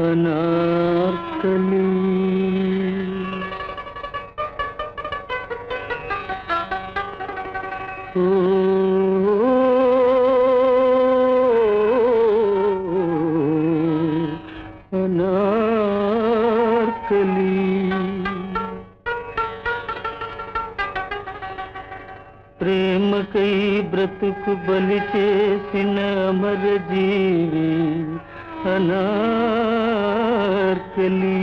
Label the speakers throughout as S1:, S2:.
S1: అనార్కలి ఓ అనార్కలి ప్రేమకై బ్రతుకు బలి చేసిన అమర జీవి అనార్కలి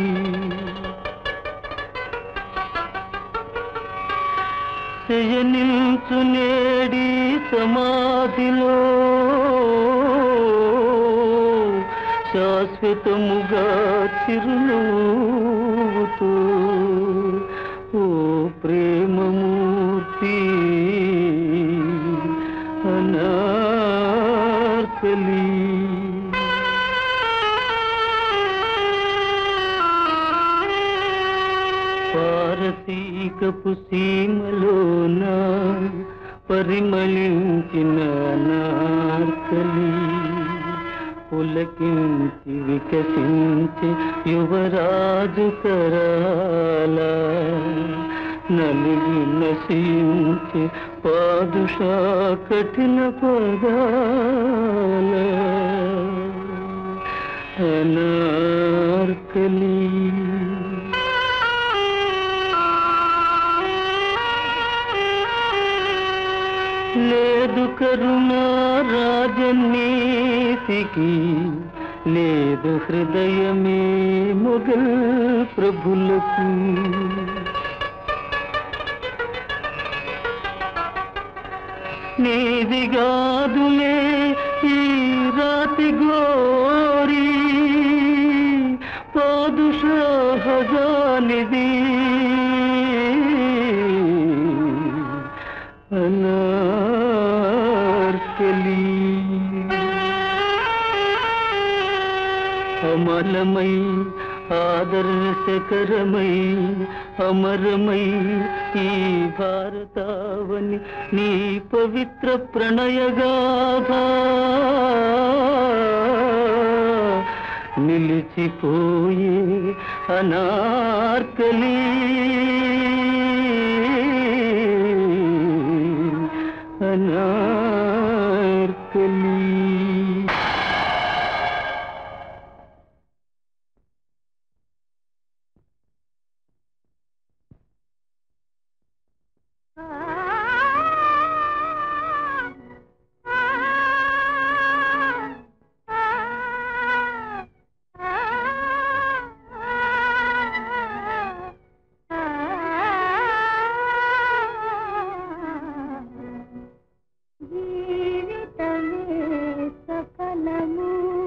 S1: శయనించు నేడి సమాధిలో శాశ్వతముగా చిరునవ్వుతూ ఓ ప్రేమమూర్తి అనార్కలి పారసీకపు సీమలోన పరిమళించిన నార్కలి పులకించి వికసించి యువరాజు కరాల నలిగి నశించి పాదుషా కఠిన పదాల అనార్కలి లేదు కరుణ రాజనీతికి లేదు హృదయమే మొగల్ ప్రభులకు నీదిగాదులే ఈ రాతి గోరీ పాదుషాహజానిది అనార్కలి అమలమై ఆదర్శకరమై అమరమై ఈ భారతావని నీ పవిత్ర ప్రణయగాథ నిలిచిపోయే అనార్కలి అనార్కలి
S2: జీవితమే సఫలము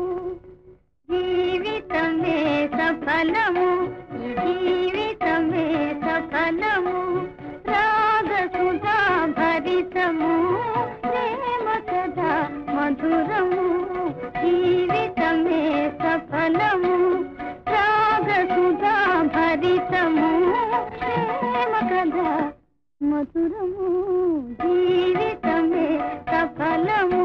S2: జీవితమే సఫలము ఈ జీవితమే సఫలము రాగసుధా భరితము ప్రేమ కథా మధురము జీవితమే సఫలము రాగసుధా భరితము ప్రేమ కథా మధురము జీవితమే సఫలము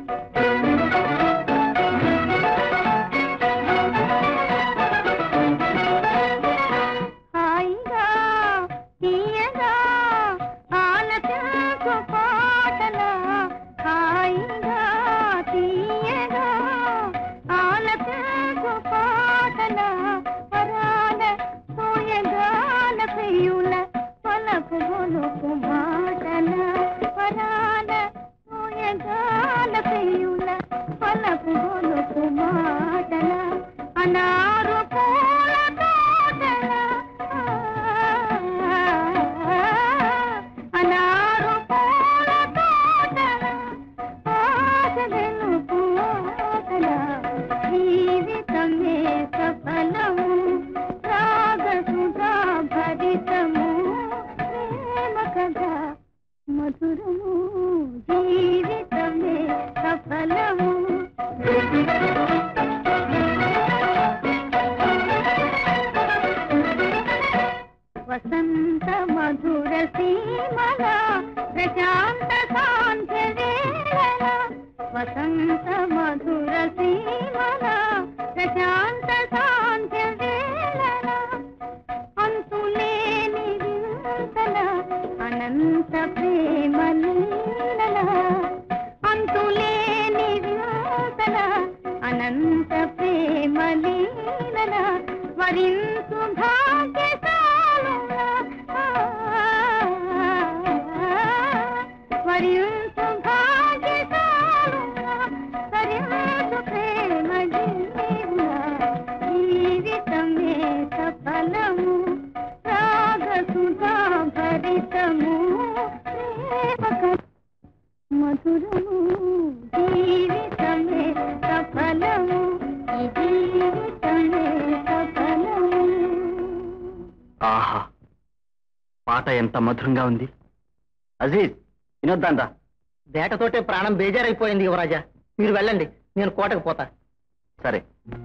S2: హాయిగా తీయగా ఆలపించు పాటల హాయిగా తీయగా ఆలపించు పాటల పరాల సోయగాల పెయ్యుల పలపు గొలుపు మాటల పరాల సోయగాల పెయ్యుల పలపు గొలుపు మాటల అనారు పూల తోటల అనారు పూల తోటల ఆశలను పూతల జీవితమే సఫలము రాగసుధా భరితము ప్రేమ కథ మధురము జీవితమే సఫలము వసంత మధుర సీమల ప్రశాంత సాంధ్య వేళల వసంత మధుర సీమల ప్రశాంత సాంధ్య స్మరించు భాగ్యశాలులా స్మరించు భాగ్యశాలులా స్మరించు ప్రేమ జీవులా జీవితమే సఫలము రాగ సుధా భరితము ప్రేమ మధురము జీవితమే సఫలము ఈ జీవితమే సఫలము
S1: ఆహా పాట ఎంత మధురంగా ఉంది అజీజ్ వినొద్దాందా
S3: వేటతోటే ప్రాణం బేజారైపోయింది యువరాజా మీరు వెళ్ళండి నేను కోటకు పోతా
S1: సరే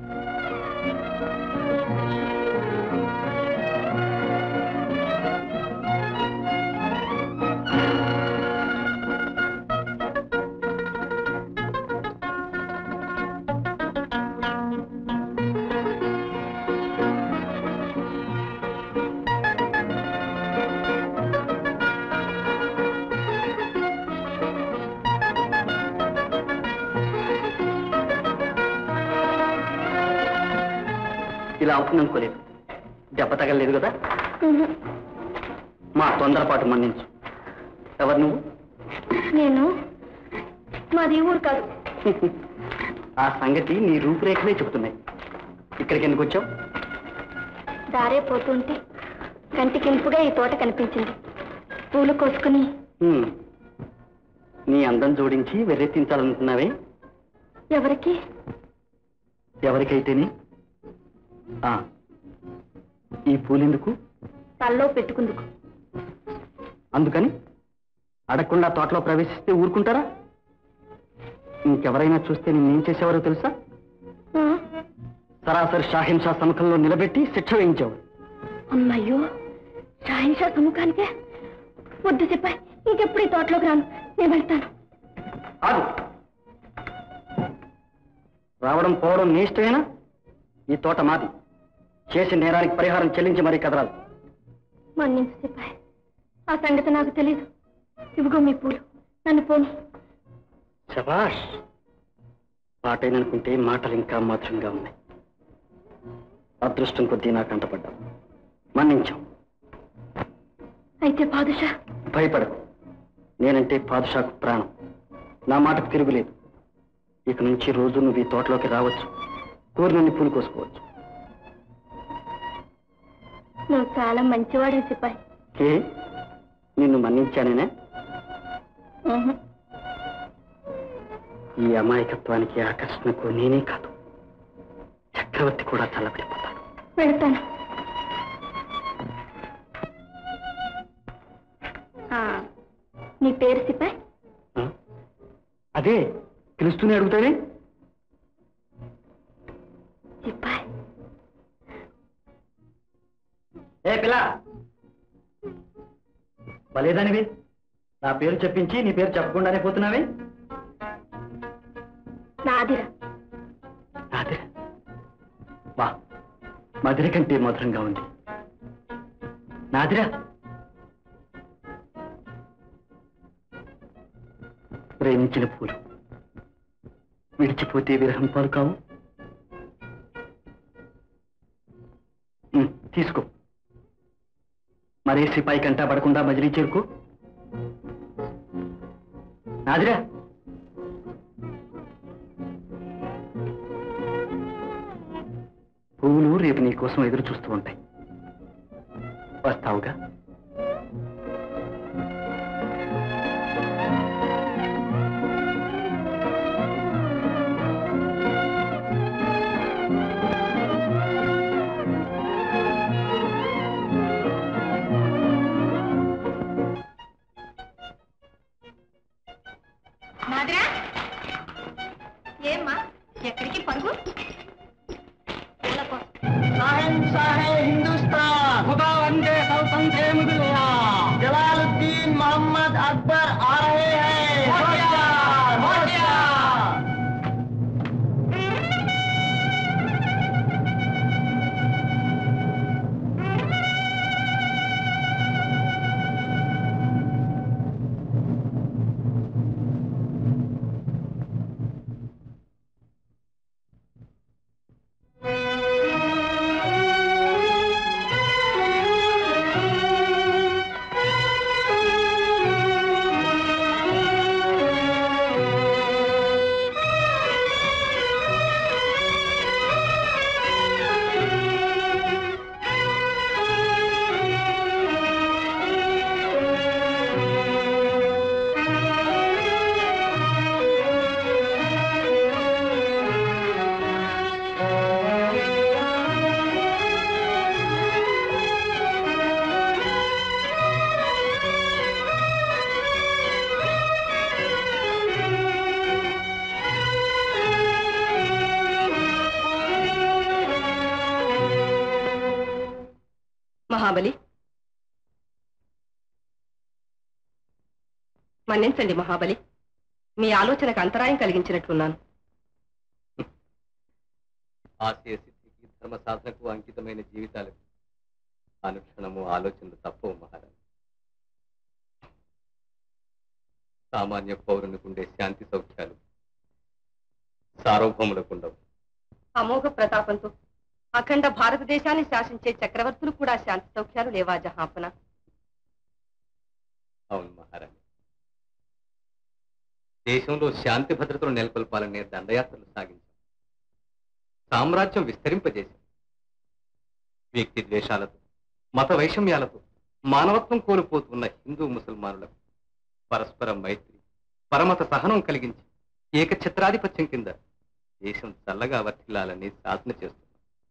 S1: ఇలా అవుతుందనుకోలేదు దెబ్బ తగలలేదు కదా మా తొందరపాటు మన్నించు ఎవరు నువ్వు
S2: నేను మాది ఈ ఊరు కాదు
S1: ఆ సంగతి నీ రూపురేఖలే చెబుతున్నాయి ఇక్కడికి ఎందుకు వచ్చావు
S2: దారే పోతుంటే కంటికి ఇంపుగా ఈ తోట కనిపించింది పూలు కోసుకుని
S1: హ్మ్. నీ అందం జోడించి వెర్రెత్తించాలనుకున్నావే
S2: ఎవరికి
S1: ఎవరికైతేనే ఆ, ఈ పూలెందుకు
S2: తల్లో పెట్టుకుందుకు
S1: అందుకని అడగకుండా తోటలో ప్రవేశిస్తే ఊరుకుంటారా ఇంకెవరైనా చూస్తే నిన్నేం చేసేవారో తెలుసా
S2: ఆ,
S1: సరాసరి షాహిన్ షా సముఖంలో నిలబెట్టి శిక్ష వేయించావు
S2: అమ్మయ్యో షాహిన్షా సముఖానికే వద్దు చెప్పాయి ఇంకెప్పుడు ఈ తోటలోకి రాను నేను వెళ్తాను
S1: ఆగు రావడం పోవడం నీ ఇష్టమేనా ఈ తోట మాది చేసిన నేరానికి పరిహారం చెల్లించి మరీ కదరాలి
S2: మన్నించు చెప్పాయి ఆ సంగతి నాకు తెలీదు ఇవిగో మీ పూలు నన్ను పోని
S1: శబాష్ పాటైననుకుంటే మాటలు ఇంకా మధురంగా ఉన్నాయి అదృష్టం కొద్దీ నాకు అంటపడ్డావు మన్నించాం
S2: అయితే పాదుషా
S1: భయపడకు నేనంటే పాదుషాకు ప్రాణం నా మాటకు తిరుగులేదు ఇక నుంచి రోజు నువ్వు ఈ తోటలోకి రావచ్చు కోరినన్ని పూలు కోసుకోవచ్చు
S2: నువ్వు చాలా మంచివాడు సిపాయి
S1: ఏ నిన్ను మన్నించానేనే ఈ అమాయకత్వానికి ఆకర్షణకు నేనే కాదు చక్రవర్తి కూడా చల్లబడిపోతాడు
S2: వెళ్తాను ఆ, నీ పేరు సిపాయి
S1: ఆ? అదే పిలుస్తూనే అడుగుతానే
S2: సిపాయి
S1: ఏ పిల్ల భలేదానివి నా పేరు చెప్పించి నీ పేరు చెప్పకుండానే పోతున్నావే
S2: నాదిరా
S1: నాదిర వా మధుర కంటే మధురంగా ఉంది నాదిరా ప్రేమించిన పూలు విడిచిపోతే విరహం పాలు కావు ఉమ్, తీసుకో మరే సిపాయి కంటా పడకుండా మజిలీ చేరుకో నాదిరా పువ్వులు రేపు నీ కోసం ఎదురు చూస్తూ ఉంటాయి వస్తావుగా
S2: నాదిరా ఏమ్మా ఎక్కడికి పరుగు
S3: जलालुद्दीन मोहम्मद अकबर आ रहे हैं होशियार होशियार
S4: మహాబలి మన్నించండి మహాబలి మీ ఆలోచనకు అంతరాయం కలిగించినట్లున్నాను
S5: ఆశయ సిద్ధికి ధర్మ సాధనకు అంకితమైన జీవితాలకు అనుక్షణము ఆలోచనలు తప్పవు మహారాజ్ సామాన్య పౌరునికి ఉండే శాంతి సౌఖ్యాలు సార్వభౌములకు ఉండవు
S4: అమోఘ ప్రతాపంతో అఖండ భారతదేశాన్ని శాసించే చక్రవర్తులు కూడా శాంతి సౌఖ్యాలు లేవా జహాపన
S5: అవును మహారాణి దేశంలో శాంతి భద్రతలు నెలకొల్పాలనే దండయాత్రలు సాగించాం సామ్రాజ్యం విస్తరింపజేశాం వ్యక్తి ద్వేషాలతో మత వైషమ్యాలతో మానవత్వం కోల్పోతున్న హిందూ ముసల్మానులకు పరస్పర మైత్రి పరమత సహనం కలిగించి ఏకఛత్రాధిపత్యం కింద దేశం చల్లగా వర్తిల్లాలని సాధన చేస్తున్నాం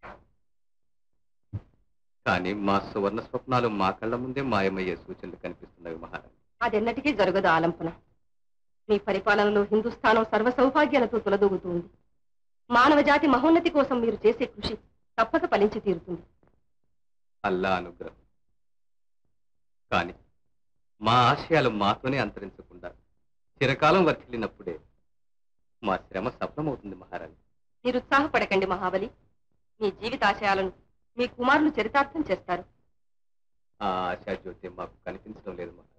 S5: కానీ మా సువర్ణ స్వప్నాలు మా కళ్ళ ముందే మాయమయ్యే సూచనలు కనిపిస్తున్నవి మహారాణి
S4: అదెన్నటికీ జరగదు ఆలంపన మీ పరిపాలనలో హిందుస్థానం సర్వ సౌభాగ్యాలతో తొలదూగుతుంది మానవ జాతి మహోన్నతి కోసం మీరు చేసే కృషి తప్పక ఫలించి తీరుతుంది
S5: అల్లా అనుగ్రహం కానీ మా ఆశయాలు మాతోనే అంతరించకుండా చిరకాలం వర్తిల్లినప్పుడే మా శ్రమ సఫలమవుతుంది మహారాణి
S4: నిరుత్సాహపడకండి మహాబలి మీ జీవితాశయాలను మీ కుమారులు చరితార్థం చేస్తారు
S5: ఆ ఆశా జ్యోతి మాకు కనిపించడం లేదు మహారాణి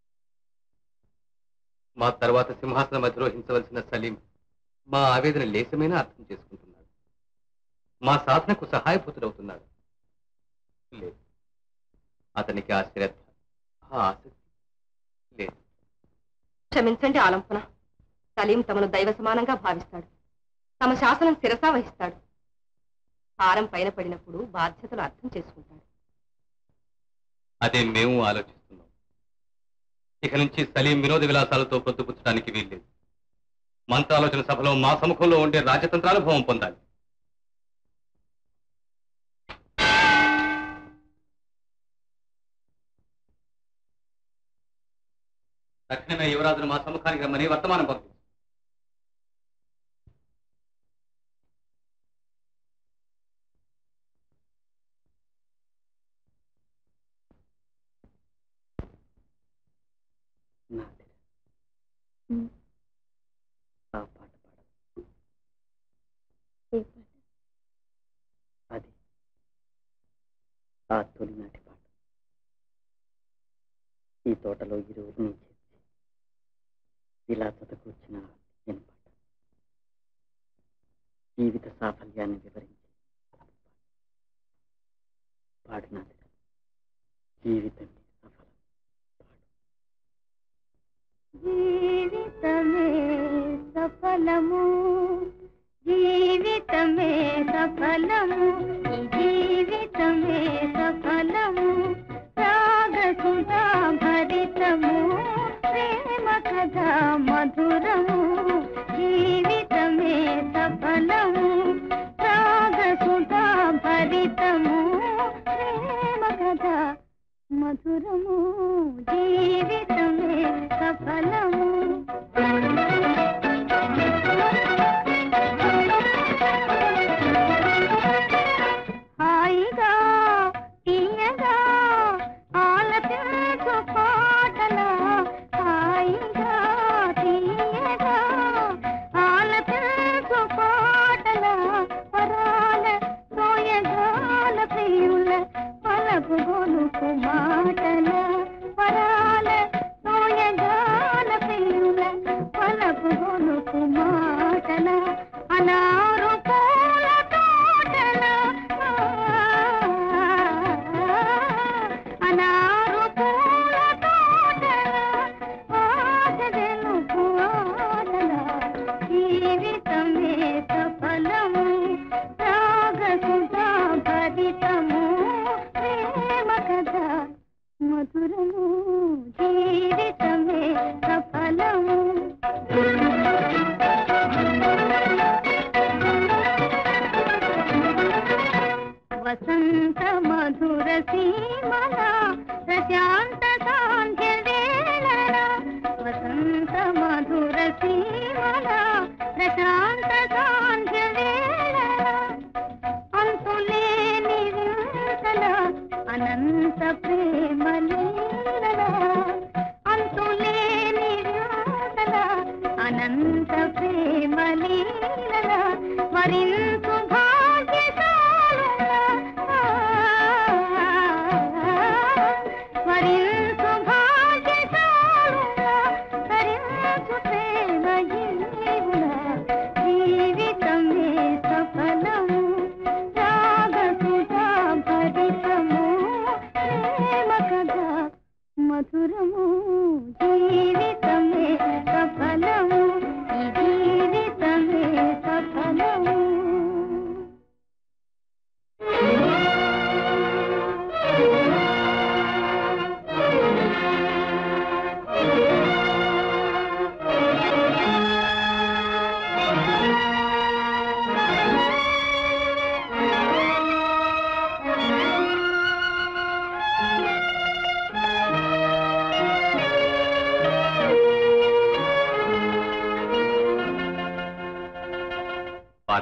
S5: మా తర్వాత సింహాసనం అధిరోహించవలసిన సలీం మా ఆవేదన లేశమైనా అర్థం చేసుకుంటున్నాడు మా సాధనకు సహాయభూతుడవుతున్నాడు లేదు అతనికి ఆ శ్రద్ధ ఆ ఆసక్తి లేదు
S4: క్షమించండి ఆలంపన సలీం తమను దైవ సమానంగా భావిస్తాడు తమ శాసనం శిరసా వహిస్తాడు భారం పైన పడినప్పుడు బాధ్యతలు అర్థం చేసుకుంటాడు
S5: అదే మేము ఆలోచిస్తున్నాం ఇక నుంచి సలీం వినోద విలాసాలతో పొద్దుపుచ్చడానికి వీల్లేదు మంత్రాలోచన సభలో మా సముఖంలో ఉండే రాజతంత్రానుభవం పొందాలి తక్షణమే యువరాజును మా సముఖానికి రమ్మని వర్తమానం పంపించు
S1: నాదిర
S2: ఉమ్.
S1: ఆ పాట పాడు అది ఆ తొలినాటి పాట ఈ తోటలో ఇరువురిని చేర్చి ఇలా చదువుకొచ్చిన నేను పాట జీవిత సాఫల్యాన్ని వివరించి పాడినాది జీవితం సఫలం పాడు
S2: జీవితమే సఫలము జీవితమే సఫలము ఈ జీవితమే సఫలము రాగసుధా భరితము ప్రేమ కథ మధురము జీవితమే సఫలము రాగసుధా భరితము ప్రేమ కథ మధురము జీవితమే సఫలము హాయిగా తీయగా ఆలపించు పాటల హాయిగా తీయగా ఆలపించు పాటల వరాల సోయగాల ప్రియుల పలపు గొలుపు మాటల వరాల సోయగాల ప్రియుల పలపు గొలుపు మాటల అనారు పూల తోటల అనారు పూల తోటల ఆశలను ఆటల జీవితమే సఫలము రాగసుధా భరితము ప్రేమ కథ మధురము జీవితమే సఫలము వసంత మధుర సీమల ప్రశాంత సాంధ్య వేళల వసంత మధుర సీమల ప్రశాంత సాంధ్య వేళల అంతులేని వింతల అనంత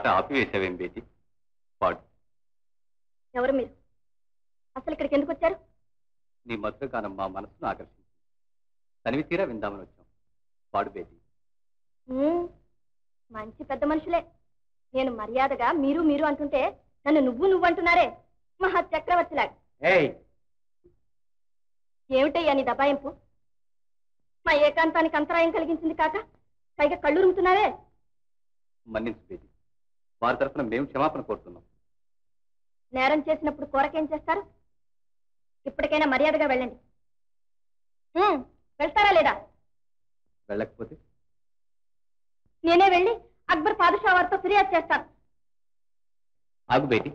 S5: పాట ఆపివేశావేం బేటి పాడు
S2: ఎవరు మీరు అసలు ఇక్కడికి ఎందుకు వచ్చారు
S5: నీ మధురగానం మా మనసును ఆకర్షించింది తనివి తీరా విందామని వచ్చాం పాడు బేటి
S2: ఉమ్, మంచి పెద్ద మనుషులే నేను మర్యాదగా మీరు మీరు అంటుంటే నన్ను నువ్వు నువ్వు అంటున్నారే మహా చక్రవర్తిలాగా
S1: ఏయ్
S2: ఏమిటయ్యా నీ దబాయింపు మా ఏకాంతానికి అంతరాయం కలిగించింది కాక పైగా కళ్ళు రుముతున్నారే
S5: మన్నించు బేటి వారి తరఫున మేము క్షమాపణ కోరుతున్నాం
S2: నేరం చేసినప్పుడు కూరకేం చేస్తారు ఇప్పటికైనా మర్యాదగా వెళ్ళండి ఉమ్, వెళ్తారా లేదా
S5: వెళ్ళకపోతే
S2: నేనే వెళ్ళి అక్బర్ పాదుషా వారితో ఫిర్యాదు చేస్తాను
S5: ఆగు బేటి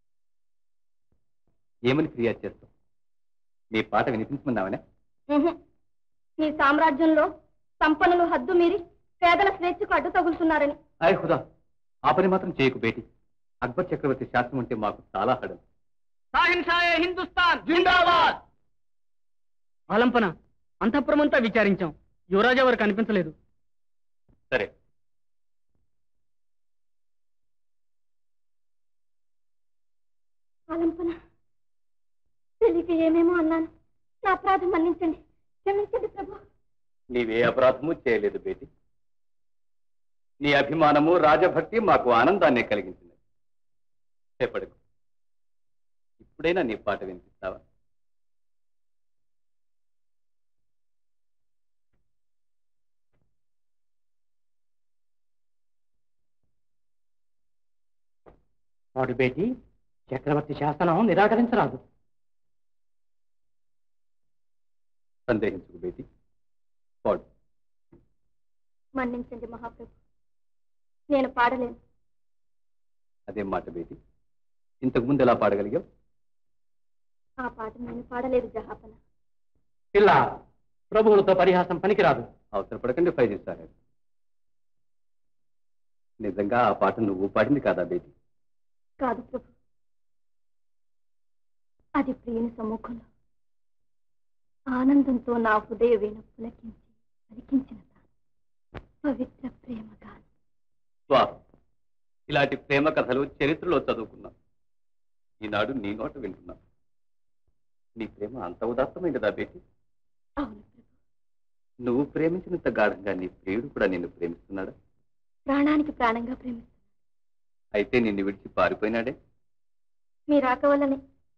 S5: ఏమని ఫిర్యాదు చేస్తాం నీ పాట వినిపించమన్నావనే
S2: ఉహుం. నీ సామ్రాజ్యంలో సంపన్నులు హద్దు మీరి పేదల స్వేచ్ఛకు అడ్డు తగులుతున్నారని
S5: అయ్ హుదా ఆ పని మాత్రం చేయకు బేటి అక్బర్ చక్రవర్తి శాస్త్రం అంటే మాకు చాలా హడం
S1: హిందుస్థాన్ జిందాబాద్ ఆలంపన అంతఃపురమంతా విచారించాం యువరాజు ఎవరు కనిపించలేదు
S5: సరే
S2: ఆలంపన తెలియక ఏమేమో అన్నాను నా అపరాధం మన్నించండి క్షమించండి ప్రభు
S5: నీవే అపరాధము చేయలేదు బేటి నీ అభిమానము రాజభక్తి మాకు ఆనందాన్ని కలిగించినది చేపడకు ఇప్పుడైనా నీ పాట వినిపిస్తావా
S1: వాడు బేటి చక్రవర్తి శాసనం నిరాకరించరాదు
S5: సందేహించుకు బేటి పాడు
S2: మన్నించండి మహాప్రభు నేను పాడలేను
S5: అదేం మాట బేటి ఇంతకు ముందు ఎలా పాడగలిగావు
S2: ఆ పాట నేను పాడలేదు జహాపన
S1: పిల్ల ప్రభువులతో పరిహాసం పనికిరాదు
S5: అవసరపడకండి ఫైవ్ సార్ నిజంగా ఆ పాట నువ్వు పాడింది కాదా బేటి
S2: కాదు ప్రభు అది ప్రియుని సమ్ముఖంలో ఆనందంతో నా హృదయ వీణ పులకించి పలికించిన తాను పవిత్ర ప్రేమ గానం
S5: స్వా ఇలాంటి ప్రేమ కథలు చరిత్రలో చదువుకున్నాం ఈనాడు నీ నోట వింటున్నాం నీ ప్రేమ అంత ఉదాత్తమైనదా బేటి
S2: అవును ప్రభు
S5: నువ్వు ప్రేమించినంత గాఢంగా నీ ప్రియుడు కూడా నిన్ను ప్రేమిస్తున్నాడా
S2: ప్రాణానికి ప్రాణంగా ప్రేమిస్తున్నాను
S5: అయితే నిన్ను విడిచి పారిపోయినాడే
S2: మీ రాక వల్లనే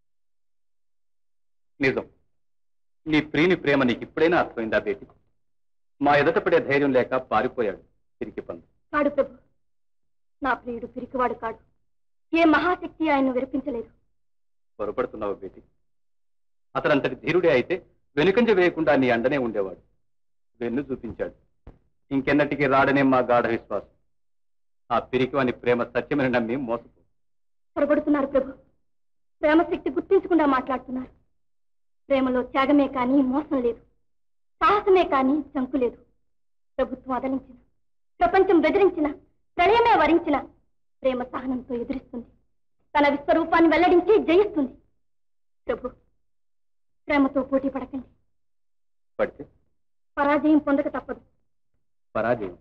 S5: నిజం నీ ప్రియుని ప్రేమ నీకు ఇప్పుడైనా అర్థమైందా బేటి మా ఎదుట పడే ధైర్యం లేక పారిపోయాడు తిరిగి పందు
S2: కాడు ప్రభు నా ప్రియుడు పిరికివాడు కాడు ఏ మహాశక్తి ఆయన్ను విరిపించలేదు
S5: పొరపడుతున్నావు బేటి అతనంతటి ధీరుడే అయితే వెనుకంజ వేయకుండా నీ అండనే ఉండేవాడు వెన్ను చూపించాడు ఇంకెన్నటికి రాడనే మా గాఢ విశ్వాసం ఆ పిరికివాని ప్రేమ సత్యమని నమ్మి మోసపో
S2: పొరబడుతున్నారు ప్రభు ప్రేమశక్తి గుర్తించకుండా మాట్లాడుతున్నారు ప్రేమలో త్యాగమే కానీ మోసం లేదు సాహసమే కానీ చంకు లేదు ప్రభుత్వం అదలించిన ప్రపంచం బెదిరించిన ప్రళయమే వరించిన ప్రేమ సహనంతో ఎదురిస్తుంది తన విశ్వరూపాన్ని వెల్లడించి జయిస్తుంది ప్రభు ప్రేమతో పోటీ పడకండి
S5: పడితే
S2: పరాజయం పొందక తప్పదు
S5: పరాజయం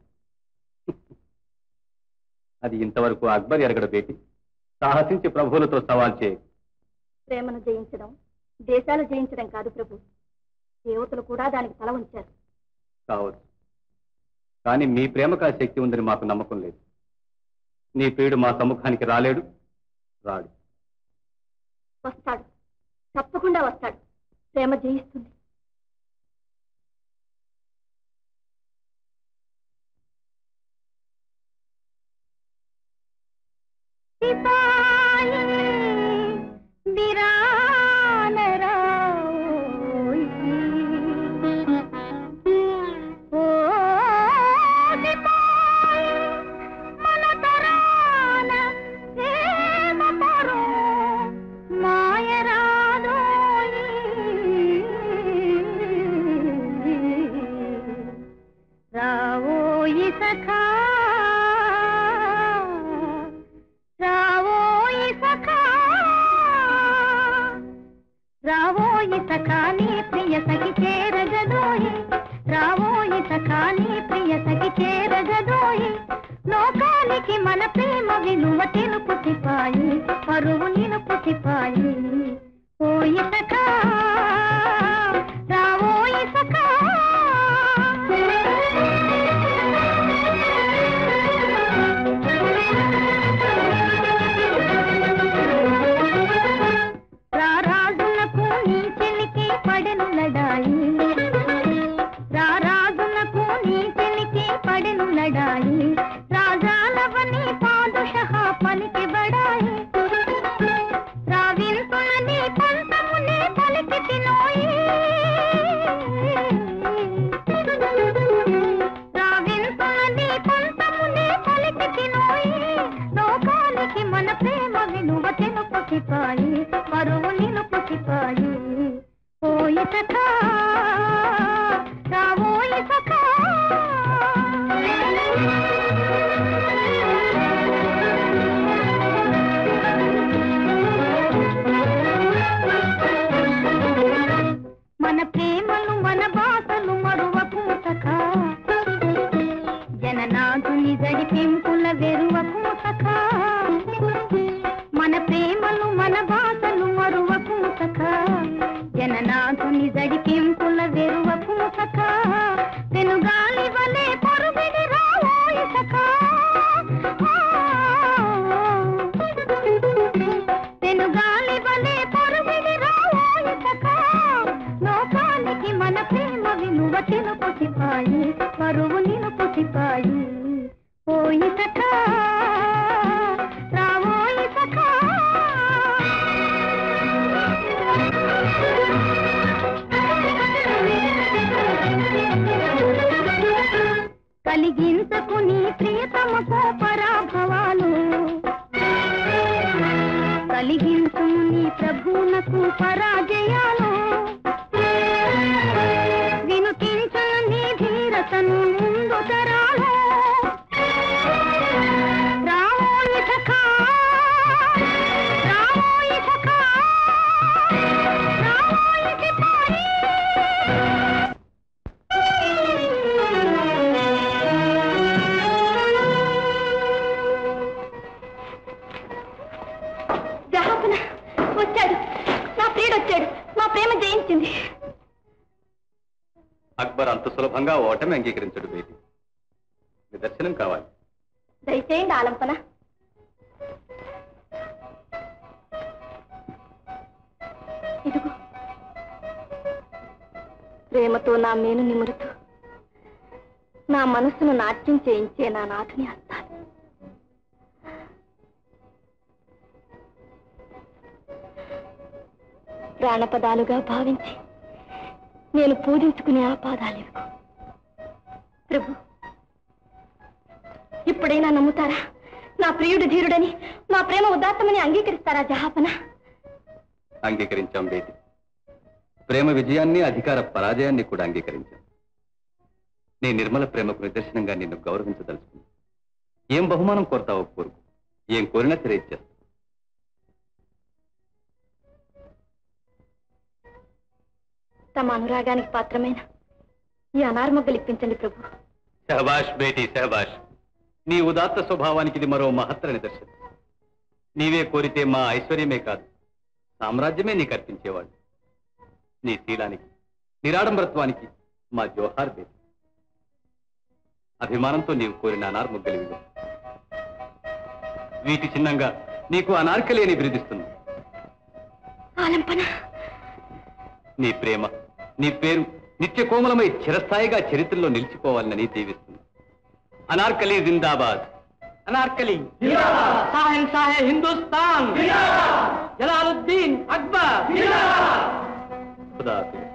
S5: అది ఇంతవరకు అక్బర్ ఎరగడ బేటి సాహసించి ప్రభువులతో సవాల్ చేయ
S2: ప్రేమను జయించడం దేశాలు జయించడం కాదు ప్రభు దేవతలు కూడా దానికి తల ఉంచారు
S5: కావచ్చు కానీ మీ ప్రేమకు ఆ శక్తి ఉందని మాకు నమ్మకం లేదు నీ ప్రియుడు మా సముఖానికి రాలేడు రాడు
S2: వస్తాడు తప్పకుండా వస్తాడు ప్రేమ జయిస్తుంది రావోయి సఖా రావోయి సఖా రావోయి సఖా నీ ప్రియ సఖి చేరగదోయి రావోయి సఖా నీ ప్రియ సఖి చేరగదోయి లోకానికి
S6: లోకానికి మన ప్రేమ విలువ తెలుపు సిపాయి పరువు నిలుపు సిపాయి ఓయి సఖా రావోయి సఖా రారాజులకు నీ చెలికి పడెను లడాయి రారాజులకు నీ చెలికి పడెను లడాయి రాజాలవని పాదుషహ పలికి బడాయి రావింతులని పంతమునే పలికి తినోయి రావింతులని పంతమునే పలికి తినోయి లోకానికి మన ప్రేమ విలువ తెలుపు సిపాయి పరువు నిలుపు సిపాయి ఓయి సఖా రావోయి సఖా మన ప్రేమలు మన బాసలు మరువకు సఖా జననాథుని జడిపింపుల వెరువకు సఖా మన ప్రేమలు మన బాసలు మరువకు సఖా జననాథుని జడిపింపుల వెరువకు సఖా పెనుగాలి వలె పొరుగిడి రావోయి సఖా పెనుగాలి వలె పొరుగిడి రావోయి సఖా లోకానికి మన ప్రేమ విలువ తెలుపు సిపాయి పరువు నిలుపు సిపాయి ఓయి సఖా రావోయి సఖా కలిగించకు నీ ప్రియతమకు పరాభవాలు కలిగించు నీ ప్రభువునకు పరాజయాలు వినుతించు నీ ధీరతను ముందు తరాలు రావోయి సఖా రావోయి సఖా రావోయి సిపాయి
S2: జహాపన వచ్చాడు నా ప్రియుడు వచ్చాడు మా ప్రేమ జయించింది
S5: అక్బర్ అంత సులభంగా ఓటమి అంగీకరించడు బేటి నిదర్శనం కావాలి
S2: దయచేయండి ఆలంపన ఇదిగో ప్రేమతో నా మేను నిమురుతూ నా మనసును నాట్యం చేయించే నా నాథుని హస్తాలు ప్రాణపదాలుగా భావించి నేను పూజించుకునే ఆ పాదాలు ఇవిగో. ప్రభు ఇప్పుడైనా నమ్ముతారా నా ప్రియుడు ధీరుడని మా ప్రేమ ఉదాత్తమని అంగీకరిస్తారా జహాపన
S5: అంగీకరించాం బేటి ప్రేమ విజయాన్ని అధికార పరాజయాన్ని కూడా అంగీకరించాం నీ నిర్మల ప్రేమకు నిదర్శనంగా నిన్ను గౌరవించదలుచుకున్నా ఏం బహుమానం కోరుతావో కోరుకు ఏం కోరినా తెలియచేస్తా
S2: తమ అనురాగానికి పాత్రమైన ఈ అనార్మగ్గలు ఇప్పించండి ప్రభు
S5: శహబాష్ బేటీ శహబాష్ నీ ఉదాత్త స్వభావానికి ఇది మరో మహత్తర నిదర్శనం నీవే కోరితే మా ఐశ్వర్యమే కాదు సామ్రాజ్యమే నీకు అర్పించేవాడు నీ శీలానికి నిరాడంబరత్వానికి మా జోహార్ బేటీ అభిమానంతో నీవు కోరిన అనార్ముగ్గలివిగా వీటి చిన్నంగా నీకు అనార్కలి అని బిరుదిస్తుంది
S2: ఆలంపన
S5: నీ ప్రేమ నీ పేరు నిత్య కోమలమై చిరస్థాయిగా చరిత్రలో నిలిచిపోవాలని దీవిస్తుంది అనార్కలి జిందాబాద్
S3: అనార్కలి సాహెన్ సాహే హిందుస్థాన్ జలాలుద్దీన్ అక్బర్
S5: ఖుదా హాఫిజ్.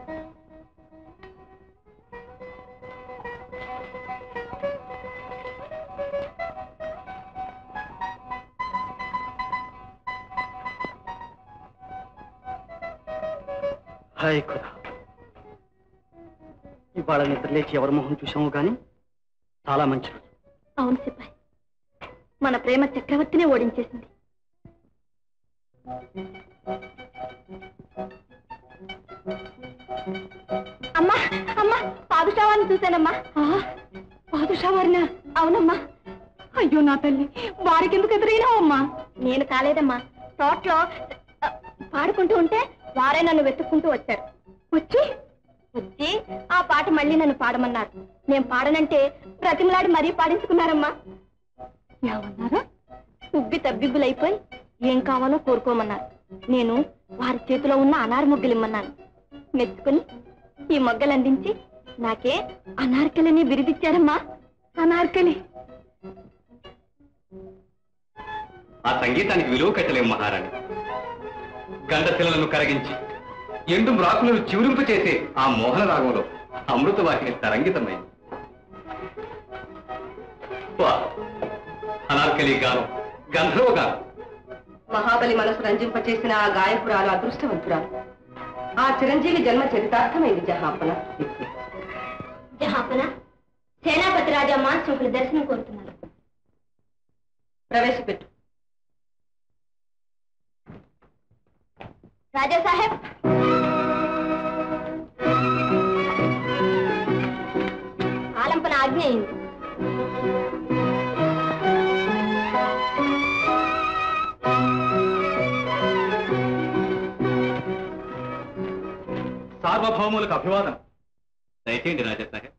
S1: హాయ్ ఖుదా ఇవాళ నిద్ర లేచి ఎవరి మొహం చూసాము కానీ చాలా మంచి రోజు
S2: అవును సిపాయి మన ప్రేమ చక్రవర్తినే ఓడించేసింది అమ్మా అమ్మా పాదుషావారిని చూశానమ్మా పాదుషావారినా అవునమ్మా
S4: అయ్యో నా తల్లి వారికి ఎందుకు ఎదురైనా అమ్మా
S2: నేను కాలేదమ్మా తోటలో ఆ, పాడుకుంటూ ఉంటే వారే నన్ను వెతుక్కుంటూ వచ్చారు వచ్చి వచ్చి ఆ పాట మళ్ళీ నన్ను పాడమన్నారు నేను పాడనంటే ప్రతిమలాడి మరీ పాడించుకున్నారమ్మా
S4: ఏమన్నారా
S2: ఉబ్బి తబ్బిబ్బులైపోయి ఏం కావాలో కోరుకోమన్నారు నేను వారి చేతిలో ఉన్న అనారు ముగ్గులు ఇమ్మన్నాను మెచ్చుకుని ఈ మొగ్గలు అందించి నాకే అనార్కలిని బిరుదిచ్చారమ్మా అనార్కలి
S5: ఆ సంగీతానికి విలువ కట్టలేము మహారాణి గండశిలను కరగించి ఎండు మ్రాకులను చివురింపు చేసే ఆ మోహన రాగంలో అమృతవాహిని తరంగితమైంది వా! అనార్కలి గానం గంధర్వ గానం
S4: మహాబలి మనసు రంజింపచేసిన ఆ గాయకురాలు అదృష్టవంతురాలు ఆ చిరంజీవి జన్మ చరితార్థమైంది జహాపన
S2: జహాపన సేనాపతి రాజా మాన్సోకుల దర్శనం కోరుతున్నారు
S4: ప్రవేశపెట్టు
S2: రాజా సాహెబ్ ఆలంపన ఆజ్ఞ అయింది
S5: సార్వభౌములకు అభివాదం దయచేయండి రాజా సాహెబ్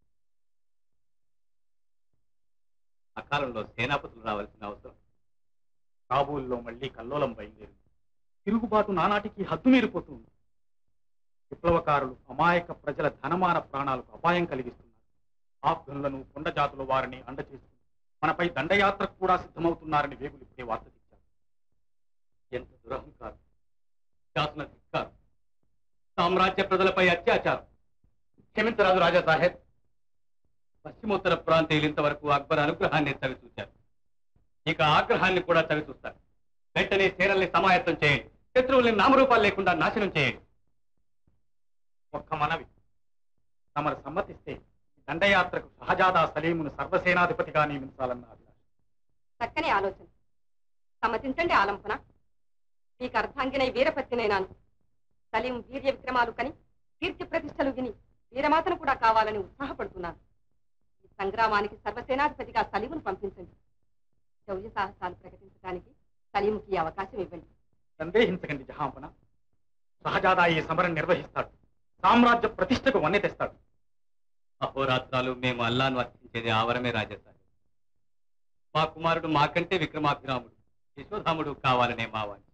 S5: అకాలంలో సేనాపతులు రావాల్సిన అవసరం
S7: కాబూల్లో మళ్లీ కల్లోలం బయలుదేరింది తిరుగుబాటు నానాటికి హద్దు మీరిపోతుంది విప్లవకారులు అమాయక ప్రజల ధనమాన ప్రాణాలకు అపాయం కలిగిస్తున్నారు ఆఫ్ఘన్లను కొండ జాతుల వారిని అండ చేస్తూ మనపై దండయాత్రకు కూడా సిద్ధమవుతున్నారని వేగులు ఇప్పుడే వార్త తెచ్చారు
S5: ఎంత దురహంకారం శాసన ధిక్కారం సామ్రాజ్య ప్రజలపై అత్యాచారం క్షమించరాదు రాజా సాహెబ్ పశ్చిమోత్తర ప్రాంతీయులు ఇంతవరకు అక్బర్ అనుగ్రహాన్ని చవిచూశారు ఇక ఆగ్రహాన్ని కూడా చవిచూస్తారు వెంటనే సేనల్ని సమాయత్తం చేయండి శత్రువుల్ని నామరూపాలు లేకుండా నాశనం చేయండి
S7: ఒక్క మనవి తమరు సమ్మతిస్తే ఈ దండయాత్రకు షహజాదా సలీమును సర్వసేనాధిపతిగా నియమించాలన్న అభిలాష
S4: చక్కని ఆలోచన సమ్మతించండి ఆలంపన మీకు అర్ధాంగినై వీరపత్నినైనాను సలీం వీర్య విక్రమాలు కని కీర్తి ప్రతిష్టలు విని వీరమాతను కూడా కావాలని ఉత్సాహపడుతున్నాను ఈ సంగ్రామానికి సర్వసేనాధిపతిగా సలీమును పంపించండి శౌర్య సాహసాలు ప్రకటించడానికి సలీముకి ఈ అవకాశం ఇవ్వండి
S7: సందేహించకండి జహాంపన షహజాదా ఈ సమరం నిర్వహిస్తాడు సామ్రాజ్య ప్రతిష్టకు వన్నె తెస్తాడు
S5: అహోరాత్రాలు మేము అల్లాను అర్చించేది ఆవరమే రాజసాహెబ్ మా కుమారుడు మాకంటే విక్రమాభిరాముడు యశోధాముడు కావాలనే మా వాంఛ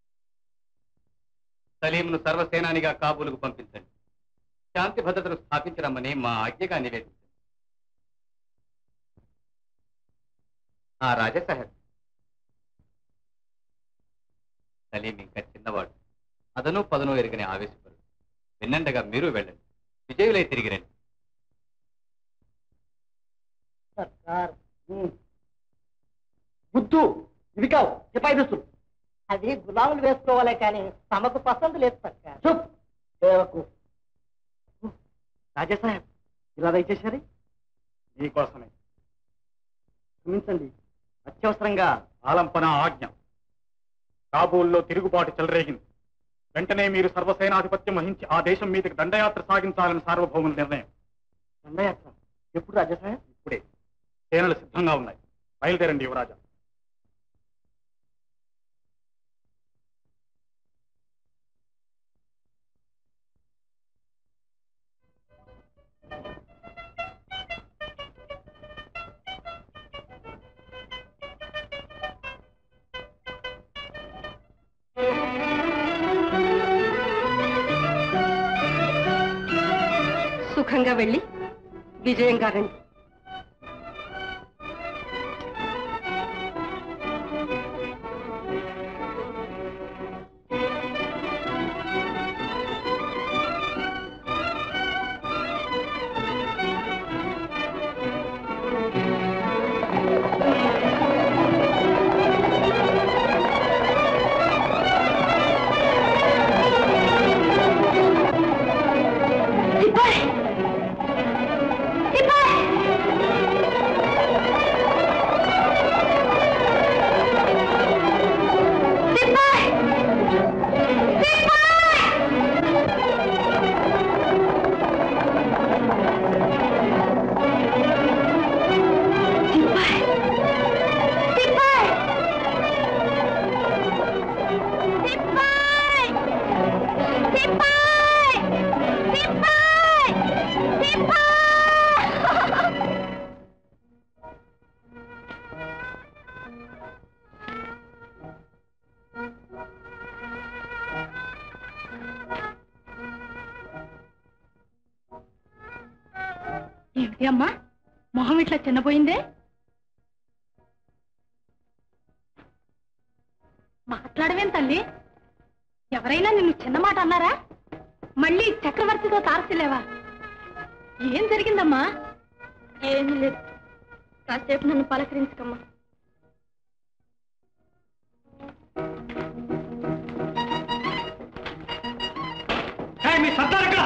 S5: సలీంను సర్వసేనానిగా కాబూలుకు పంపించండి శాంతి భద్రతను స్థాపించరమ్మని మా ఆజ్ఞగా నివేదించండి ఆ రాజసాహెబ్ సలీం ఇంకా చిన్నవాడు అదను పదను ఎరిగిన ఆవేశపడు విన్నండగా మీరు వెళ్ళండి విజయులై తిరిగి రండి
S1: సర్కార్ బుద్ధు ఇవి కావు సిపాయి దుస్తులు అది గులాములు వేసుకోవాలే కానీ తమకు పసందు లేదు సర్కార్ చూప్ దేవకు రాజాసాహెబ్ ఇలా దయచేశారు
S7: మీకోసమే
S1: క్షమించండి అత్యవసరంగా
S7: ఆలంపన ఆజ్ఞ కాబూల్లో తిరుగుబాటు చెలరేగింది వెంటనే మీరు సర్వసేనాధిపత్యం వహించి ఆ దేశం మీదకి దండయాత్ర సాగించాలని సార్వభౌముల నిర్ణయం
S1: దండయాత్ర ఎప్పుడు రాజాసాహెబ్
S7: ఇప్పుడే సేనలు సిద్ధంగా ఉన్నాయి బయలుదేరండి యువరాజా
S4: సుఖంగా వెళ్ళి విజయంగా రండి
S2: సిపాయ్ సిపాయ్
S6: సిపాయ్ సిపాయ్ సిపాయ్
S2: ఏమిటి అమ్మా మొహం ఇట్లా చిన్నపోయిందే మాట్లాడవేం తల్లి ఎవరైనా నిన్ను చిన్న మాట అన్నారా మళ్ళీ చక్రవర్తితో తారసిలేవా ఏం జరిగిందమ్మా
S6: ఏమీ లేదు కాసేపు నన్ను పలకరించకమ్మా
S1: మీ సర్దార్ ఎక్కడ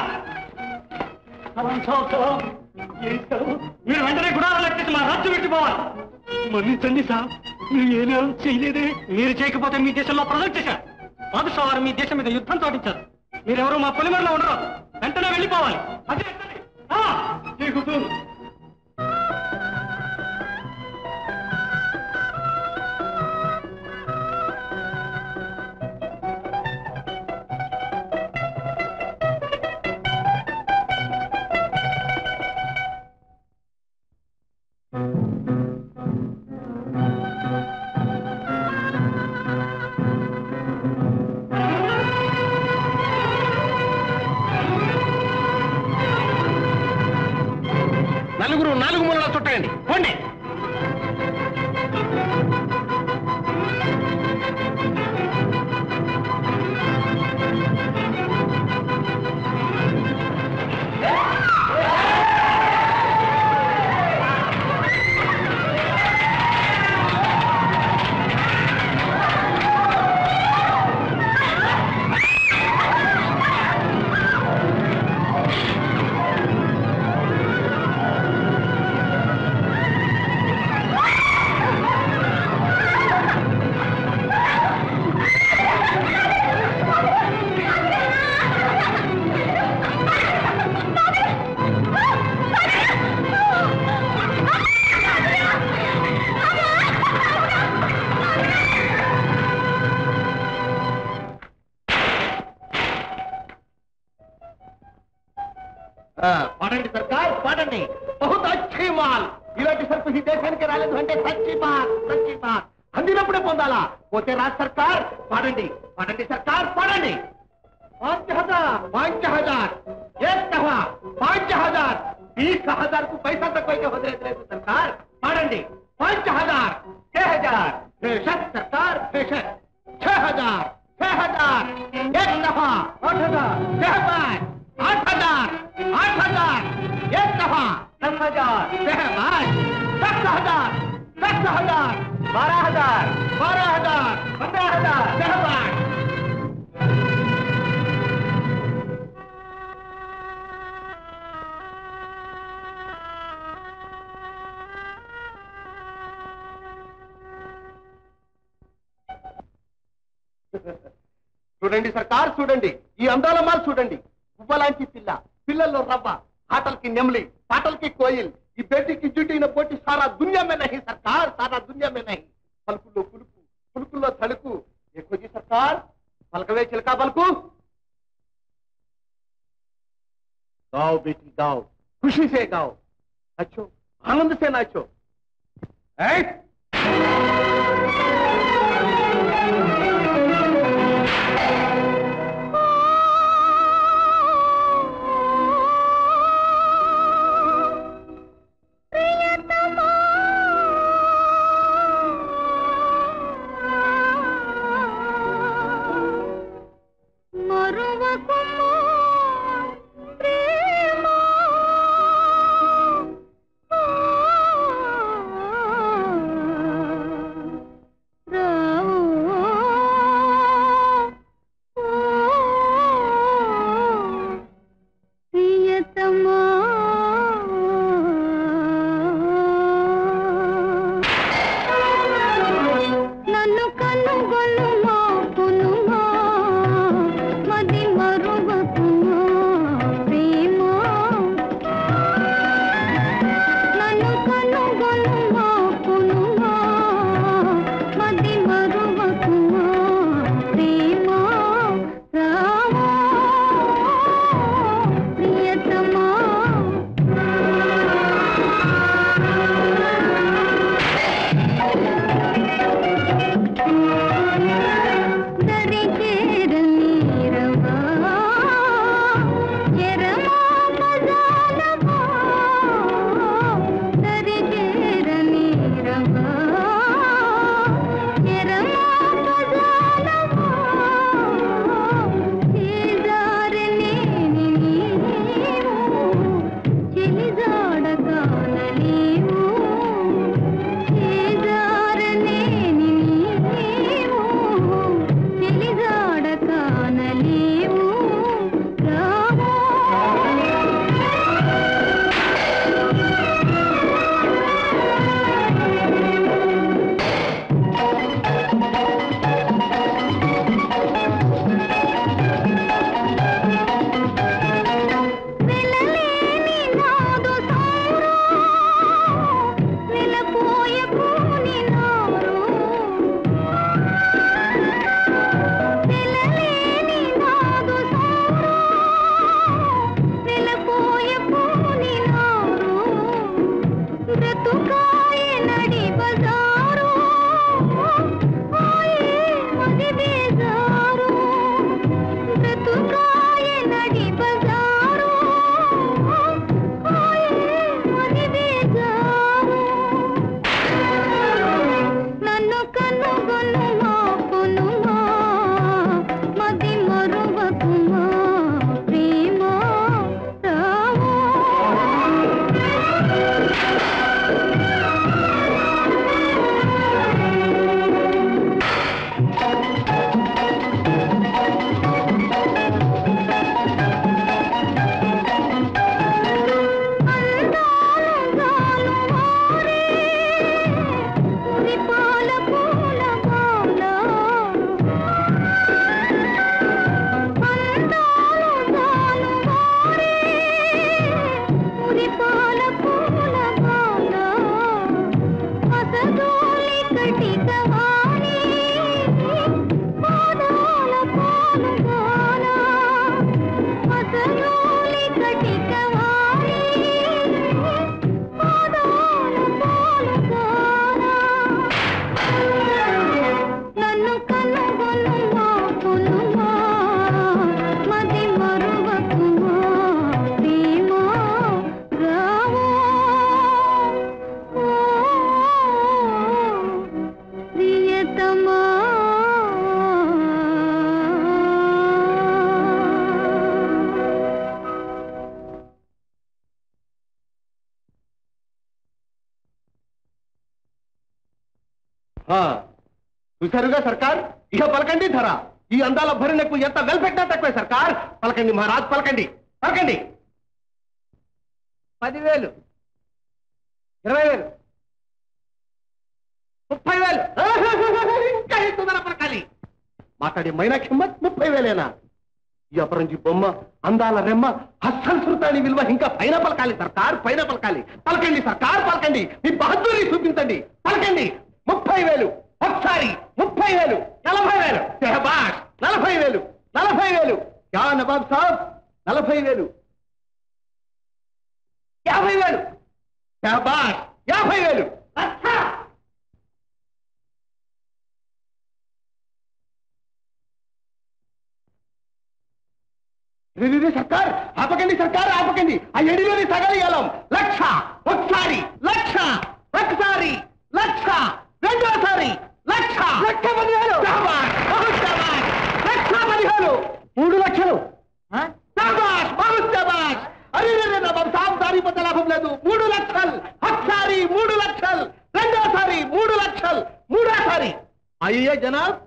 S1: మీరు వెంటనే గుడారాలు ఎక్కించి మా రాజ్యం పెట్టిపోవాలి మన్నించండి సార్ మీరు ఏ నేరం చేయలేదే మీరు చేయకపోతే మీ దేశంలో ప్రజలు చేశారు బాదుషా వారు మీ దేశం మీద యుద్ధం తోటించారు మీరెవరూ మా పొలిమేరలో ఉండరు వెంటనే వెళ్ళిపోవాలి అదే ఆ, ఈ హుజూర్. నలుగురు నాలుగు మూలలో చుట్టండి పోండి
S3: పాడండి సర్కార్ పాడండి బహుత్ అచ్చీ మాల్ ఇలాంటి సరుకు ఈ దేశానికి రాలేదు అంటే సచ్చి బాత్ సచ్చి బాత్ అందినప్పుడే పొందాలా పోతే రాజ్ సర్కార్ పాడండి పాడండి సర్కార్ పాడండి पाँच हजार पाँच हजार एक कहा पाँच हजार बीस हजार को पैसा तक कोई हो रहे सरकार पाड़ंडी पाँच हजार छह हजार बेशक सरकार बेशक छह हजार छह हजार एक दफा आठ हजार छह पाँच आठ हजार आठ हजार एक दफा दस हजार छह पाँच दस हजार दस हजार बारह हजार बारह हजार पंद्रह हजार छह पाँच చూడండి సర్కార్ చూడండి ఈ అందాల మాల్ చూడండి గువ్వలాంటి పిల్ల పిల్లల్లో రవ్వ ఆటలకి నెమలి పాటలకి కోయిల్ ఈ బేటీకి జుట్టిన పోటీ సారా దునియా మే నహి సర్కార్ సారా దునియా మే నహి పలుకుల్లో పులుకు పులుకుల్లో తలుకు ఎక్కువ సర్కార్ పలకవే చిలకా పలుకు गाओ बेटी गाओ खुशी से गाओ नाचो आनंद से नाचो ऐ?
S6: మరువకుమా ప్రేమ
S3: ఆ, చూశారుగా సర్కార్ ఇక పలకండి ధర ఈ అందాల భరినకు ఎంత వెల్ పెట్టినా తక్కువే సర్కార్ పలకండి మహారాజ్ పలకండి పలకండి పదివేలు ఇరవై వేలు ముప్పై వేలు ఇంకా ఎక్కువ ధర పలకాలి మాట్లాడే మైనా కిమ్మత్ ముప్పై వేలేనా ఈ అపరంజి బొమ్మ అందాల రెమ్మ అస్సలు శృతాని విలువ ఇంకా పైన పలకాలి సర్కార్ పైన పలకాలి పలకండి సర్కార్ పలకండి మీ బహదూరి చూపించండి పలకండి ముప్పై వేలు ఒకసారి ముప్పై వేలు నలభై వేలు షహబాష్ నలభై వేలు నలభై వేలు యా నవాబ్ సాబ్ నలభై వేలు యాభై వేలు షహబాష్ యాభై వేలు అచ్చా రే, రే, రే, సర్కార్ ఆపకండి సర్కార్ ఆపకండి ఆ ఎడిలోని సగలిగలం లక్ష ఒకసారి లక్ష ఒకసారి లక్ష రెండోసారి లక్ష లక్ష పదివేలు శాబాష్, బహు శాబాష్. లక్ష పదివేలు మూడు లక్షలు శాబాష్, బహు శాబాష్. అరే రే, రే, బాబు సాబ్ దారి పొంద లాభం లేదు మూడు లక్షలు ఒకసారి మూడు లక్షలు రెండోసారి మూడు లక్షలు మూడోసారి అయ్యే జనాబ్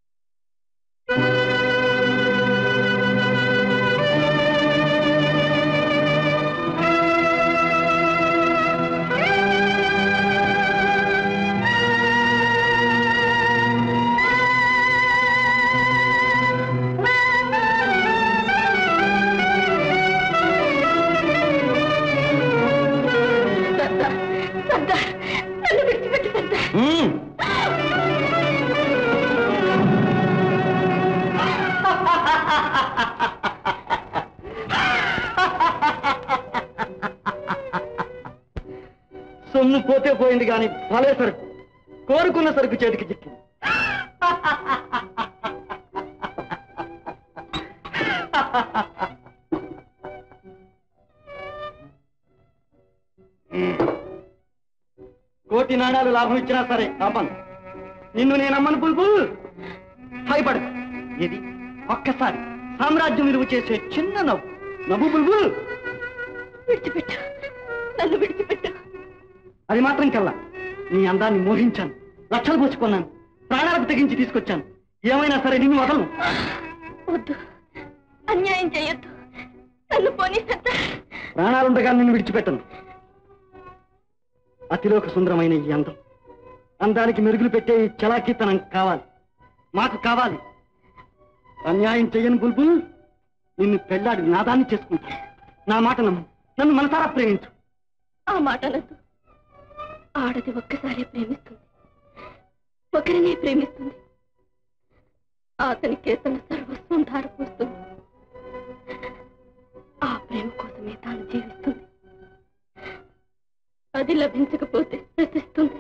S2: సర్దార్ సర్దార్ నన్ను విడిచిపెట్టి సర్దార్
S1: సొమ్ము పోతే పోయింది కానీ భలే సరుకు కోరుకున్న సరుకు చేతికి చిక్కింది కోటి నాణాలు లాభం ఇచ్చినా సరే పాపం నిన్ను నేను అమ్మను బుల్బుల్ భయపడు ఇది ఒక్కసారి సామ్రాజ్యం విలువ చేసే చిన్న నవ్వు నవ్వు బుల్బుల్
S2: విడిచిపెట్టు నన్ను విడిచిపెట్టు
S1: అది మాత్రం కల్లా నీ అందాన్ని మోహించాను లక్షలు పోసుకున్నాను ప్రాణాలకు తెగించి తీసుకొచ్చాను ఏమైనా సరే నిన్ను వదలను
S2: వద్దు అన్యాయం చేయొద్దు నన్ను పోనీ సర్దార్
S1: ప్రాణాలుండగా నిన్ను విడిచిపెట్టను అతిలోక సుందరమైన ఈ అందం అందానికి మెరుగులు పెట్టే ఈ చలాకీతనం కావాలి మాకు కావాలి అన్యాయం చెయ్యను బుల్బుల్ నిన్ను పెళ్ళాడి నాదాన్ని చేసుకుంటాను నా మాట నమ్ము నన్ను మనసారా ప్రేమించు
S2: ఆ మాట అనద్దు ఆడది ఒక్కసారి ప్రేమిస్తుంది ఒకరినే ప్రేమిస్తుంది అతనికే తన సర్వస్వం ధారపోస్తుంది ఆ ప్రేమ కోసమే తాను జీవిస్తుంది అది లభించకపోతే నశిస్తుంది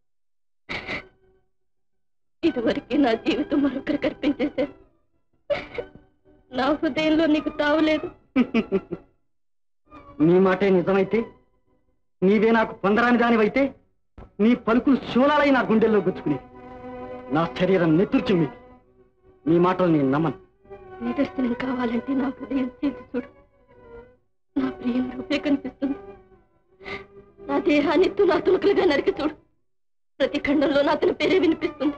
S2: ఇదివరకే నా జీవితం మరొకరు కల్పించేశారు నా హృదయంలో నీకు తావలేదు
S1: నీ మాటే నిజమైతే నీవే నాకు పొందరాని దానివైతే నీ పలుకులు శూలాలై నా గుండెల్లో గుచ్చుకుని నా శరీరం నెత్తుర్చి మీకు నీ మాటలు నేను నమ్మను
S2: నిదర్శనం కావాలంటే నా హృదయం చేసి చూడు నా ప్రియం రూపే కనిపిస్తుంది నా దేహాన్ని తులా తులకలుగా నరికి చూడు ప్రతి ఖండంలో నా అతని పేరే వినిపిస్తుంది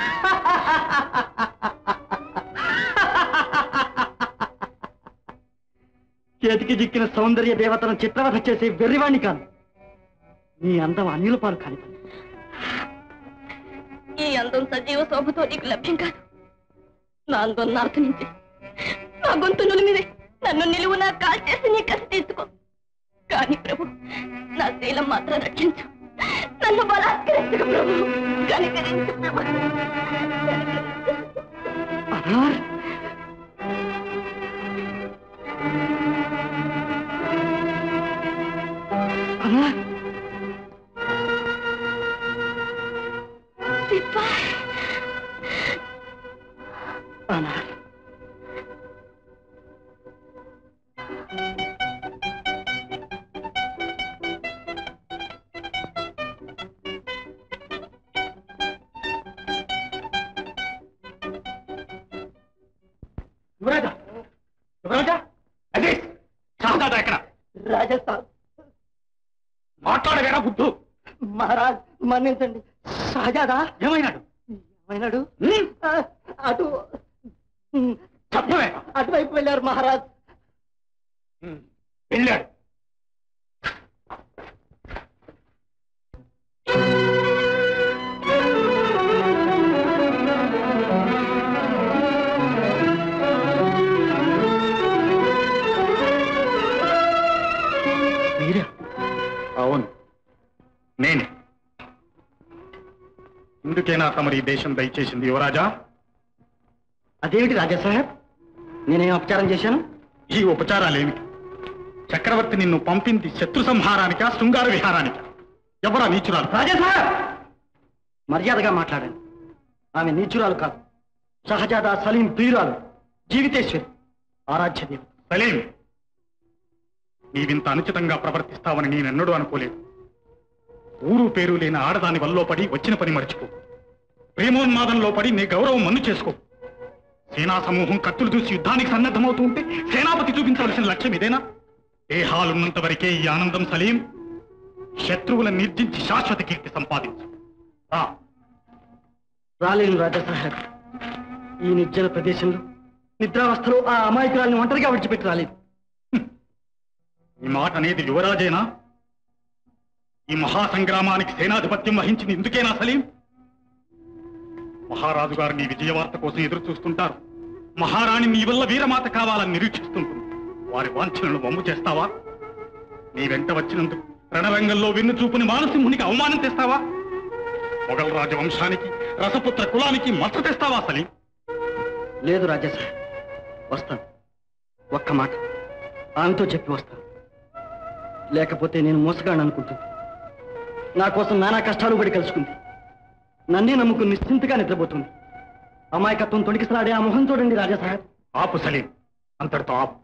S1: చేతికి జిక్కిన సౌందర్య దేవతను చిత్రవధ చేసే వెర్రివాణ్ణి కాను నీ అందం అనిల పాలు కాని పని.
S2: ఈ అందం సజీవ శోభతో నీకు లభ్యం కాదు నా అందం నాకు నుంచి నా గొంతు నులిమిదే నన్ను నిలువు నా కాల్ చేసి నీ కసి తీసుకో కానీ ప్రభు నా శీలం మాత్రం రక్షించు నన్ను బలాత్కరించు ప్రభు కనికరించు ప్రభు
S1: అనార్ అనార్
S2: సిపాయ్
S1: అనార్
S3: యువరాజా యువరాజా అదే చాందాదా ఎక్కడ
S1: రాజస్థాన్
S3: మాట్లాడవేరా బుద్ధు
S1: మహారాజ్ మన్నించండి
S3: షహజాదా
S1: ఏమైనాడు
S3: ఏమైనాడు ఆ, అటు ఉమ్,
S1: చెప్పవే
S3: అటువైపు వెళ్ళారు మహారాజ్
S1: వెళ్ళాడు
S7: మీరే అవును నేనే ఇందుకేనా తమరి ఈ దేశం దయచేసింది యువరాజా
S3: అదేమిటి రాజా సాహెబ్ నేనేం అపచారం చేశాను
S7: ఈ ఉపచారాలేమి చక్రవర్తి నిన్ను పంపింది శత్రు సంహారానికా శృంగార విహారానికా ఎవరా నీచురాలు
S3: రాజా సాహెబ్ మర్యాదగా మాట్లాడండి ఆమె నీచురాలు కాదు షహజాదా సలీం ప్రియురాలు జీవితేశ్వరి ఆరాధ్య దేవత
S7: సలీం నీవింత అనుచితంగా ప్రవర్తిస్తావని నేనెన్నడూ అనుకోలేదు ఊరు పేరు లేని ఆడదాని వల్లో పడి వచ్చిన పని మర్చిపో ప్రేమోన్మాదంలో పడి నీ గౌరవం మన్ను చేసుకో సేనా సమూహం కత్తులు చూసి యుద్ధానికి సన్నద్ధమవుతూ ఉంటే సేనాపతి చూపించవలసిన లక్ష్యం ఇదేనా దేహాలున్నంత వరకే ఈ ఆనందం సలీం శత్రువులను నిర్జించి శాశ్వత కీర్తి సంపాదించు రా
S3: రాలేను రాజా సాహెబ్ ఈ నిర్జన ప్రదేశంలో నిద్రావస్థలో ఆ అమాయకురాలను ఒంటరిగా విడిచిపెట్టి రాలేదు
S7: ఈ మాట అనేది యువరాజేనా ఈ మహాసంగ్రామానికి సేనాధిపత్యం వహించింది ఇందుకేనా సలీం మహారాజు గారు నీ విజయవార్త కోసం ఎదురు చూస్తుంటారు మహారాణి నీ వల్ల వీరమాత కావాలని నిరీక్షిస్తుంటుంది వారి వాంఛనలు వమ్ము చేస్తావా నీ వెంట వచ్చినందుకు రణరంగంలో వెన్ను చూపుని మానసింహునికి అవమానం తెస్తావా మొఘల్ రాజవంశానికి రసపుత్ర కులానికి మచ్చ తెస్తావా సలీం
S3: లేదు రాజా సాహెబ్ వస్తాను ఒక్క మాట ఆమెతో చెప్పి వస్తాను లేకపోతే నేను మోసగాను అనుకుంటుంది నా కోసం నానా కష్టాలు పడి కలుసుకుంది నన్నే నమ్ముకుని నిశ్చింతగా నిద్రపోతుంది అమాయకత్వం తొడికిసలాడే ఆ మొహం చూడండి రాజా సాహెబ్
S7: ఆపు సలీం అంతటితో ఆపు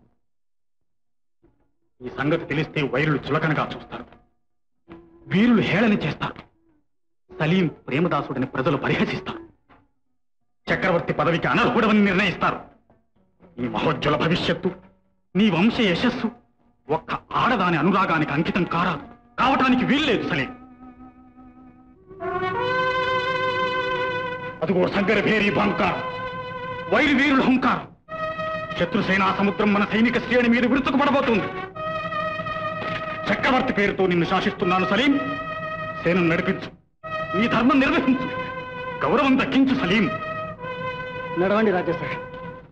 S7: ఈ సంగతి తెలిస్తే వైరులు చులకనగా చూస్తారు వీరులు హేళన చేస్తారు సలీం ప్రేమదాసుడిని ప్రజలు పరిహసిస్తారు చక్రవర్తి పదవికి అనర్హుడవని నిర్ణయిస్తారు ఈ మహోజ్వల భవిష్యత్తు నీ వంశ యశస్సు ఒక్క ఆడదాని అనురాగానికి అంకితం కారాదు కావటానికి వీల్లేదు సలీం అదిగో సంగర భేరీ బంకారం వైరు వీరుల హుంకారం శత్రు సేనా సముద్రం మన సైనిక శ్రేణి మీద విరుచుకుపడబోతుంది చక్రవర్తి పేరుతో నిన్ను శాసిస్తున్నాను సలీం సేనను నడిపించు నీ ధర్మం నిర్వహించు గౌరవం దక్కించు సలీం
S3: నడవండి రాజా సాహెబ్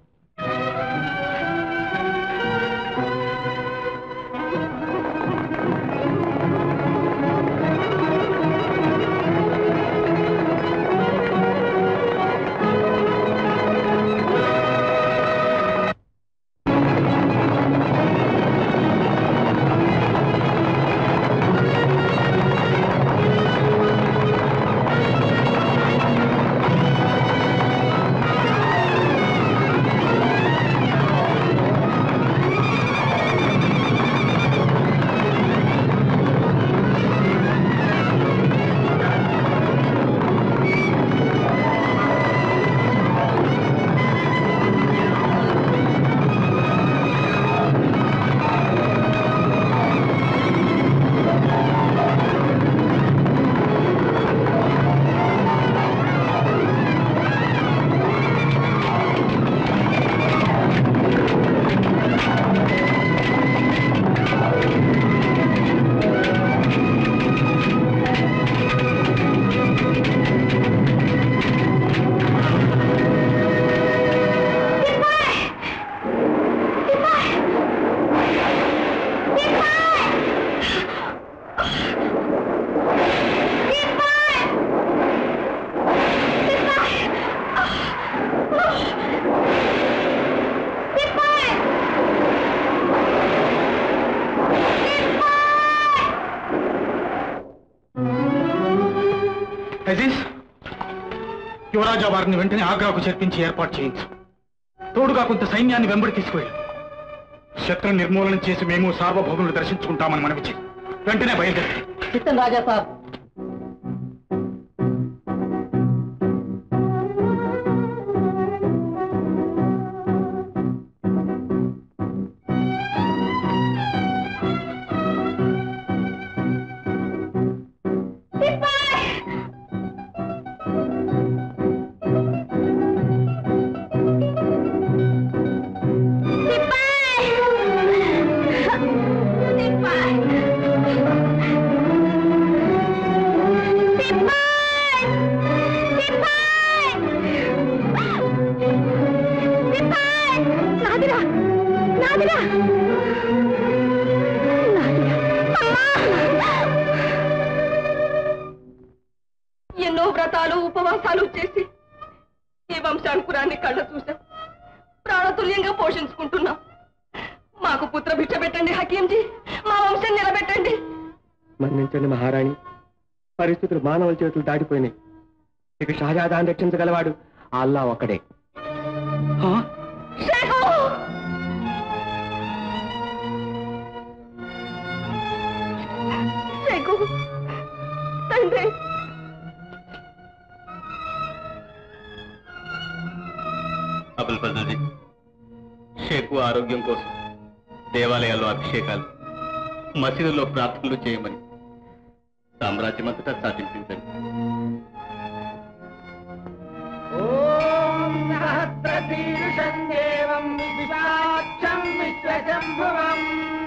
S7: అజీజ్ యువరాజా వారిని వెంటనే ఆగ్రాకు చేర్పించి ఏర్పాటు చేయించు తోడుగా కొంత సైన్యాన్ని వెంబడి తీసుకువెళ్ళు శత్రు నిర్మూలన చేసి మేము సార్వభౌములు దర్శించుకుంటామని మనవి చెయ్యి వెంటనే బయలుదేరి
S3: చిత్తం రాజా సాబ్
S2: నాదిరా నాదిరా
S4: ఎన్నో వ్రతాలు ఉపవాసాలు చేసి ఈ వంశానుకురాన్ని కళ్ళ చూసాం ప్రాణతుల్యంగా పోషించుకుంటున్నాం మాకు పుత్ర భిక్ష పెట్టండి హకీంజీ మా వంశం నిలబెట్టండి
S3: మన్నించండి మహారాణి పరిస్థితులు మానవుల చేతులు దాటిపోయినాయి ఇక షాజాదాన్ని రక్షించగలవాడు ఆ అల్లా ఒక్కడే
S4: షేఖు! షేఖు! తండ్రి
S5: అబుల్ ఫజల్జీ షేకు ఆరోగ్యం కోసం దేవాలయాల్లో అభిషేకాలు మసీదుల్లో ప్రార్థనలు చేయమని సామ్రాజ్యమంతటా చాటింపించండి
S3: ఓం సహస్రశీర్షం దేవం విశాక్షం విశ్వశంభువం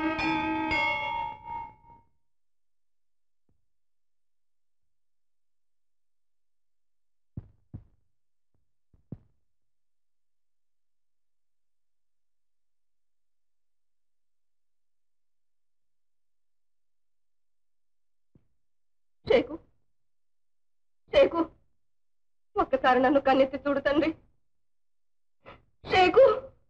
S4: షేకు షేకు ఒక్కసారి నన్ను కన్నెత్తి చూడు తండ్రి షేకు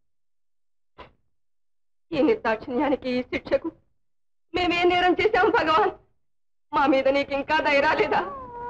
S4: ఈ నిర్దాక్షిణ్యానికి ఈ శిక్షకు మేమే నేరం చేశాం భగవాన్ మా మీద నీకు ఇంకా ధైర్యాలేదా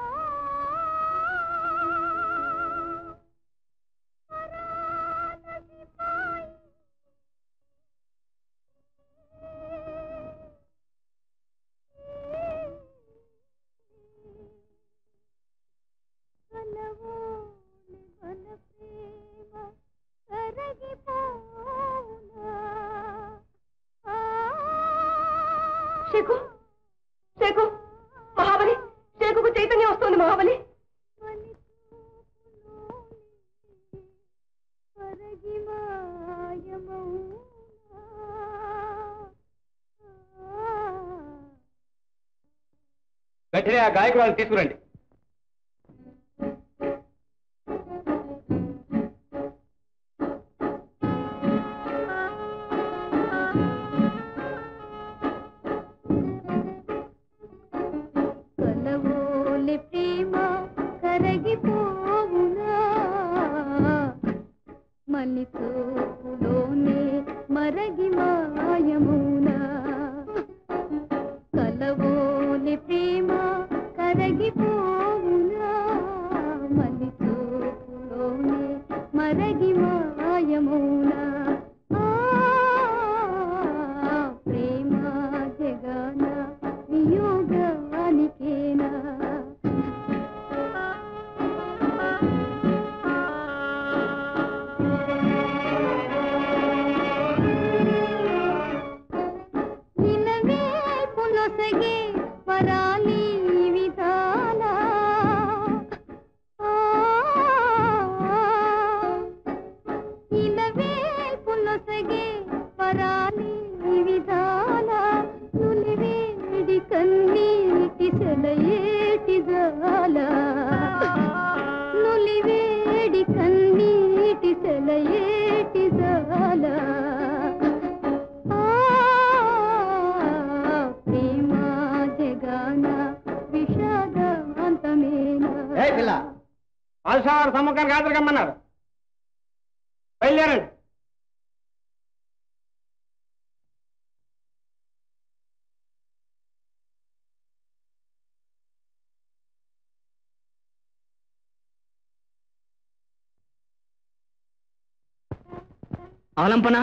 S4: షేకు షేకు మహాబలి షేకుకు చైతన్యం వస్తుంది మహాబలి
S5: వెంటనే ఆ గాయకురాలు తీసుకురండి
S6: కలవోలి ప్రేమ కరగిపోవునా మల్లి తోపులోనే మరగి మాయమునా కలవోలి ప్రేమ కరగిపోవునా మల్లి తోపులోనే మరగి మాయమునా ఆ, ప్రేమ జగన వియోగానికేనా నిలవే పునొసగే వరాలి విధాల నిలవే పునొసగే వరాలి విధాల నులివేడి కన్నీటి సెలయేటి జాల నులివేడి కన్నీటి సెలయేటి జాల ప్రేమ జగాన విషాదాంతమేనా
S3: ఏ పిల్ల పాల్సావారు సమ్మకానికి హాజరు కమ్మన్నారు బయలుదేరండి
S1: ఆలంపన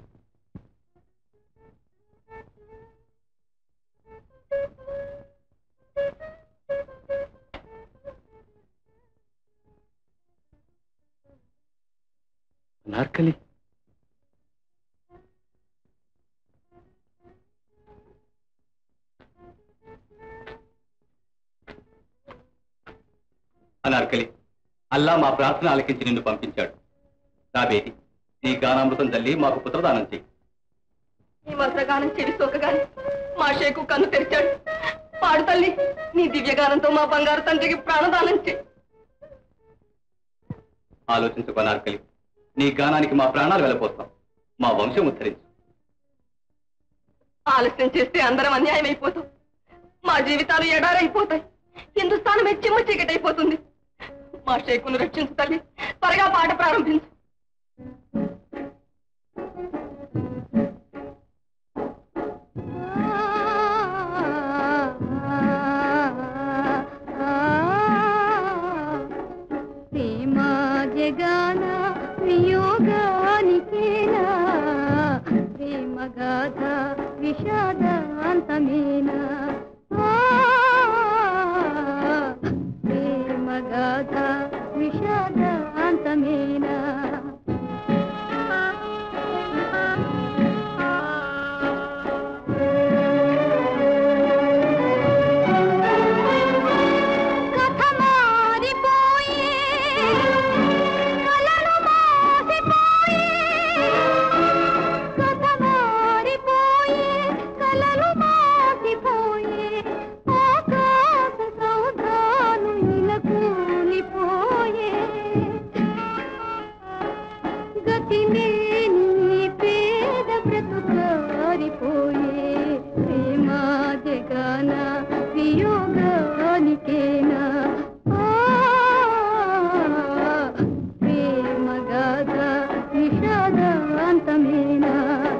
S3: నార్కలి
S5: అనార్కలి అల్లా మా ప్రార్థన ఆలకించి నిన్ను పంపించాడు నా బేటి నీ గానామృతం తల్లి మాకు పుత్రదానం చెయ్యి
S4: ఈ మంత్రగానం చెవి సోకగాని మా షేకు కన్ను తెరిచాడు పాడు తల్లి నీ దివ్యగానంతో మా బంగారు తండ్రికి ప్రాణదానం చేయి
S5: ఆలోచించుకో నార్కలి నీ గానానికి మా ప్రాణాలు వెళ్ళపోస్తాం మా వంశం ఉద్ధరించు
S4: ఆలస్యం చేస్తే అందరం అన్యాయం అయిపోతాం మా జీవితాలు ఎడారైపోతాయి హిందుస్థానమే చిమ్మ చీకటైపోతుంది మా షేకును రక్షించు తల్లి త్వరగా పాట ప్రారంభించు
S6: ప్రేమ జగాన వియోగానికేనా ప్రేమ గాథ విషాదాంతమేనా ఆ, ప్రేమ గాథ విషాదాంతమేనా కథ మారిపోయే కలలు మాసిపోయే కథ మారిపోయే కలలు మాసిపోయే ఆకాశ సౌధాలు ఇలా కూలిపోయే గతి లేని పేద బ్రతుకారిపోయే ప్రేమ జగాన వియోగానికేనా ఆ, ప్రేమ గాథ విషాదాంతమేనా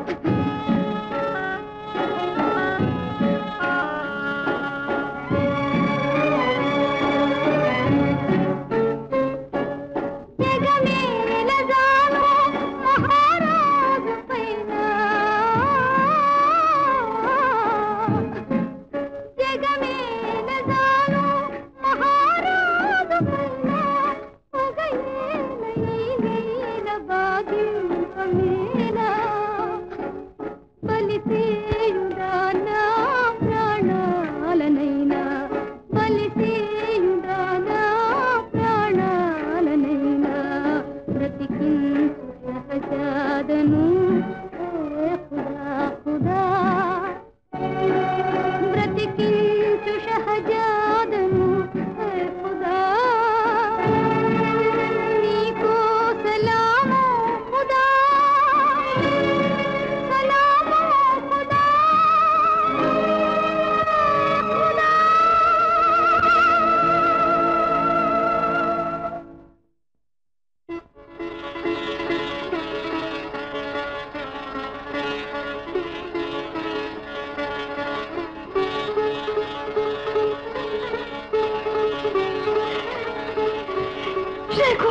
S6: జగమేలగాను మహారాజు పైన జగమేలగాను మహారాజు పైన పొగయేల ఈ నీల భాగ్యంపమేనా బలిసేయుడా నా ప్రాణాలనైనా బలిసేయుడా నా ప్రాణాలనైనా బ్రతికించు సహజాదను ఏ ఖుదా ఖుదా బ్రతికించు షహజాదను ఏ ఖుదా నీకో సలాము ఖుదా సలాము ఖుదా ఖుదా
S4: షేకు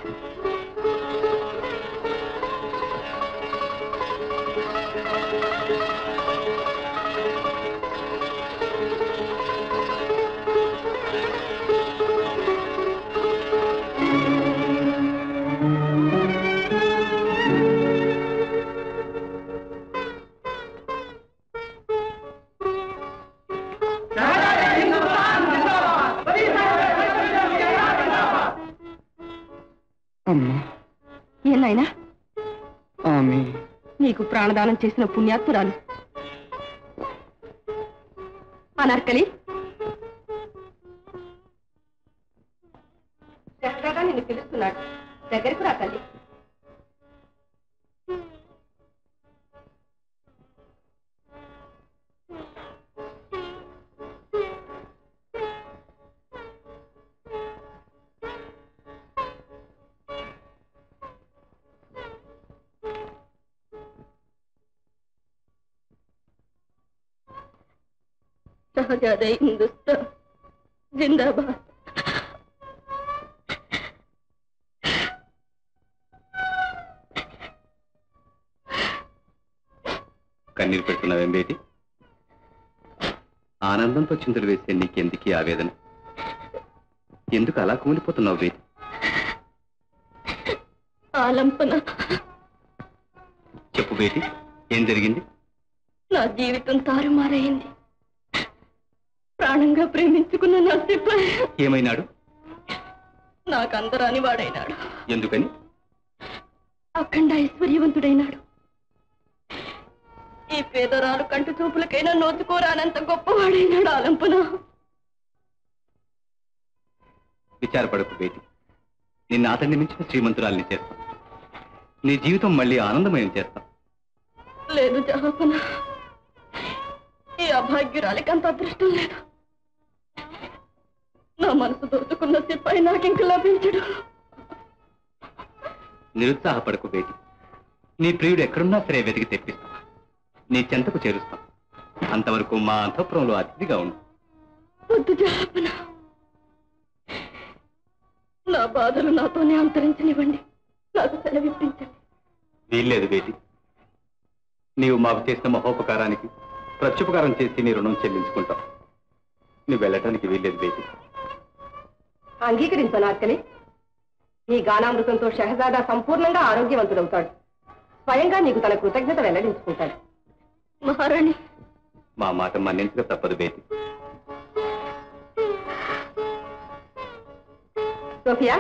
S7: అమ్మా
S4: ఏనాయనా
S7: ఆమె
S4: నీకు ప్రాణదానం చేసిన పుణ్యాత్మురాలు అనార్కలి చక్కగా నిన్ను పిలుస్తున్నాడు దగ్గరికి రా తల్లి
S2: शहजादे हिंदुस्तान जिंदाबाद
S5: కన్నీరు పెడుతున్నావేం బేటి ఆనందంతో చింతలు వేసే నీకెందుకు ఈ ఆవేదన ఎందుకు అలా కుమిలిపోతున్నావు బేటి
S2: ఆలంపన
S5: చెప్పు బేటి ఏం జరిగింది
S2: నా జీవితం తారుమారైంది ప్రాణంగా ప్రేమించుకున్న నా సిపాయి
S5: ఏమైనాడు
S2: నాకు అందరాని వాడైనాడు
S5: ఎందుకని
S2: అఖండ ఐశ్వర్యవంతుడైనాడు ఈ పేదరాలు కంటి చూపులకైనా నోచుకోరానంత గొప్పవాడైనాడు ఆలంపన
S5: విచారపడకు బేటి నిన్ను అతన్ని మించిన శ్రీమంతురాల్ని చేస్తాం నీ జీవితం మళ్ళీ ఆనందమయం చేస్తాం
S2: లేదు జహాపన ఈ అభాగ్యురాలికి అంత అదృష్టం లేదు నా మనసు దోచుకున్న సిపాయి నాకింక లభించడు
S5: నిరుత్సాహపడకు బేటి నీ ప్రియుడు ఎక్కడున్నా సరే వెతికి తెప్పిస్తా నీ చెంతకు చేరుస్తాం అంతవరకు మా అంతఃపురంలో అతిథిగా ఉండు
S2: వద్దు జహాపన నా బాధలు నాతోనే అంతరించనివ్వండి నాకు సెలవిప్పించండి
S5: వీల్లేదు బేటి నీవు మాకు చేసిన మహోపకారానికి ప్రత్యుపకారం చేసి నీ రుణం చెల్లించుకుంటాం నువ్వు వెళ్ళటానికి వీల్లేదు బేటి
S4: అంగీకరించను అక్కలి ఈ గానామృతంతో షహజాదా సంపూర్ణంగా ఆరోగ్యవంతుడవుతాడు స్వయంగా నీకు తన కృతజ్ఞత వెల్లడించుకుంటాడు
S2: మహారాణి
S5: మా మాట మన్నించక తప్పదు బేటి
S4: సోఫియా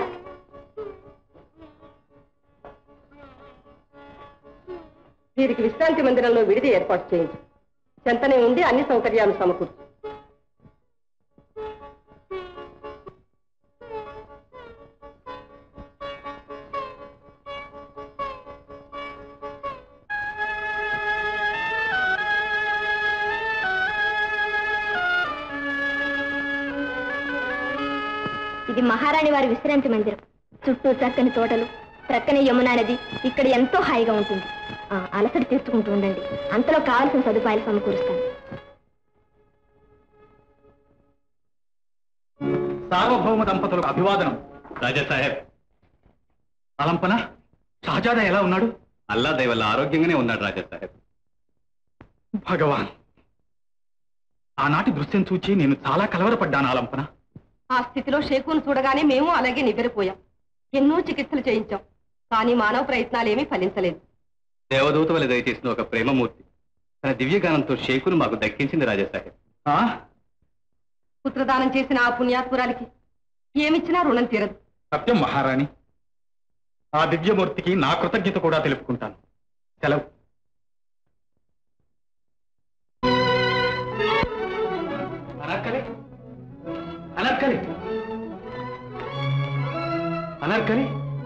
S4: వీరికి విశ్రాంతి మందిరంలో విడిది ఏర్పాటు చేయించు చెంతనే ఉండి అన్ని సౌకర్యాలు సమకూర్చు
S2: ఇది మహారాణి వారి విశ్రాంతి మందిరం చుట్టూ చక్కని తోటలు ప్రక్కనే యమునా నది ఇక్కడ ఎంతో హాయిగా ఉంటుంది ఆ, అలసట తీర్చుకుంటూ ఉండండి అంతలో కావలసిన సదుపాయాలు సమకూరుస్తాను
S7: సార్వభౌమ దంపతులకు అభివాదనం
S5: రాజా సాహెబ్
S7: అలంపన షహజాదా ఎలా ఉన్నాడు
S5: అల్లా దయ వల్ల ఆరోగ్యంగానే ఉన్నాడు రాజా సాహెబ్
S7: భగవాన్ ఆనాటి దృశ్యం చూచి నేను చాలా కలవరపడ్డాను ఆలంపన
S4: ఆ స్థితిలో షేకును చూడగానే మేము అలాగే నివ్వెరపోయాం ఎన్నో చికిత్సలు చేయించాం కానీ మానవ ప్రయత్నాలేమీ ఫలించలేదు
S5: దేవదూత వల్ల దయచేసిన ఒక ప్రేమమూర్తి తన దివ్యగానంతో షేకును మాకు దక్కించింది రాజా సాహెబ్
S7: ఆ?
S4: పుత్రదానం చేసిన ఆ పుణ్యాత్పురాలకి ఏమిచ్చినా రుణం తీరదు
S7: సత్యం మహారాణి ఆ దివ్యమూర్తికి నా కృతజ్ఞత కూడా తెలుపుకుంటాను సెలవు అనర్కలి అనర్కలి అనర్కలి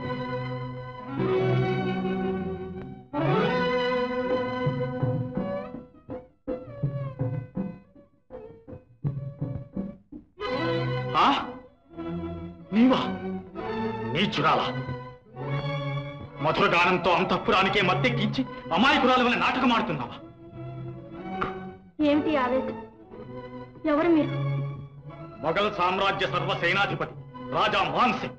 S7: ఆ? నీవా నీచురాలా మధురగానంతో అంతఃపురానికే మత్తెక్కించి అమాయకురాల వల్ల నాటకం ఆడుతున్నావా
S2: ఏమిటి ఆవేశం ఎవరు మీరు
S7: మొఘల్ సామ్రాజ్య సర్వ సేనాధిపతి రాజా మాన్ సింగ్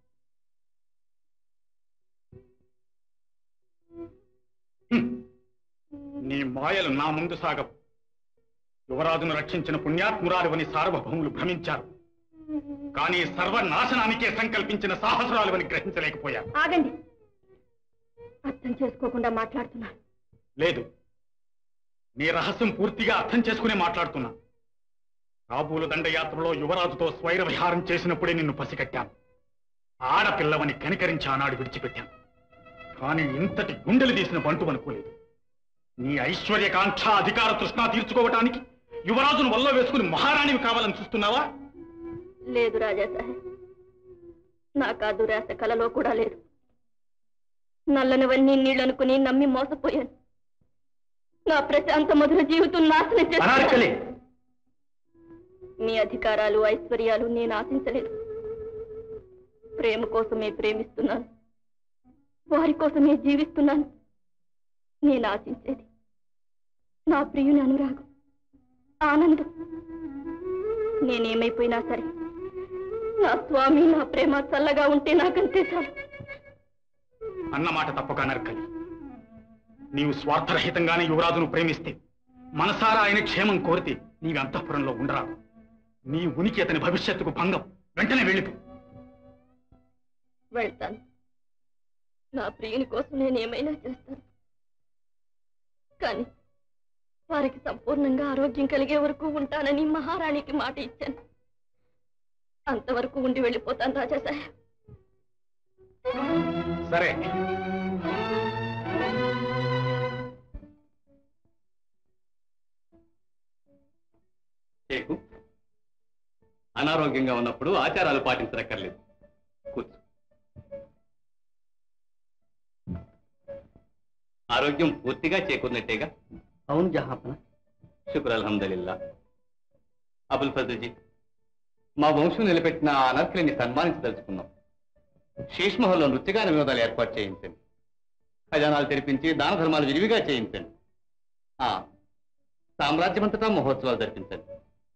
S7: హ్మ్. నీ మాయలు నా ముందు సాగవు యువరాజును రక్షించిన పుణ్యాత్మురాలువని సార్వభౌములు భ్రమించారు కానీ సర్వనాశనానికే సంకల్పించిన సాహసురాలువని గ్రహించలేకపోయారు
S2: ఆగండి అర్థం చేసుకోకుండా మాట్లాడుతున్నారు
S7: లేదు నీ రహస్యం పూర్తిగా అర్థం చేసుకునే మాట్లాడుతున్నా కాబూలు దండయాత్రలో యువరాజుతో స్వైర విహారం చేసినప్పుడే నిన్ను పసిగట్టాను ఆడపిల్లవని కనికరించి ఆనాడు విడిచిపెట్టాను కానీ ఇంతటి గుండెలు తీసిన బంటు అనుకోలేదు నీ ఐశ్వర్యకాంక్ష అధికార తృష్ణ తీర్చుకోవటానికి యువరాజును వల్ల వేసుకుని మహారాణివి కావాలని చూస్తున్నావా
S2: లేదు రాజా సాహెబ్ నాకు ఆ దురాశ కలలో కూడా లేదు నల్లనివన్నీ నీళ్ళనుకుని నమ్మి మోసపోయాను నా ప్రశాంత మధుర జీవితం నాశనం
S7: అనార్కలి
S2: చేశాను మీ అధికారాలు ఐశ్వర్యాలు నేను ఆశించలేదు ప్రేమ కోసమే ప్రేమిస్తున్నాను వారి కోసమే జీవిస్తున్నాను నేను ఆశించేది నా ప్రియుని అనురాగం ఆనందం నేనేమైపోయినా సరే నా స్వామి నా ప్రేమ చల్లగా ఉంటే నాకంతే చాలు
S7: అన్నమాట తప్పక నరకలి నీవు స్వార్థరహితంగానే యువరాజును ప్రేమిస్తే మనసారా ఆయన క్షేమం కోరితే నీవి అంతఃపురంలో ఉండరాదు నీ ఉనికి అతని భవిష్యత్తుకు భంగం వెంటనే వెళ్ళిపో
S2: వెళ్తాను నా ప్రియుని కోసం నేను ఏమైనా చేస్తాను కానీ వారికి సంపూర్ణంగా ఆరోగ్యం కలిగే వరకు ఉంటానని మహారాణికి మాట ఇచ్చాను అంతవరకు ఉండి వెళ్ళిపోతాను రాజా సాహెబ్
S7: సరే
S5: షేకు అనారోగ్యంగా ఉన్నప్పుడు ఆచారాలు పాటించనక్కర్లేదు కూర్చో ఆరోగ్యం పూర్తిగా చేకూరినట్టేగా
S1: అవును జహాపన
S5: శుక్ర అల్హమ్దుల్లా అబుల్ ఫజల్జీ మా వంశం నిలబెట్టిన ఆ అనర్కులని సన్మానించదలుచుకున్నాం శీష్మహల్లో నృత్యగాన వినోదాలు ఏర్పాటు చేయించండి ఖజానాలు తెరిపించి దాన ధర్మాలు విరివిగా చేయించండి ఆ సామ్రాజ్యమంతటా మహోత్సవాలు జరిపించండి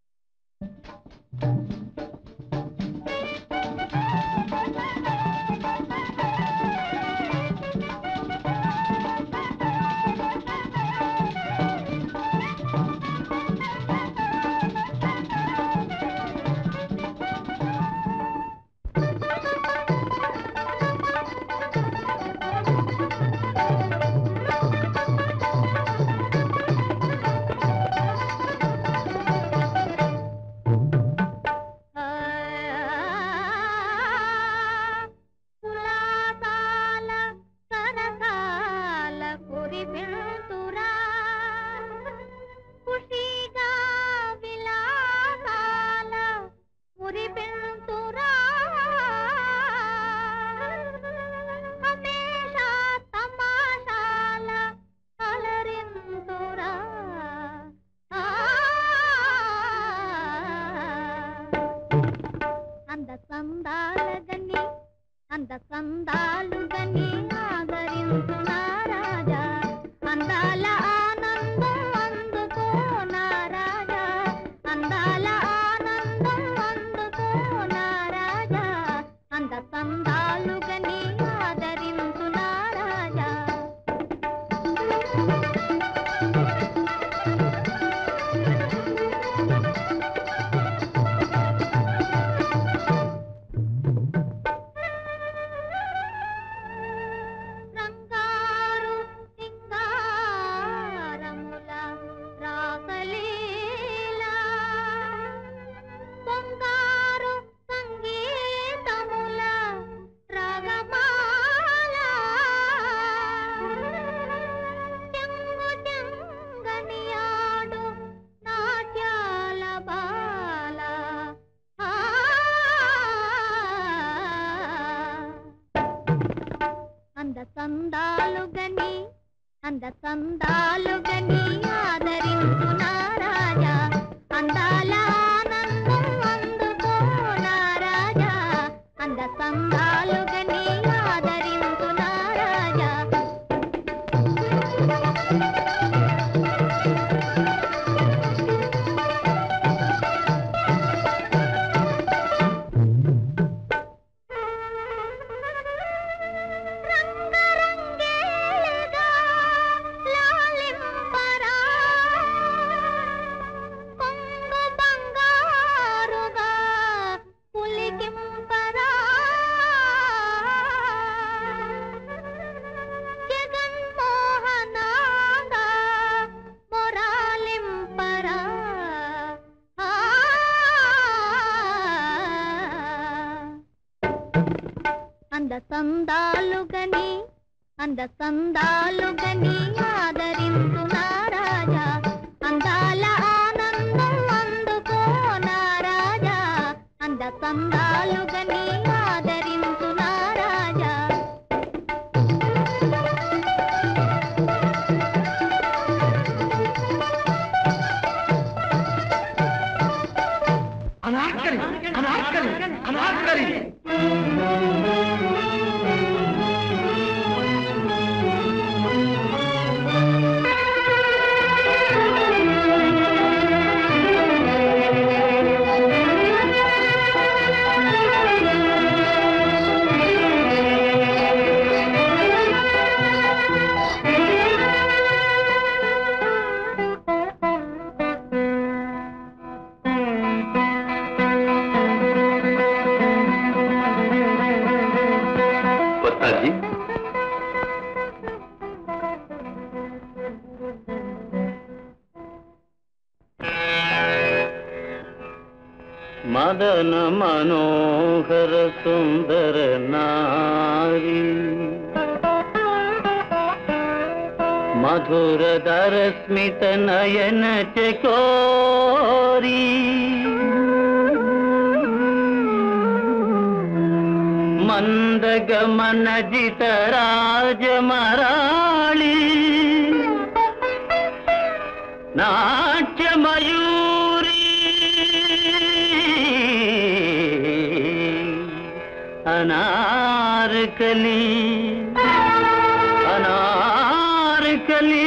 S6: కులాసాల సరసాల కురిపెంతురా ఖుషిగా విలాసాల కురిపెంతురా హమేషా తమాషాల అలరింతురా ఆ అంద సందాలగని అంద సందాలుగని ఆదరించునా రాజా అందాల ఆనందం అందుకో నా రాజా అందాల ఆనందం అందుకో నా రాజా అంద సందాలుగని ఆదరించునా రాజా రంగారు సింగారముల రాసలీల పొంగారు సంగీతముల రాగమాల చెంగు చెంగనియాడు నాట్యాల బాల ఆ అంద సందాలుగని అంద సందాలుగని ఆదరించునా రాజా అందాల ఆనందం అందుకో నా రాజా అంద సందాలుగని ఆదరించునా రాజా రంగరంగేలుగా లాలింపరా కొంగు బంగారుగా పులికింపరా జగన్మోహనాగా మొరాలింపరా ఆ అంద సందాలుగని అంద సందాలుగని ఆదరించునా రాజా అందాల ఆనందం అందుకో నా రాజా అంద సందాలుగని ఆదరించునా రాజా
S3: అనార్కలి అనార్కలి అనార్కలి
S5: వస్తాజీ
S1: మదన మనోహర సుందర నారి మధురధర స్మిత నయన చకోరీ మందగమన జిత రాజమరాళీ నాట్యమయూరి అనార్కలి అనార్కలి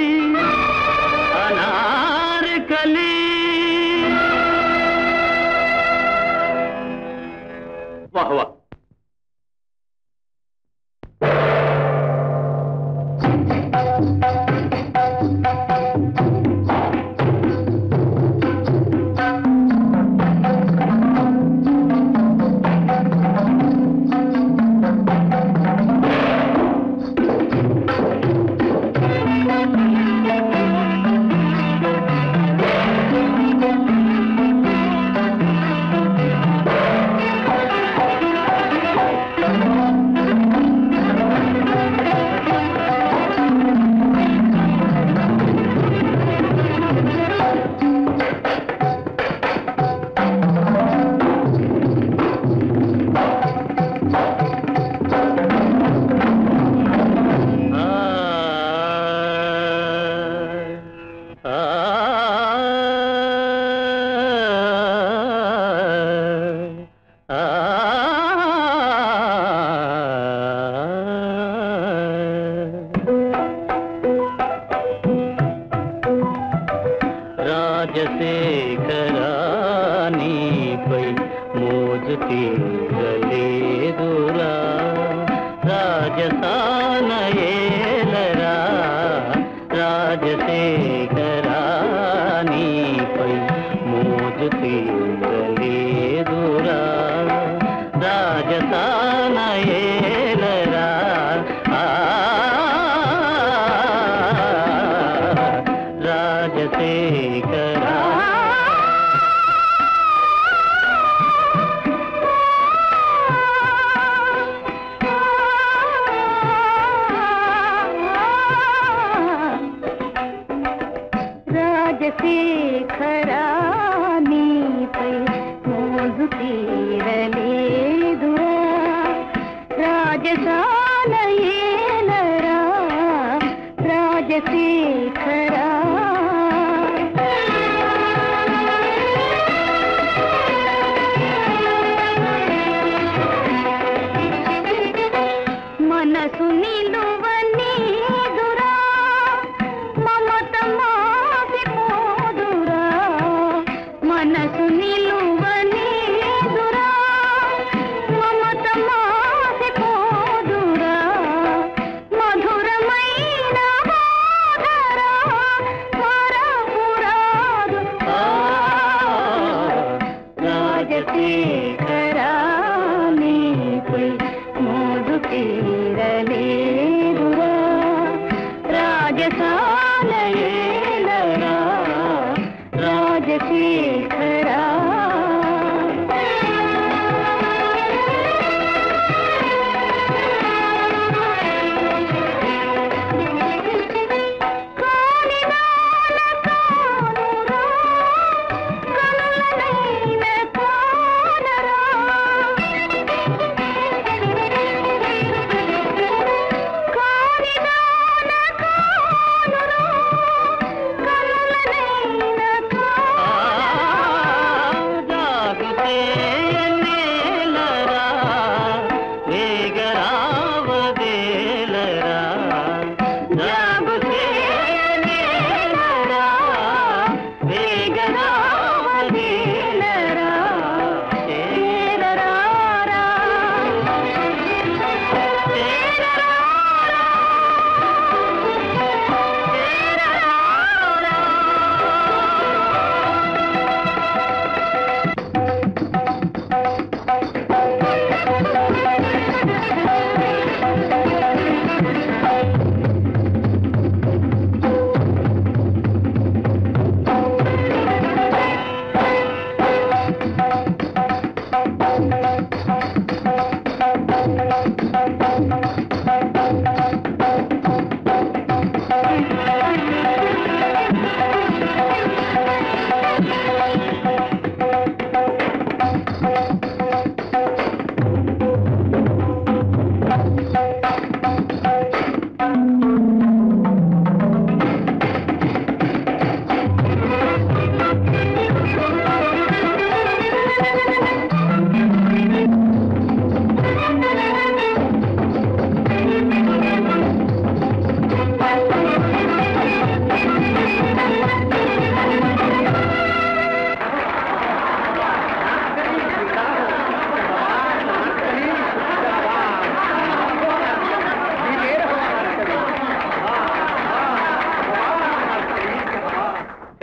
S1: అనార్కలి వాహ్ వాహ్ రాజశేఖరానిపై మోజు తీరలేదురా రాజసానయేలరా రాజశేఖరానిపై మోజు తీరలేదురా రాజసానయేలరా ఆ రాజశేఖరా
S6: రాజశేఖరానిపై మోజు తీరలేదురా రాజసాలయేలరా రాజశేఖరా మనసు నిలువనీదురా మమత మాసిపోదురా మనసు నిలువనీదురా మమత మాసిపోదురా మధురమైన బాధరా మరపురాదు రాజశేఖరానిపై మోదు తీరలేదురా రాజసాలయేలరా రాజశేఖరా కానిదాన కానురా కనులనైన కానరా కానిదాన కానురా కనులనైన
S1: జాగుతే నేలరా వేగరావదేలరా జాగుతే నేలరా వేగరావదేలరా చేరరారా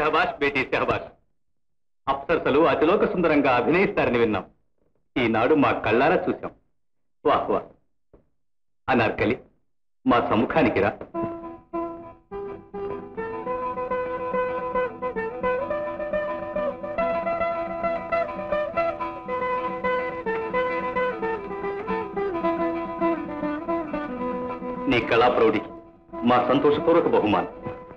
S5: షహబాష్ బేటీ షహబాష్ అప్సరసలు అతిలోక సుందరంగా అభినయిస్తారని విన్నాం ఈనాడు మా కళ్ళారా చూశాం వాహ్ వాహ్ అనార్కలి మా సముఖానికి రా నీ కళా ప్రౌఢికి మా సంతోషపూర్వక బహుమానం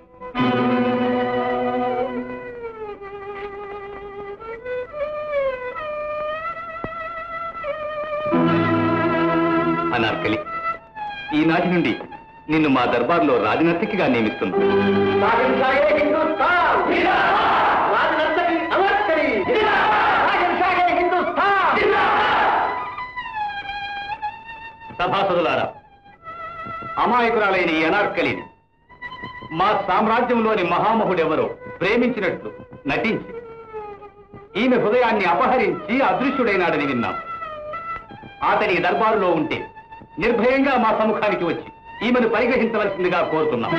S5: అనార్కలి ఈనాటి నుండి నిన్ను మా దర్బార్లో రాజనర్తకిగా నియమిస్తున్నాం
S3: సాగం సాగే హిందుస్థాన్ రాజనంతరి అమర్కరి సాగం సాగే హిందుస్థాన్
S5: సభాసదులారా అమాయకురాలైన ఈ అనార్కలిని మా సామ్రాజ్యంలోని మహామహుడెవరో ప్రేమించినట్లు నటించి ఈమె హృదయాన్ని అపహరించి అదృశ్యుడైనాడని విన్నాం అతని దర్బారులో ఉంటే నిర్భయంగా మా సముఖానికి వచ్చి ఈమెను పరిగ్రహించవలసిందిగా కోరుతున్నాం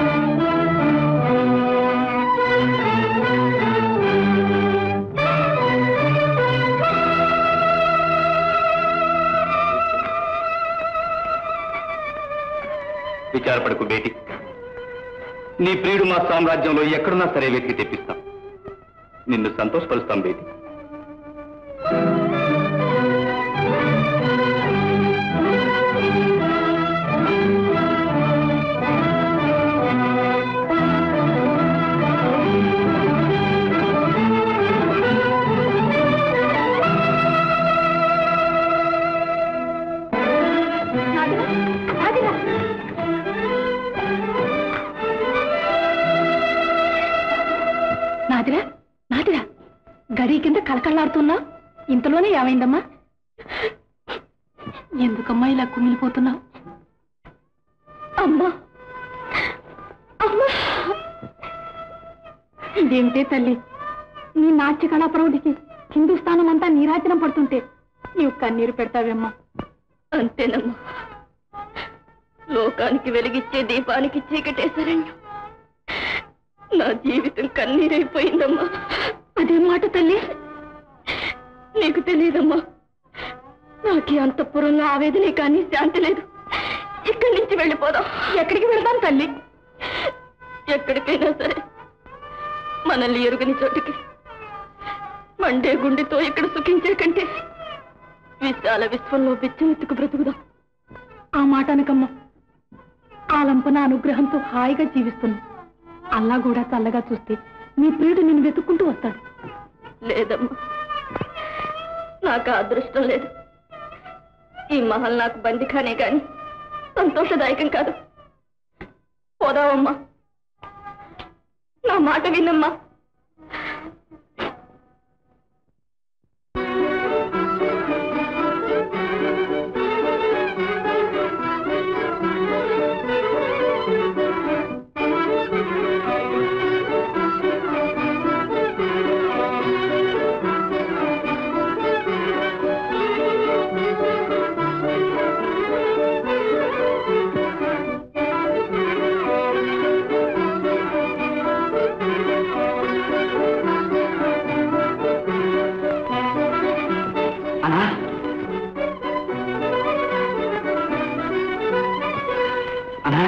S5: విచారపడకు బేటి నీ ప్రియుడు మా సామ్రాజ్యంలో ఎక్కడున్నా సరే వెతికి తెప్పిస్తాం నిన్ను సంతోషపరుస్తాం బేటి
S2: నాదిరా, నాదిరా. నాదిరా నాదిరా గడి కింద కలకల్లాడుతున్నా ఇంతలోనే ఏమైందమ్మా ఎందుకమ్మా ఇలా కుమిలిపోతున్నావు అమ్మా అమ్మా ఇదేమిటే తల్లి నీ నాట్య కళాప్రౌఢికి హిందుస్థానం అంతా నీరాజనం పడుతుంటే నీవు కన్నీరు పెడతావేమ్మా అంతేనమ్మా లోకానికి వెలిగిచ్చే దీపానికి చీకటేశారండి నా జీవితం కన్నీరైపోయిందమ్మా అదే మాట తల్లి నీకు తెలియదమ్మా నాకే అంతఃపురంలో ఆవేదనే కానీ శాంతి లేదు ఇక్కడి నుంచి వెళ్ళిపోదాం ఎక్కడికి వెళ్దాం తల్లి ఎక్కడికైనా సరే మనల్ని ఎరుగని చోటికి మండే గుండెతో ఇక్కడ సుఖించే కంటే విశాల విశ్వంలో బిచ్చమెత్తుకు బ్రతుకుదాం ఆ మాట అనకమ్మా ఆ లంపన అనుగ్రహంతో హాయిగా జీవిస్తున్నాం అల్లా కూడా చల్లగా చూస్తే మీ ప్రియుడు నిన్ను వెతుక్కుంటూ వస్తాడు లేదమ్మా నాకు ఆ అదృష్టం లేదు ఈ మహల్ నాకు బందిఖానే కాని సంతోషదాయకం కాదు పోదావమ్మా నా మాట విన్నమ్మా
S3: అనా అనా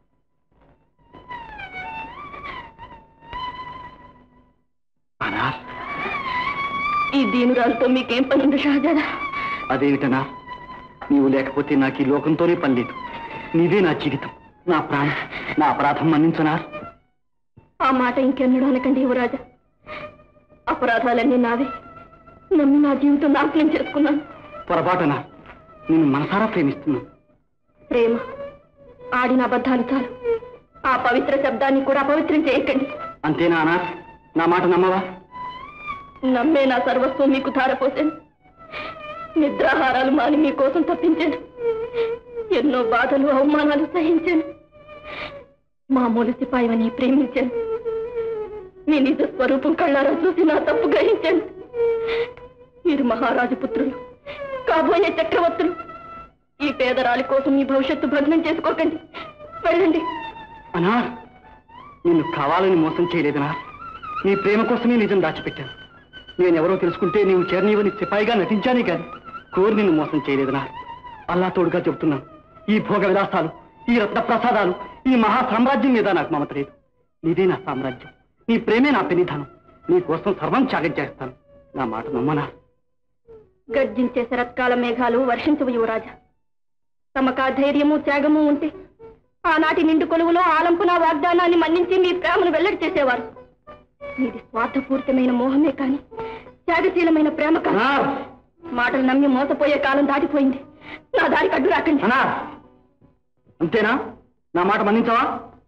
S3: అనా
S2: ఈ దీనురాలతో మీకేం పని ఉంది షాజాదా
S3: అదేమిటనా నీవు లేకపోతే నాకు ఈ లోకంతోనే పని లేదు నీవే నా జీవితం నా ప్రాణం నా అపరాధం మన్నించనా
S2: ఆ మాట ఇంకెన్నడూ అనకండి యువరాజా అపరాధాలన్నీ నావే నమ్మి నా జీవితం నాశనం చేసుకున్నాను
S3: పొరపాటునా నేను మనసారా ప్రేమిస్తున్నాను
S2: ప్రేమ ఆడిన అబద్ధాలు చాలు ఆ పవిత్ర శబ్దాన్ని కూడా అపవిత్రం చేయకండి
S3: అంతేనా అనా నా మాట నమ్మవా
S2: నమ్మే నా సర్వస్వం మీకు ధారపోసాను నిద్రాహారాలు మాని మీకోసం తప్పించాను ఎన్నో బాధలు అవమానాలు సహించాను మామూలు సిపాయివని ప్రేమించాను మీ నిజ స్వరూపం కళ్ళారా చూసి నా తప్పు గ్రహించాను మీరు మహారాజు పుత్రులు కాబోయే చక్రవర్తులు ఈ పేదరాలి కోసం మీ భవిష్యత్తు భగ్నం చేసుకోకండి వెళ్ళండి
S3: అనా నిన్ను కావాలని మోసం చేయలేదనా
S1: నీ ప్రేమ కోసమే నిజం దాచిపెట్టాను నేనెవరో తెలుసుకుంటే నీవు చేరనీవని సిపాయిగా నటించానే కాదు కోరి నిన్ను మోసం చేయలేదు నా అల్లా తోడుగా చెబుతున్నాను ఈ భోగ విలాసాలు ఈ రత్న ప్రసాదాలు ఈ మహా సామ్రాజ్యం మీద నాకు మమత లేదు నీదే నా సామ్రాజ్యం నీ ప్రేమే నా పెనిధానం నీ కోసం సర్వం త్యాగం చేస్తాను నా మాట నమ్మనా
S2: గర్జించే శరత్కాల మేఘాలు వర్షించవు యువరాజా తమకా ధైర్యము త్యాగము ఉంటే ఆనాటి నిండు కొలువులో ఆలంపున వాగ్దానాన్ని మన్నించి మీ ప్రేమను వెల్లడి చేసేవారు మీది స్వార్థపూరితమైన మోహమే కాని త్యాగశీలమైన ప్రేమ కాని
S1: అనార్
S2: మాటలు నమ్మి మోసపోయే కాలం దాటిపోయింది నా దారికి అడ్డు రాకండి
S1: అనార్ అంతేనా నా మాట మన్నించవా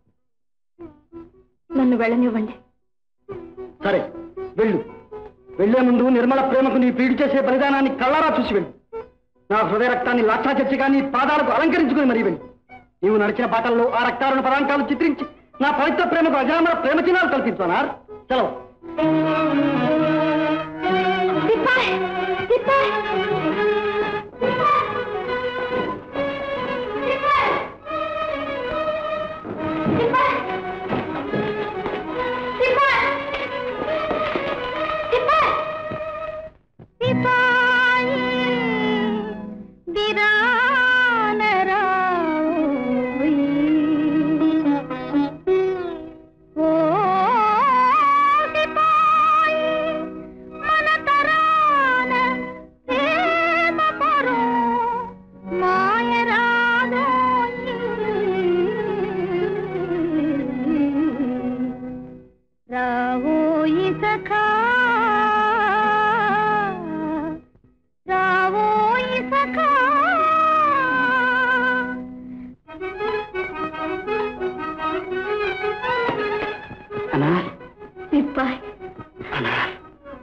S2: నన్ను వెళ్ళనివ్వండి
S1: సరే వెళ్ళు వెళ్లే ముందు నిర్మల ప్రేమకు నీ పీడి చేసే బలిదానాన్ని కళ్ళారా చూసి వెళ్ళు నా హృదయ రక్తాన్ని లాక్షా చర్చిగా నీ పాదాలకు అలంకరించుకుని మరీ వెళ్ళు నీవు నడిచిన బాటల్లో ఆ రక్తాలను పదాంకాలు చిత్రించి నా పవిత్ర ప్రేమకు అజామర ప్రేమ చిహ్నాలు కల్పించానార్ సెలవు
S2: సిపాయ్! సిపాయ్! సిపాయ్! సిపాయ్! సిపాయ్! సిపాయ్!
S6: సిపాయి దిరానరాయి ఓ సిపాయి మన తరాన ప్రేమ పరో మాయరాదోయి రావోయి సఖా రావోయి సఖా
S1: అనార్
S2: సిపాయ్
S1: అనార్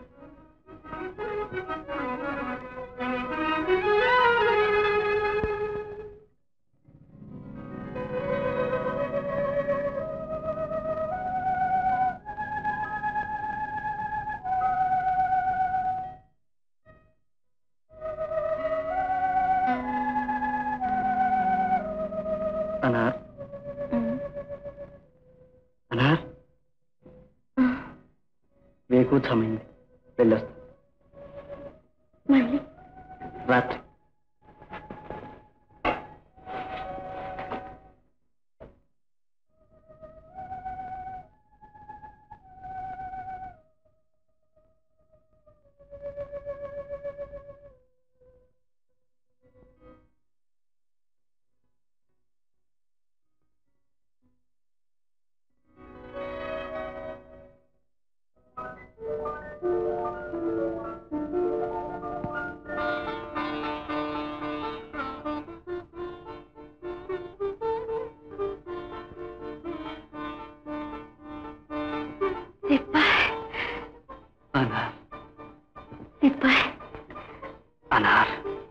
S1: అనార్ అనార్ వేకూర్చమైంది వెళ్ళొస్తా
S2: మళ్ళీ
S1: రాత్రి
S2: సిపాయ్
S1: అనార్
S2: సిపాయ్
S1: అనార్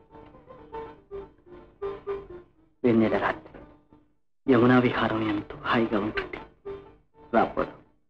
S1: వెన్నెల రాత్రి యమునా విహారం ఎంతో హాయిగా ఉంటుంది రాపోదు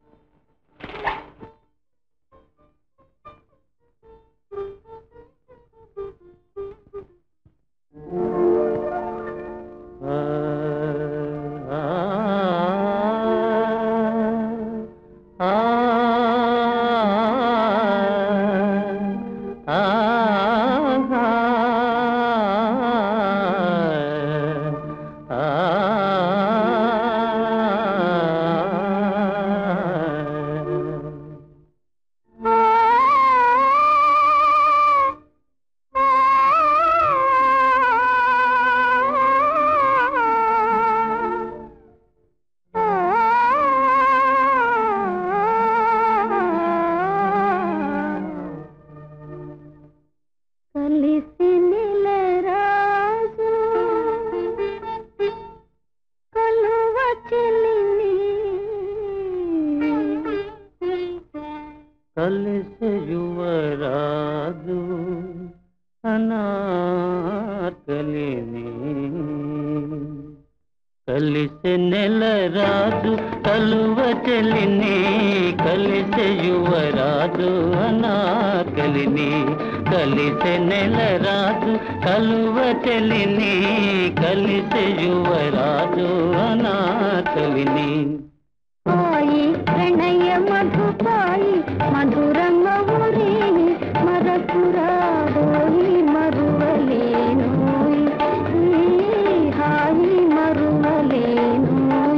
S6: కలిసి నిలరాజు కలువ చెల్లిని
S8: కలిసి యువరాజు అనార్కలిని కలిసి నెలరాజు కలువ చెల్లిని కలిసి యువరాజు అనార్కలిని కలిసి నెలరాజు కలువ చెల్లిని కలిసి యువరాజు అనార్కలిని
S6: పాయి ప్రణయ మధుపాయి మధురమ్మ ఊరి మరపురాడోయి మరువలేను ఈ హాయి మరువలేను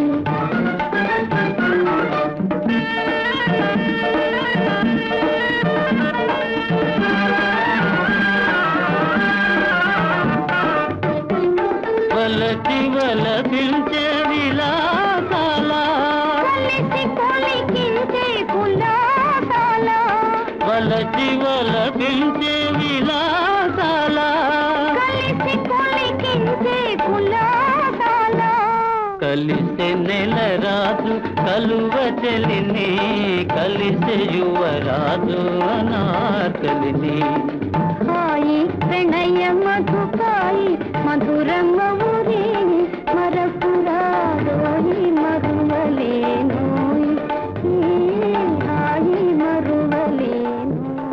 S8: వలచి వలపించే విలాసాల
S6: కలిసి కొలికించే కులాసాల
S8: వలచి వలపించే విలాసాల
S6: కలిసి కొలికించే కులాసాల
S8: కలిసే నెల రాజు కలువ చెలిని కలిసే యువరాజు అనార్కలిని
S6: హాయి ప్రణయ మధుకాయి మధురమ్మ ఊరి మరపురాడోయి మరువలేను ఈ హాయి మరువలేను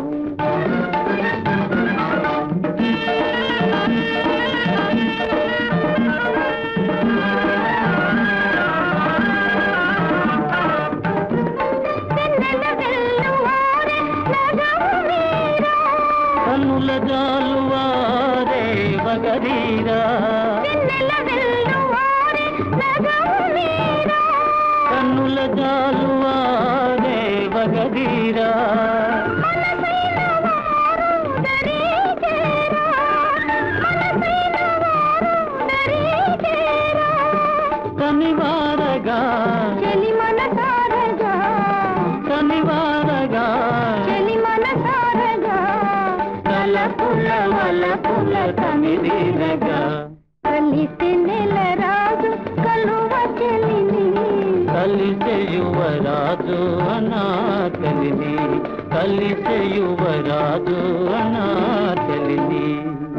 S6: వెన్నెల వెల్లువారే నగవు వీరా
S8: కన్నుల జాలువారే వగరీరా
S6: వెన్నెల వెల్లువారే నగవు వీరా
S8: కన్నుల జాలువారే వగరీరా
S6: మనసైన వారు దరిచేరా మనసైన వారు దరిచేరా
S8: కనివారగా
S6: చెలి మనసారగా
S8: కనివారగా
S6: చెలి మనసారగా
S8: తలపుల వలపుల కమిదిరగా
S6: కలిసి నెల రాజు కలువ చెలిని
S8: కలిసే యువరాజు అనాకలిని కలిసే యువరాజు అనాకలిని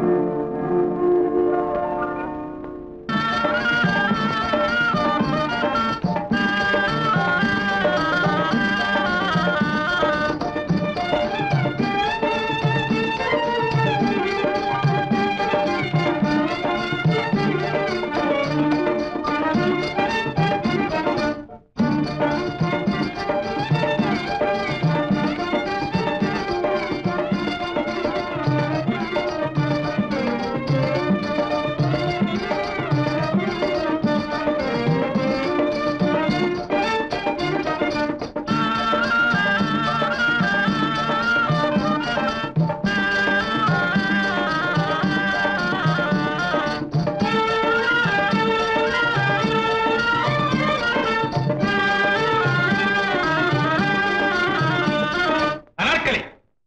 S7: అనార్కలి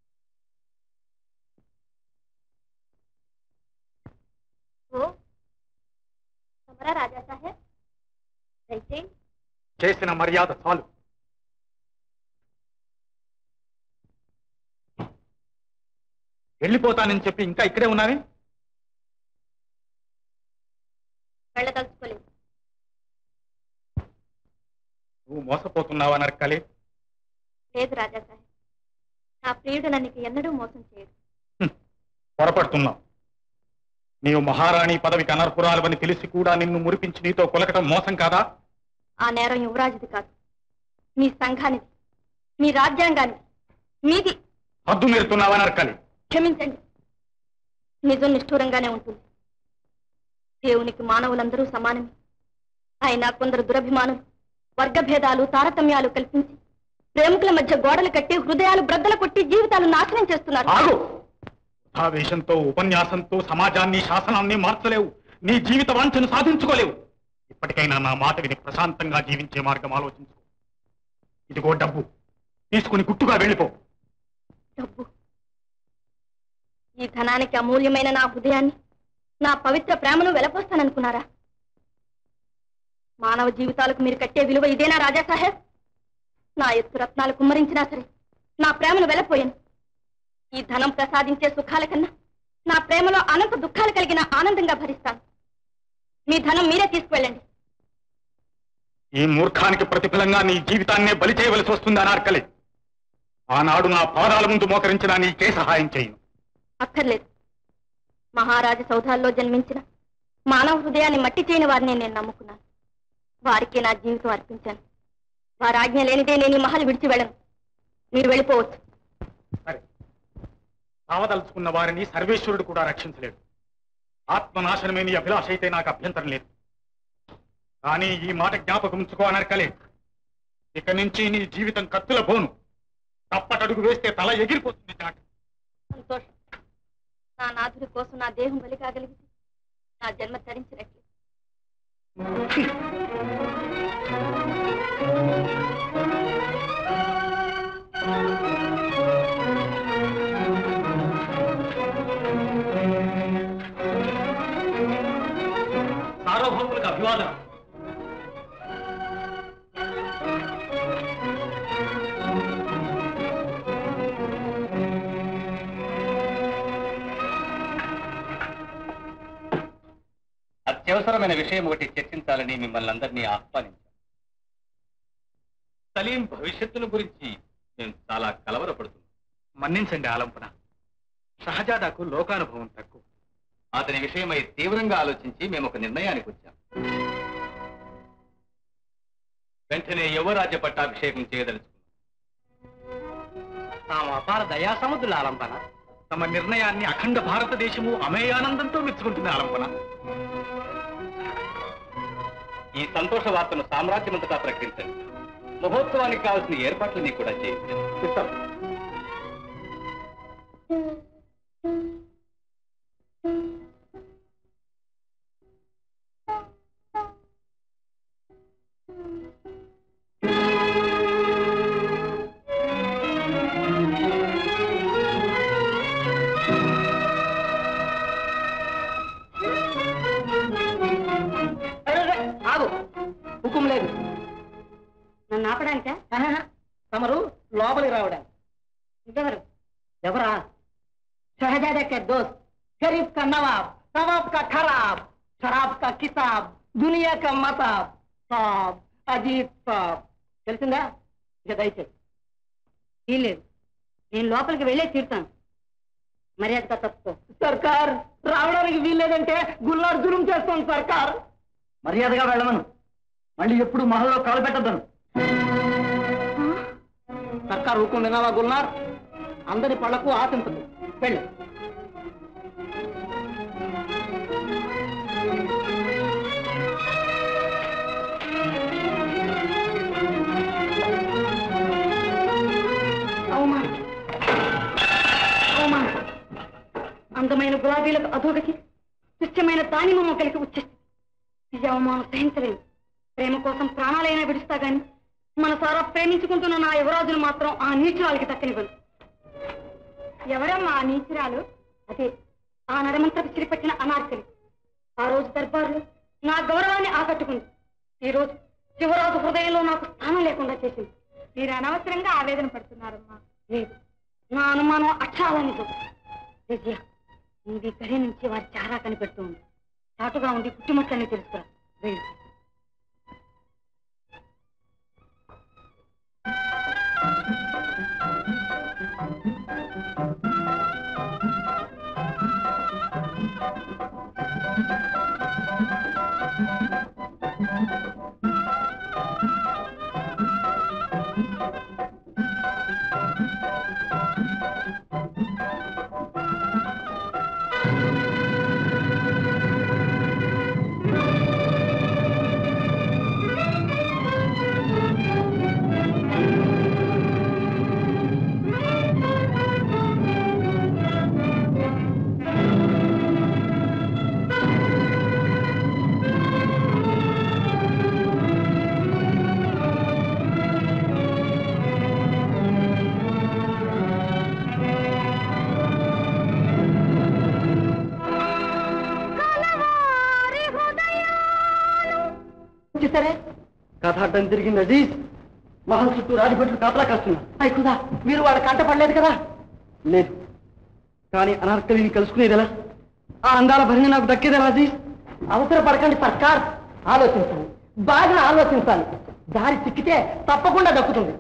S2: ఓ తమరా రాజా సాహెబ్ దయచేయండి
S7: చేసిన మర్యాద చాలు వెళ్ళిపోతానని చెప్పి ఇంకా ఇక్కడే ఉన్నావే
S2: వెళ్ళదలుచుకోలేదు
S7: నువ్వు మోసపోతున్నావా నరకలి
S2: లేదు రాజా సాహెబ్ నా ప్రియుడు నన్ను ఇక ఎన్నడూ మోసం చేయడు
S7: పొరపడుతున్నావు నీవు మహారాణి పదవికి అనర్హురాలువని తెలిసి కూడా నిన్ను మురిపించి నీతో కొలకటం మోసం కాదా
S2: ఆ నేరం యువరాజుది కాదు మీ సంఘానిది మీ రాజ్యాంగానిది మీది
S7: హద్దు మీరుతున్నావా నరకలి
S2: క్షమించండి నిజం నిష్ఠూరంగానే ఉంటుంది దేవునికి మానవులందరూ సమానమే అయినా కొందరు దురభిమానులు వర్గభేదాలు తారతమ్యాలు కల్పించి ప్రేమికుల మధ్య గోడలు కట్టి హృదయాలు బ్రద్దలు కొట్టి జీవితాలు నాశనం చేస్తున్నారు
S7: ఆగు ఆవేశంతో ఉపన్యాసంతో సమాజాన్ని శాసనాన్ని మార్చలేవు నీ జీవిత వాంఛను సాధించుకోలేవు ఇప్పటికైనా నా మాట విని ప్రశాంతంగా జీవించే మార్గం ఆలోచించు ఇదిగో డబ్బు తీసుకుని గుట్టుగా వెళ్ళిపో
S2: డబ్బు ఈ ధనానికి అమూల్యమైన నా హృదయాన్ని నా పవిత్ర ప్రేమను వెలపోస్తాననుకున్నారా మానవ జీవితాలకు మీరు కట్టే విలువ ఇదేనా రాజా సాహెబ్ నా ఎత్తు రత్నాలు కుమ్మరించినా సరే నా ప్రేమను వెలపోయాను ఈ ధనం ప్రసాదించే సుఖాల కన్నా నా ప్రేమలో అనంత దుఃఖాలు కలిగిన ఆనందంగా భరిస్తాను మీ ధనం మీరే తీసుకువెళ్ళండి
S7: ఈ మూర్ఖానికి ప్రతిఫలంగా నీ జీవితాన్నే బలి చేయవలసి వస్తుంది అనార్కలి ఆనాడు నా పాదాల ముందు మోకరించిన నీకే సహాయం చేయను
S2: అక్కర్లేదు మహారాజ సౌధాల్లో జన్మించిన మానవ హృదయాన్ని మట్టి చేయని వారిని నేను నమ్ముకున్నాను వారికే నా జీవితం అర్పించాను వారి ఆజ్ఞ లేనిదే నేను ఈ మహల్ విడిచి వెళ్ళను మీరు వెళ్ళిపోవచ్చు
S7: సరే చావదలుచుకున్న వారిని సర్వేశ్వరుడు కూడా రక్షించలేడు ఆత్మనాశనమే నీ అభిలాష అయితే నాకు అభ్యంతరం లేదు కానీ ఈ మాట జ్ఞాపకం ఉంచుకో అనర్కలే ఇక నుంచి నీ జీవితం కత్తుల బోను తప్పటడుగు వేస్తే తల ఎగిరిపోతుంది చాట
S2: సంతోషం నా నాథుడి కోసం నా దేహం బలి కాగలిగింది నా జన్మ తరించినట్లు
S1: సార్వభౌములకు అభివాదం
S5: అత్యవసరమైన విషయం ఒకటి చర్చించాలని మిమ్మల్ని అందరినీ ఆహ్వానించాను సలీం భవిష్యత్తును గురించి నేను చాలా కలవరపడుతున్నాను
S7: మన్నించండి ఆలంపన షహజాదాకు లోకానుభవం తక్కువ
S5: అతని విషయమై తీవ్రంగా ఆలోచించి మేము ఒక నిర్ణయానికి వచ్చాం వెంటనే యువరాజ్య పట్టాభిషేకం చేయదలుచుకున్నాం
S1: తాము అపార దయా సముద్రుల ఆలంపన
S7: తమ నిర్ణయాన్ని అఖండ భారతదేశము అమేయానందంతో మెచ్చుకుంటుంది ఆలంపన
S5: ఈ సంతోష వార్తను సామ్రాజ్యమంతటా ప్రకటించండి మహోత్సవానికి కావాల్సిన ఏర్పాట్లన్నీ కూడా చేయించండి
S7: ఇస్తాం
S1: ఆగు హుకుం లేదు
S2: నన్ను ఆపడానికా
S1: ఆహాహా. తమరు లోపలికి రావడానికి
S2: ఇంకెవరు
S1: ఎవరా शहजादे के दोस्त गरीब का नवाब नवाब का खराब शराब का किताब दुनिया का मताब साब अजीब साब తెలిసిందా ఇక దయచేసి
S2: వీల్లేదు నేను లోపలికి వెళ్ళే తీరుతాను మర్యాదగా తప్పుకో
S1: సర్కార్ రావడానికి వీల్లేదంటే గుల్లార్ జులుం చేస్తాం సర్కార్ మర్యాదగా వెళ్ళమను మళ్ళీ ఎప్పుడు మహల్లో కాలు పెట్టద్దను సర్కార్ హుకుం వినావా గుల్నార్ అందరి పళ్లకు ఆశించదు వెళ్ళు
S2: అవమానం అవమానం అందమైన గులాబీలకు అధోగతి తుచ్చమైన దానిమ్మ మొక్కలకి ఉచ్చేస్తుంది ఈ అవమానం సహించలేను ప్రేమ కోసం ప్రాణాలైనా విడుస్తా గాని మన సారా ప్రేమించుకుంటున్న నా యువరాజును మాత్రం ఆ నీచురాలకి దక్కనివ్వను ఎవరమ్మా ఆ నీచురాలు అదే ఆ నరమంత్రపు చిరిపెట్టిన అనార్కలి ఆ రోజు దర్బారులో నా గౌరవాన్ని ఆకట్టుకుంది ఈ రోజు శివరాజు హృదయంలో నాకు స్థానం లేకుండా చేసింది మీరు అనవసరంగా ఆవేదన పడుతున్నారమ్మా లేదు నా అనుమానం అక్షరాల నిజం విజయ నీవి గడి నుంచి వారి చారా కనిపెడుతూ ఉంది చాటుగా ఉండి పుట్టుమట్లన్నీ తెలుసుకురా వెళ్ళు
S1: చూసారే కథ అడ్డం తిరిగింది అజీజ్ మహల్ చుట్టూ రాజభట్లు కాపలా కాస్తున్నా అయ్యి కుదా మీరు వాళ్ళ కంట పడలేదు కదా లేదు కానీ అనార్కలిని కలుసుకునేది ఎలా ఆ అందాల భరిని నాకు దక్కేదా అజీజ్ అవసర పడకండి సర్కార్ ఆలోచించాలి బాగా ఆలోచించాలి దారి చిక్కితే తప్పకుండా దక్కుతుంది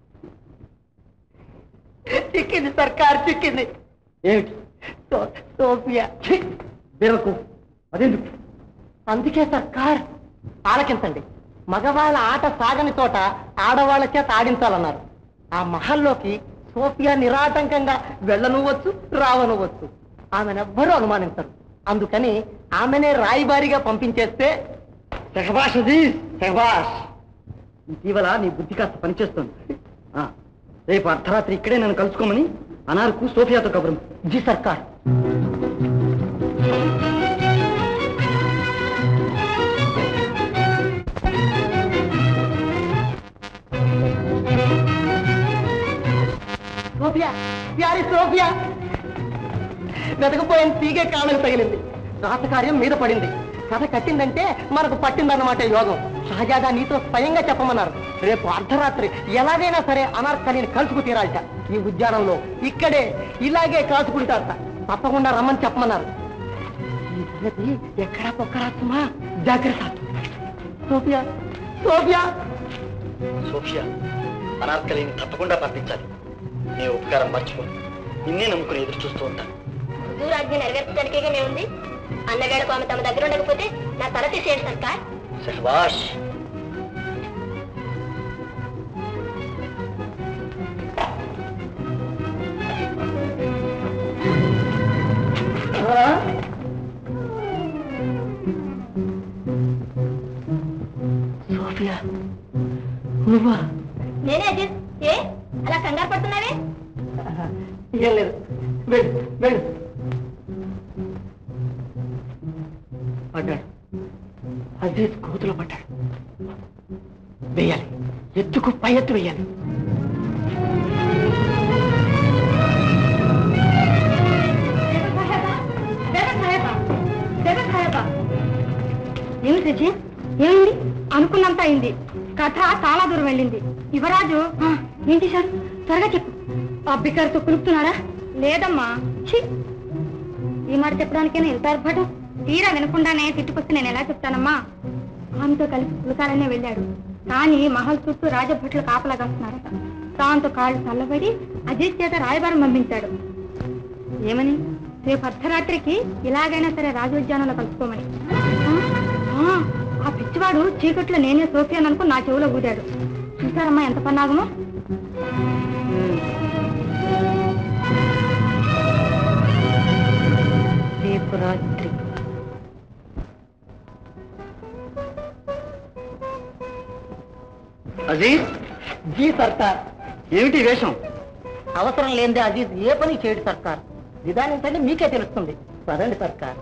S1: చిక్కింది సర్కార్ చిక్కింది ఏమిటి సో- సోఫియా ఛీ! బెరకు అదెందుకు అందుకే సర్కార్ ఆలకించండి మగవాళ్ళ ఆట సాగని చోట ఆడవాళ్ళ చేత ఆడించాలన్నారు
S3: ఆ మహల్లోకి సోఫియా నిరాటంకంగా వెళ్ళనువచ్చు రావనువచ్చు ఆమెనెవ్వరూ అనుమానించరు అందుకని ఆమెనే రాయిబారిగా పంపించేస్తే సెహబాష్ అజీజ్ సెహబాష్ ఇటీవల నీ బుద్ధి కాస్త పనిచేస్తుంది ఆ, రేపు అర్ధరాత్రి ఇక్కడే నన్ను కలుసుకోమని అనార్కు సోఫియాతో కబురు జీ సర్కార్ సోఫియా ప్యారి సోఫియా వెతకపోయిన తీగే కాళ్ళకు తగిలింది రాతకార్యం మీద పడింది కథ కట్టిందంటే మనకు పట్టిందన్నమాట యోగం షహజాదా నీతో స్వయంగా చెప్పమన్నారు రేపు అర్ధరాత్రి ఎలాగైనా సరే అనార్కలిని కలుసుకు తీరాలట ఈ ఉద్యానంలో ఇక్కడే ఇలాగే కాచుకుంటారట తప్పకుండా రమ్మని చెప్పమన్నారు ఈ సంగతి ఎక్కడా పొక్కరా సుమా జాగ్రత్త సోఫియా సోఫియా సోఫియా అనార్కలిని తప్పకుండా పంపించాలి నీ ఉపకారం మర్చిపో నిన్నే నమ్ముకుని ఎదురు చూస్తూ ఉంటాను
S2: హుజూరాజ్ఞ నెరవేర్చడానికే మేముంది అన్నగాడు ఆమె తమ దగ్గర ఉండకపోతే నా తల తీసేయండి సర్కార్
S3: శహబాష్ సోఫియా నువ్వా
S2: నేనే అజిత్ ఏ అలా కంగారు పడుతున్నావే
S3: ఏం లేదు వెళ్ళు వెళ్ళు పడ్డాడు అజీజ్ కూతులో పడ్డాడు వేయాలి ఎత్తుకు పై ఎత్తు వేయాలి
S2: ఏమి సజ్జి ఏమైంది అనుకున్నంత అయింది కథ చాలా దూరం వెళ్ళింది యువరాజు ఆ, ఏంటి సార్ త్వరగా చెప్పు అబ్బికారితో కులుపుతున్నాడా లేదమ్మా ఛీ ఈ మాట చెప్పడానికైనా ఎంత ఆర్భాటం తీరా వినకుండానే తిట్టుకొస్తే నేను ఎలా చెప్తానమ్మా ఆమెతో కలిసి పులకాలనే వెళ్ళాడు కానీ మహల్ చుట్టూ రాజభట్లు కాపలా కాస్తున్నారట దాంతో కాళ్ళు చల్లబడి అజిత్ చేత రాయబారం పంపించాడు ఏమని రేపు అర్ధరాత్రికి ఇలాగైనా సరే రాజోద్యానంలో కలుసుకోమని ఆ, ఆ, ఆ పిచ్చివాడు చీకట్లో నేనే సోఫియాన్ అనుకో నా చెవిలో ఊదాడు చూసారమ్మా ఎంత పన్నాగమో రేపు రాత్రి
S3: అజీజ్ జీ సర్కార్ ఏమిటి ఈ వేషం అవసరం లేనిదే అజీజ్ ఏ పని చేయడు సర్కార్ నిదానించండి మీకే తెలుస్తుంది పదండి సర్కార్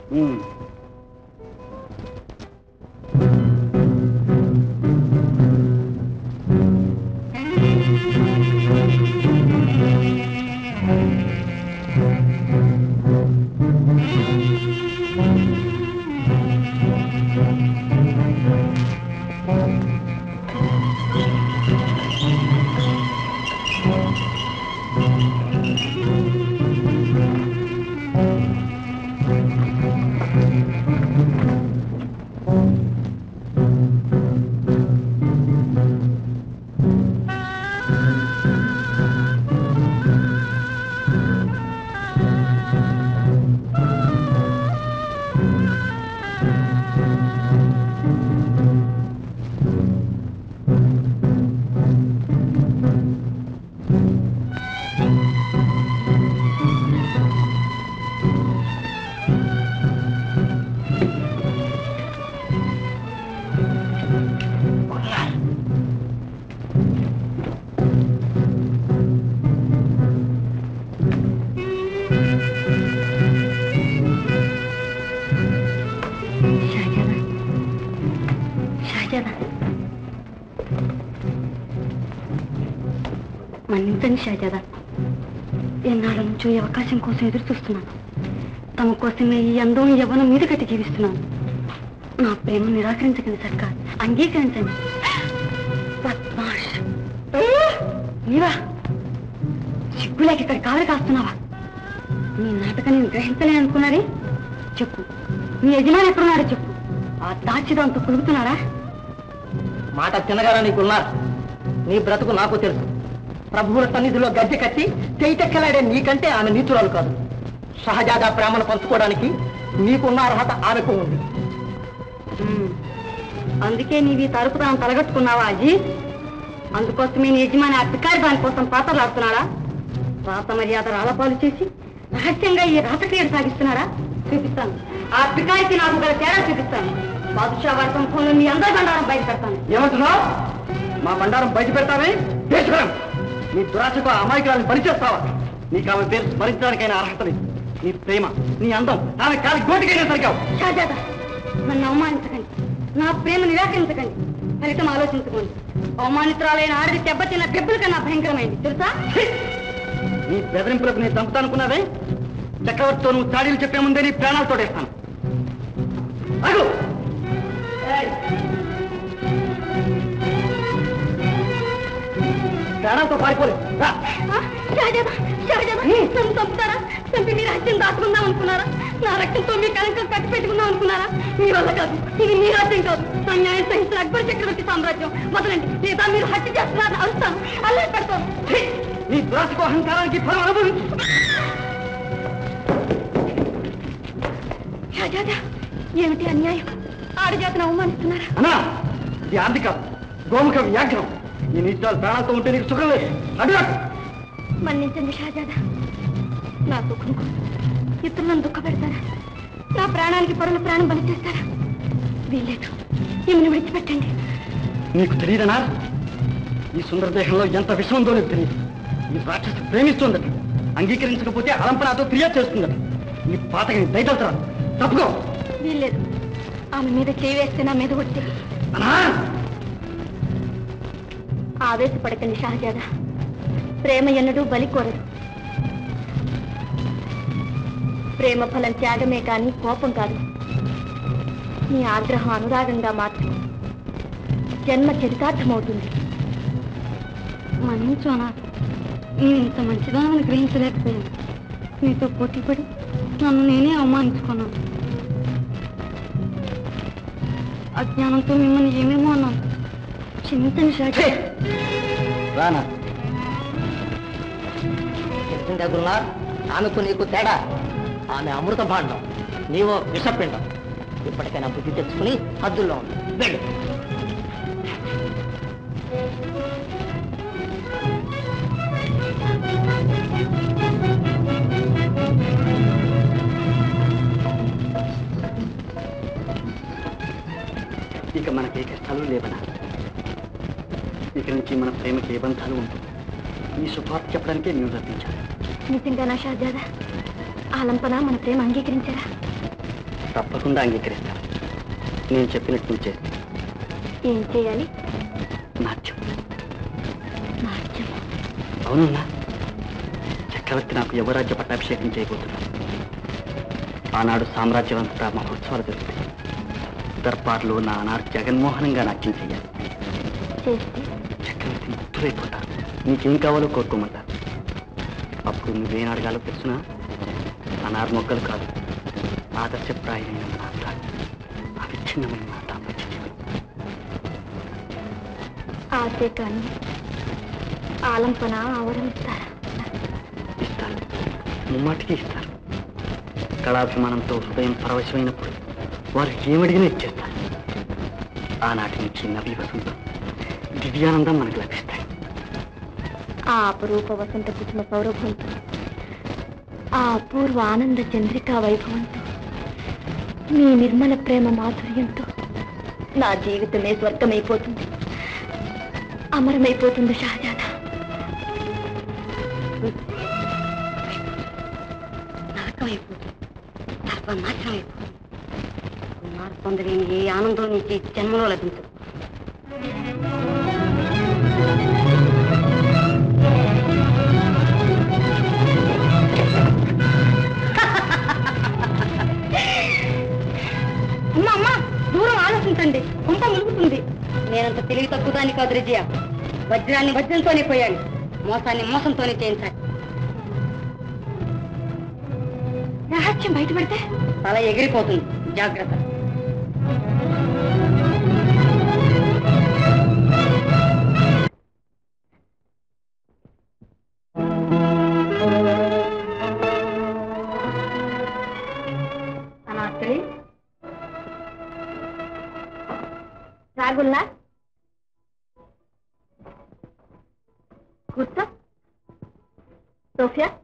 S2: షాజాదా షాజాదా మన్నించండి షాజాదా ఎన్నాళ్ళ నుంచో ఈ అవకాశం కోసం ఎదురు చూస్తున్నాను తమ కోసమే ఈ అందం యవ్వనం మీద కట్టి జీవిస్తున్నాను నా ప్రేమ నిరాకరించకండి సర్కార్ అంగీకరించండి బద్మాష్. నీవా సిగ్గులేక ఇక్కడ కావలి కాస్తున్నావా నీ నాటకం నేను గ్రహించలేను అనుకున్నారే చెప్పు నీ యజమాని ఎక్కడున్నాడో చెప్పు ఆ దాచిదంతో కులుగుతున్నాడా
S3: మాట తినగారా నీకున్నారు నీ బ్రతుకు నాకు తెలుసు ప్రభువుల సన్నిధిలో గద్దె కట్టి చేయిటెక్కలాడే నీకంటే ఆమె నీతురాలు కాదు సహజాదా ప్రేమను పంచుకోవడానికి నీకున్న అర్హత ఆమెకు ఉంది
S2: అందుకే నీవి తరుపుతాను తలగట్టుకున్నావా అజీ
S4: అందుకోసం మీ యజమాని అధికారి దానికోసం పాత్రలాడుతున్నాడా రాత మర్యాద రాలపాలు చేసి రహస్యంగా ఈ రాతక్రియ సాగిస్తున్నాడా చూపిస్తాను ఆ అధికారికి నాకు గల తేడా చూపిస్తాను బాదుషా వారి సంస్థలో మీ అందరి బండారం బయట పెడతాను
S3: ఏమంటున్నావు మా బండారం బయట పెడతామే తీసుకురాం నీ దురాశకు ఆ అమాయకురాలను పరిచేస్తావా నీకు ఆమె పేరు స్మరించడానికైనా అర్హత లేదు నీ ప్రేమ నీ అందం ఆమె కాలి గోటికైనా సరికావు
S4: షాజాదా నన్ను అవమానించకండి నా ప్రేమ నిరాకరించకండి ఫలితం ఆలోచించుకోండి అవమానితురాలైన ఆడది దెబ్బతిన్న దెబ్బల కన్నా భయంకరమైంది తెలుసా
S3: నీ బెదిరింపులకు నేను చంపుతానుకున్నావే చక్రవర్తితో నువ్వు చాడీలు చెప్పే ముందే నీ ప్రాణాలు తోడేస్తాను అగు ప్రాణాలతో పారిపోలేదు రా.
S2: ఆ, షాజాదా షాజాదా నన్ను చంపుతారా చంపి మీ రహస్యం దాచుకుందాం అనుకున్నారా నా రక్తంతో మీ కనుక కట్టి పెట్టుకుందాం అనుకున్నారా మీ వల్ల కాదు ఇది మీ రాజ్యం కాదు అన్యాయం సహించిన అక్బర్ చక్రవర్తి సామ్రాజ్యం వదలండి లేదా మీరు హత్య చేస్తున్నారని అరుస్తాను అల్లరి పెడతాను
S3: ఛీ! నీ దురాశకు అహంకారానికి ఫలం అనుభవించు
S2: షాజాదా ఏమిటి అన్యాయం ఆడజాతను అవమానిస్తున్నారా
S3: అన్నా ఇది ఆర్థిక గోముఖ వ్యాఘ్రం ఈ నిత్యాలు ప్రాణాలతో ఉంటే నీకు సుఖం లేదు అడ్డు
S2: మన్నించండి షాజాదా నా సుఖం కోసం ఇతరులను దుఃఖపెడతారా నా ప్రాణానికి పరుల ప్రాణం బలి చేస్తారా వీల్లేదు ఈమెను విడిచిపెట్టండి
S3: నీకు తెలియదనా ఈ సుందర దేహంలో ఎంత విషం ఉందో నీకు తెలియదు ఈ రాక్షసి ప్రేమిస్తుందట అంగీకరించకపోతే అలంపనాతో ఫిర్యాదు చేస్తుందట ఈ పాతకి దయతలుతురా తప్పుకో
S2: వీల్లేదు ఆమె మీద చేయి వేస్తే నా మీద వచ్చి
S3: అనా
S2: ఆవేశపడకండి షాజాదా ప్రేమ ఎన్నడూ బలి కోరదు ప్రేమ ఫలం త్యాగమే కానీ కోపం కాదు నీ ఆగ్రహం అనురాగంగా మార్చు జన్మ చరితార్థమవుతుంది
S4: మన్నించు అనాథ నేను ఇంత మంచిదానని గ్రహించలేకపోయాను మీతో పోటీపడి నన్ను నేనే అవమానించుకున్నాను అజ్ఞానంతో మిమ్మల్ని ఏమేమో అన్నాను క్షమించండి షాజీ
S3: రానా
S9: తెలిసిందే గురునాథ్ ఆమెకు నీకు తేడా ఆమె అమృత భాండం నీవో విషపిండం ఇప్పటికైనా బుద్ధి తెచ్చుకుని హద్దుల్లో ఉంది వెళ్ళు
S3: ఇక మనకి ఏ కష్టాలు లేవనా ఇక నుంచి మన ప్రేమకి ఏ బంధాలు ఉంటుంది ఈ శుభార్త చెప్పడానికే నేను రప్పించాను
S2: నిజంగానా షాజాదా ఆలంపన మన ప్రేమ అంగీకరించారా
S3: తప్పకుండా అంగీకరిస్తాను నేను చెప్పినట్టు నువ్వు చేస్తే
S2: ఏం చేయాలి
S3: నాట్యం
S2: నాట్యం
S3: అవునన్నా చక్రవర్తి నాకు యువరాజ్య పట్టాభిషేకం చేయబోతున్నాను ఆనాడు సామ్రాజ్యం అంతటా మహోత్సవాలు జరుగుతాయి దర్బార్లో నా అనార్ జగన్మోహనంగా నాట్యం చేయాలి
S2: చేస్తే
S3: చక్రవర్తి ముగ్ధులైపోతారు నీకేం కావాలో కోరుకోమంటారు అప్పుడు నువ్వేం అడగాలో తెలుసునా అనార్ మొగ్గలు కాదు ఆదర్శప్రాయమైన నా అందాలు, అవిచ్ఛిన్నమైన నా దాంపత్య జీవితం.
S2: ఆశే కానీ ఆలంపన ఆవరణిస్తారా
S3: ఇస్తారు ముమ్మాటికి ఇస్తారు కళాభిమానంతో హృదయం పరవశమైనప్పుడు వారు ఏమడిగినా ఇచ్చేస్తారు ఆనాటి నుంచి నవీ వసంతం దివ్యానందం మనకు లభిస్తాయి
S2: ఆ అపరూప వసంత కుసుమ సౌరభంతో ఆ అపూర్వ ఆనంద చంద్రికా వైభవంతో మీ నిర్మల ప్రేమ మాధుర్యంతో నా జీవితమే స్వర్గమైపోతుంది అమరమైపోతుంది షాజాదా
S4: నరకం అయిపోతుంది సర్వనాశనం అయిపోతుంది కుమార్ పొందలేని ఏ ఆనందం నీకు ఈ జన్మలో లభించదు అమ్మా అమ్మా దూరం ఆలోచించండి కుంప ములుగుతుంది నేనంత తెలివి తక్కువ దాన్ని కాదు రిజయ వజ్రాన్ని వజ్రంతోనే పోయాలి మోసాన్ని మోసంతోనే చేయించాలి
S2: రహస్యం బయటపడితే
S4: తల ఎగిరిపోతుంది జాగ్రత్త అనాత్రి
S2: రాగుల్లా కూర్చో సోఫియా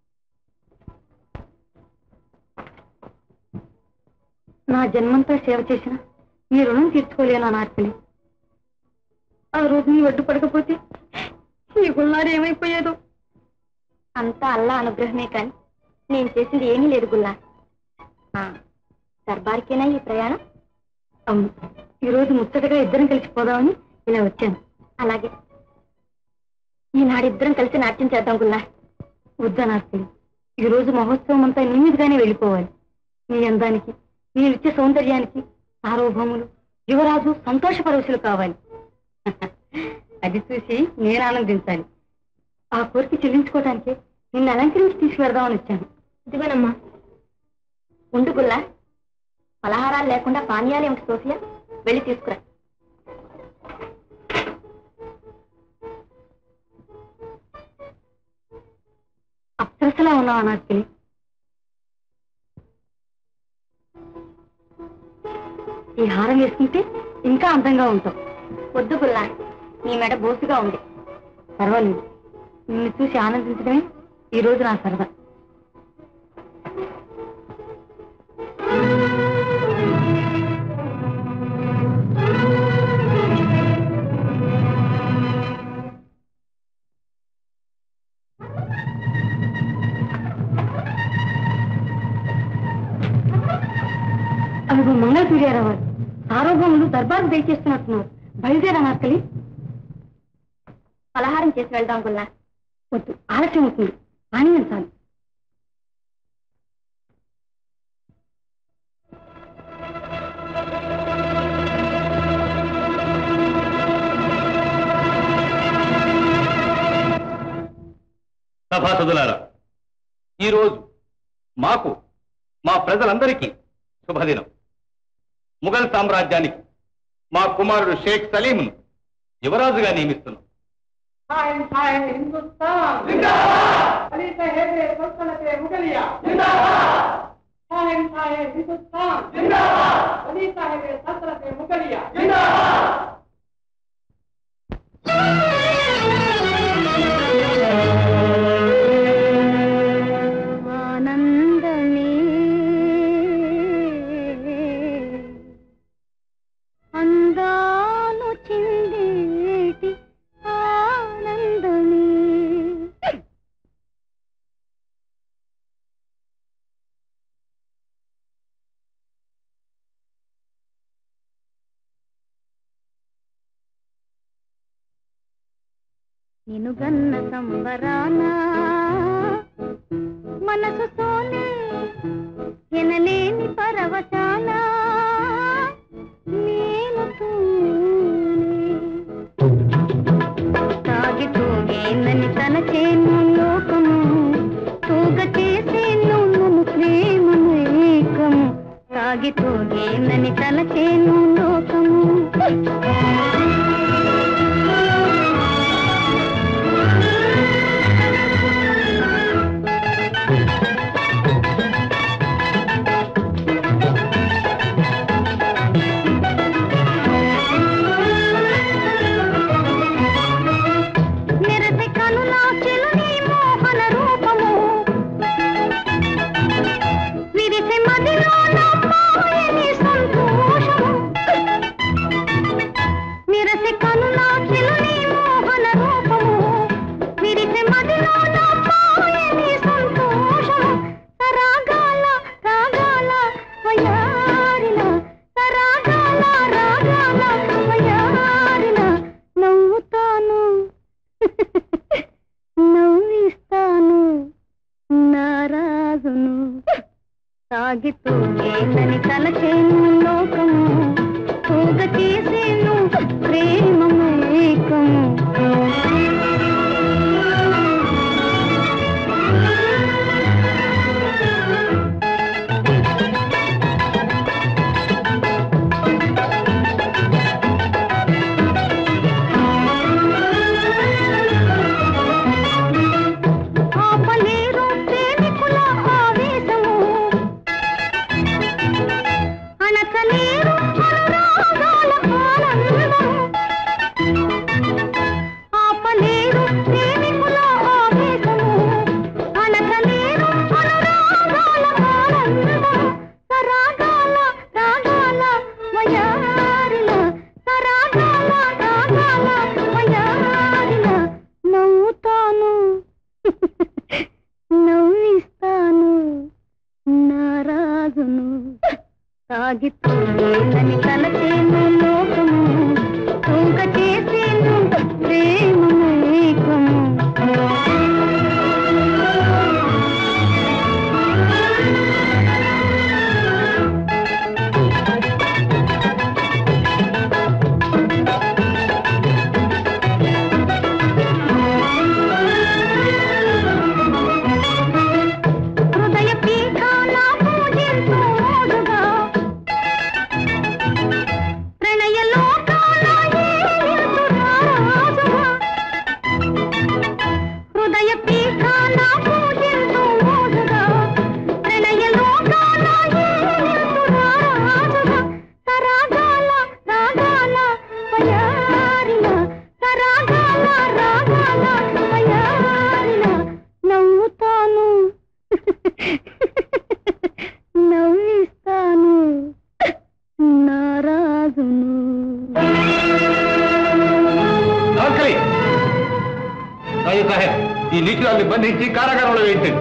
S2: నా జన్మంతా సేవ చేసిన నీ రుణం తీర్చుకోలేను అనార్కలి ఆ రోజు నీ ఒడ్డు పడకపోతే ఈ గుల్లారు ఏమైపోయేదో అంతా అల్లా అనుగ్రహమే కాని నేను చేసింది ఏమీ లేదు గుల్లా దర్బార్కేనా ఈ ప్రయాణం అవును ఈరోజు ముచ్చటగా ఇద్దరం కలిసి పోదామని ఇలా వచ్చాను అలాగే ఈనాడిద్దరం కలిసి నాట్యం చేద్దాం గుల్లా వద్దా నార్కలి ఈ రోజు మహోత్సవం అంతా నీ మీదుగానే వెళ్ళిపోవాలి నీ అందానికి నీ నృత్య సౌందర్యానికి సార్వభౌములు యువరాజు సంతోషపరవశులు కావాలి అది చూసి నేను ఆనందించాలి ఆ కోరిక చెల్లించుకోవడానికి నిన్ను అలంకరించి తీసుకువెడదామని వచ్చాను ఇదిగోనమ్మా ఉండు గుల్లా పలహారాలు లేకుండా పానీయాలు ఏమిటి సోఫియా వెళ్ళి తీసుకురా అప్సరసలా ఉన్నావా నాకు ఈ హారం వేసుకుంటే ఇంకా అందంగా ఉంటావు వద్దు పుల్లా నీ మెడ బోసుగా ఉంది పర్వాలేదు నిన్ను చూసి ఆనందించడమే ఈ రోజు నా సరదా అదిగో మంగళ సూర్యారావు సార్వభౌములు దర్బారు దయచేస్తున్నట్టున్నారు బయలుదేరా నార్కలి పలహారం చేసి వెళ్దాం గుల్లా వద్దు ఆలస్యం అవుతుంది ఆనందించాలి
S5: సభాసదులారా ఈరోజు మాకు మా ప్రజలందరికీ శుభదినం ముఘల్ సామ్రాజ్యానికి మా కుమారుడు షేక్ సలీంను యువరాజుగా నియమిస్తున్నాం
S6: ఆనందమే అందాలు చిందేటి ఆనందమే నిను గన్న సంబరాన మనసు సోనే ఎనలేని పరవశాన నేను తూనే తాగి తూగేనని తన చేను లోకము తూగ చేసేను నన్ను ప్రేమమేకము తాగి తూగేనని తన చేను లోకము నిరసి కనులా చెలుని మోహన రూపము విరిసి మదిలో నా మాయని సంతోషము నిరసి కనులా చెలుని మోహన రూపము విరిసి మదిలో నా మాయని సంతోషము సరాగాల రాగాల వయారిన సరాగాల రాగాల వయారిన నవ్వుతాను నవ్విస్తాను నారాజును సాగితూగేనని తలచేను లోకము తూగ చేసేను ప్రేమమేకము ఆపలేరు ప్రేమికుల ఆవేశము అణచలేరు అనురాగాల ఆనందము
S5: అలాగే సాహెబ్ ఈ నీచురాల్ని బంధించి కారాగారంలో వేయించండి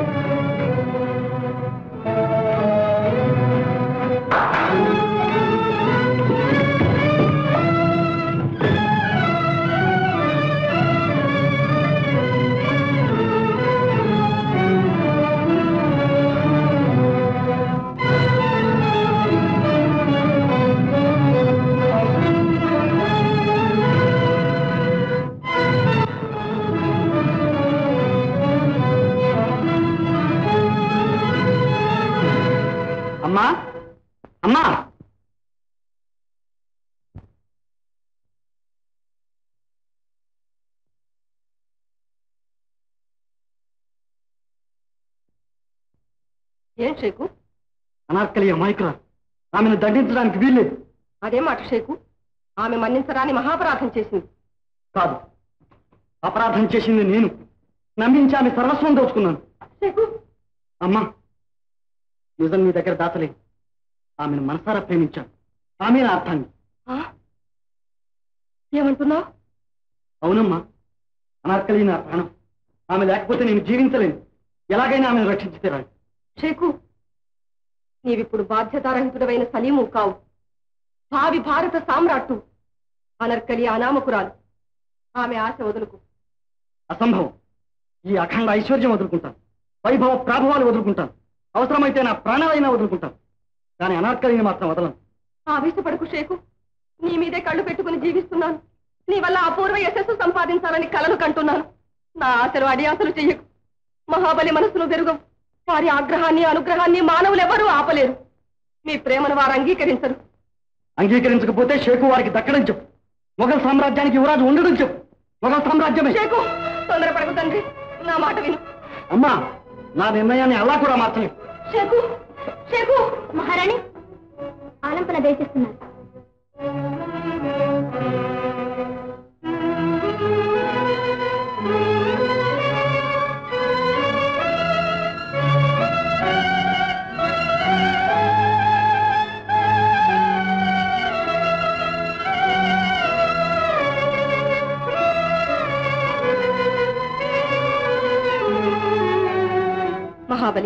S1: అమ్మా అమ్మా
S4: ఏం షేకు
S1: అనార్కలి అమాయకురాలు ఆమెను దండించడానికి వీల్లేదు
S4: అదే మాట షేకు ఆమె మన్నించరాని మహాపరాధం చేసింది
S1: కాదు అపరాధం చేసింది నేను నమ్మించి ఆమె సర్వస్వం దోచుకున్నాను
S4: షేకు
S1: అమ్మా నిజం మీ దగ్గర దాచలేదు ఆమెను మనసారా ప్రేమించాను ఆమె నా అర్థాన్ని
S4: ఆ? ఏమంటున్నావు
S1: అవునమ్మా అనార్కలి నా ప్రాణం ఆమె లేకపోతే నేను జీవించలేను ఎలాగైనా ఆమెను రక్షించి తీరాలి
S4: షేకు నీవిప్పుడు బాధ్యతారహితుడమైన సలీము కావు భావి భారత సామ్రాట్టు అనర్కలి అనామకురాలు ఆమె ఆశ వదులుకు
S1: అసంభవం ఈ అఖండ ఐశ్వర్యం వదులుకుంటాను వైభవ ప్రాభవాలు వదులుకుంటాను అవసరమైతే నా ప్రాణాలైనా వదులుకుంటాను కానీ అనార్కలిని మాత్రం వదలను
S4: ఆవేశపడకు షేకు నీ మీదే కళ్ళు పెట్టుకుని జీవిస్తున్నాను నీ వల్ల అపూర్వ యశస్సు సంపాదించాలని కలలు కంటున్నాను నా ఆశలు అడియాసలు చెయ్యకు మహాబలి మనసును పెరుగవు వారి ఆగ్రహాన్ని అనుగ్రహాన్ని మానవులెవరూ ఆపలేరు మీ ప్రేమను వారు అంగీకరించరు
S1: అంగీకరించకపోతే షేకు వారికి దక్కడం చెప్పు మొఘల్ సామ్రాజ్యానికి యువరాజు ఉండడం చెప్పు మొఘల్ సామ్రాజ్యమే
S4: షేకు తొందరపడకు తండ్రి నా మాట విను
S1: అమ్మా నా నిర్ణయాన్ని అలా కూడా మార్చలేదు
S4: షేకు షేకు
S2: మహారాణి ఆలంపన దయచేస్తున్నారు
S4: మహాబలి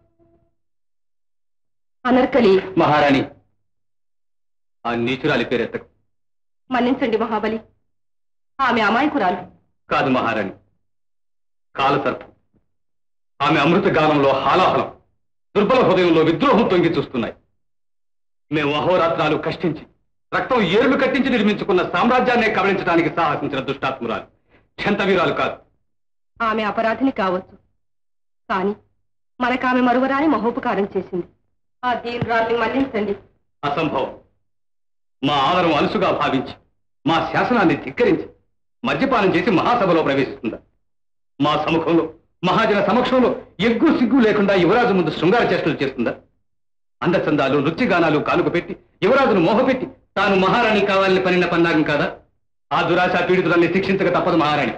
S4: అనర్కలి
S5: మహారాణి ఆ నీచురాలి పేరెత్తకు
S4: మన్నించండి మహాబలి ఆమె అమాయకురాలు
S5: కాదు మహారాణి కాలసర్పం ఆమె అమృత గానంలో హాలాహలం దుర్బల హృదయంలో విద్రోహం తొంగి చూస్తున్నాయి మేము అహోరాత్రాలు కష్టించి రక్తం ఏరులు కట్టించి నిర్మించుకున్న సామ్రాజ్యాన్నే కబళించడానికి సాహసించిన దుష్టాత్మురాలు క్షంతవీరాలు కాదు
S4: ఆమె అపరాధిని కావచ్చు కాని మనకామె మరువరాని మహోపకారం చేసింది ఆ దీనురాల్ని మన్నించండి
S5: అసంభవం మా ఆదరం అలుసుగా భావించి మా శాసనాన్ని ధిక్కరించి మద్యపానం చేసి మహాసభలో ప్రవేశిస్తుందా మా సముఖంలో మహాజన సమక్షంలో ఎగ్గు సిగ్గు లేకుండా యువరాజు ముందు శృంగార చేష్టలు చేస్తుందా అందచందాలు నృత్యగానాలు కానుక పెట్టి యువరాజును మోహపెట్టి తాను మహారాణి కావాలని పనిన పన్నాగం కాదా ఆ దురాశ పీడితులన్నీ శిక్షించక తప్పదు మహారాణి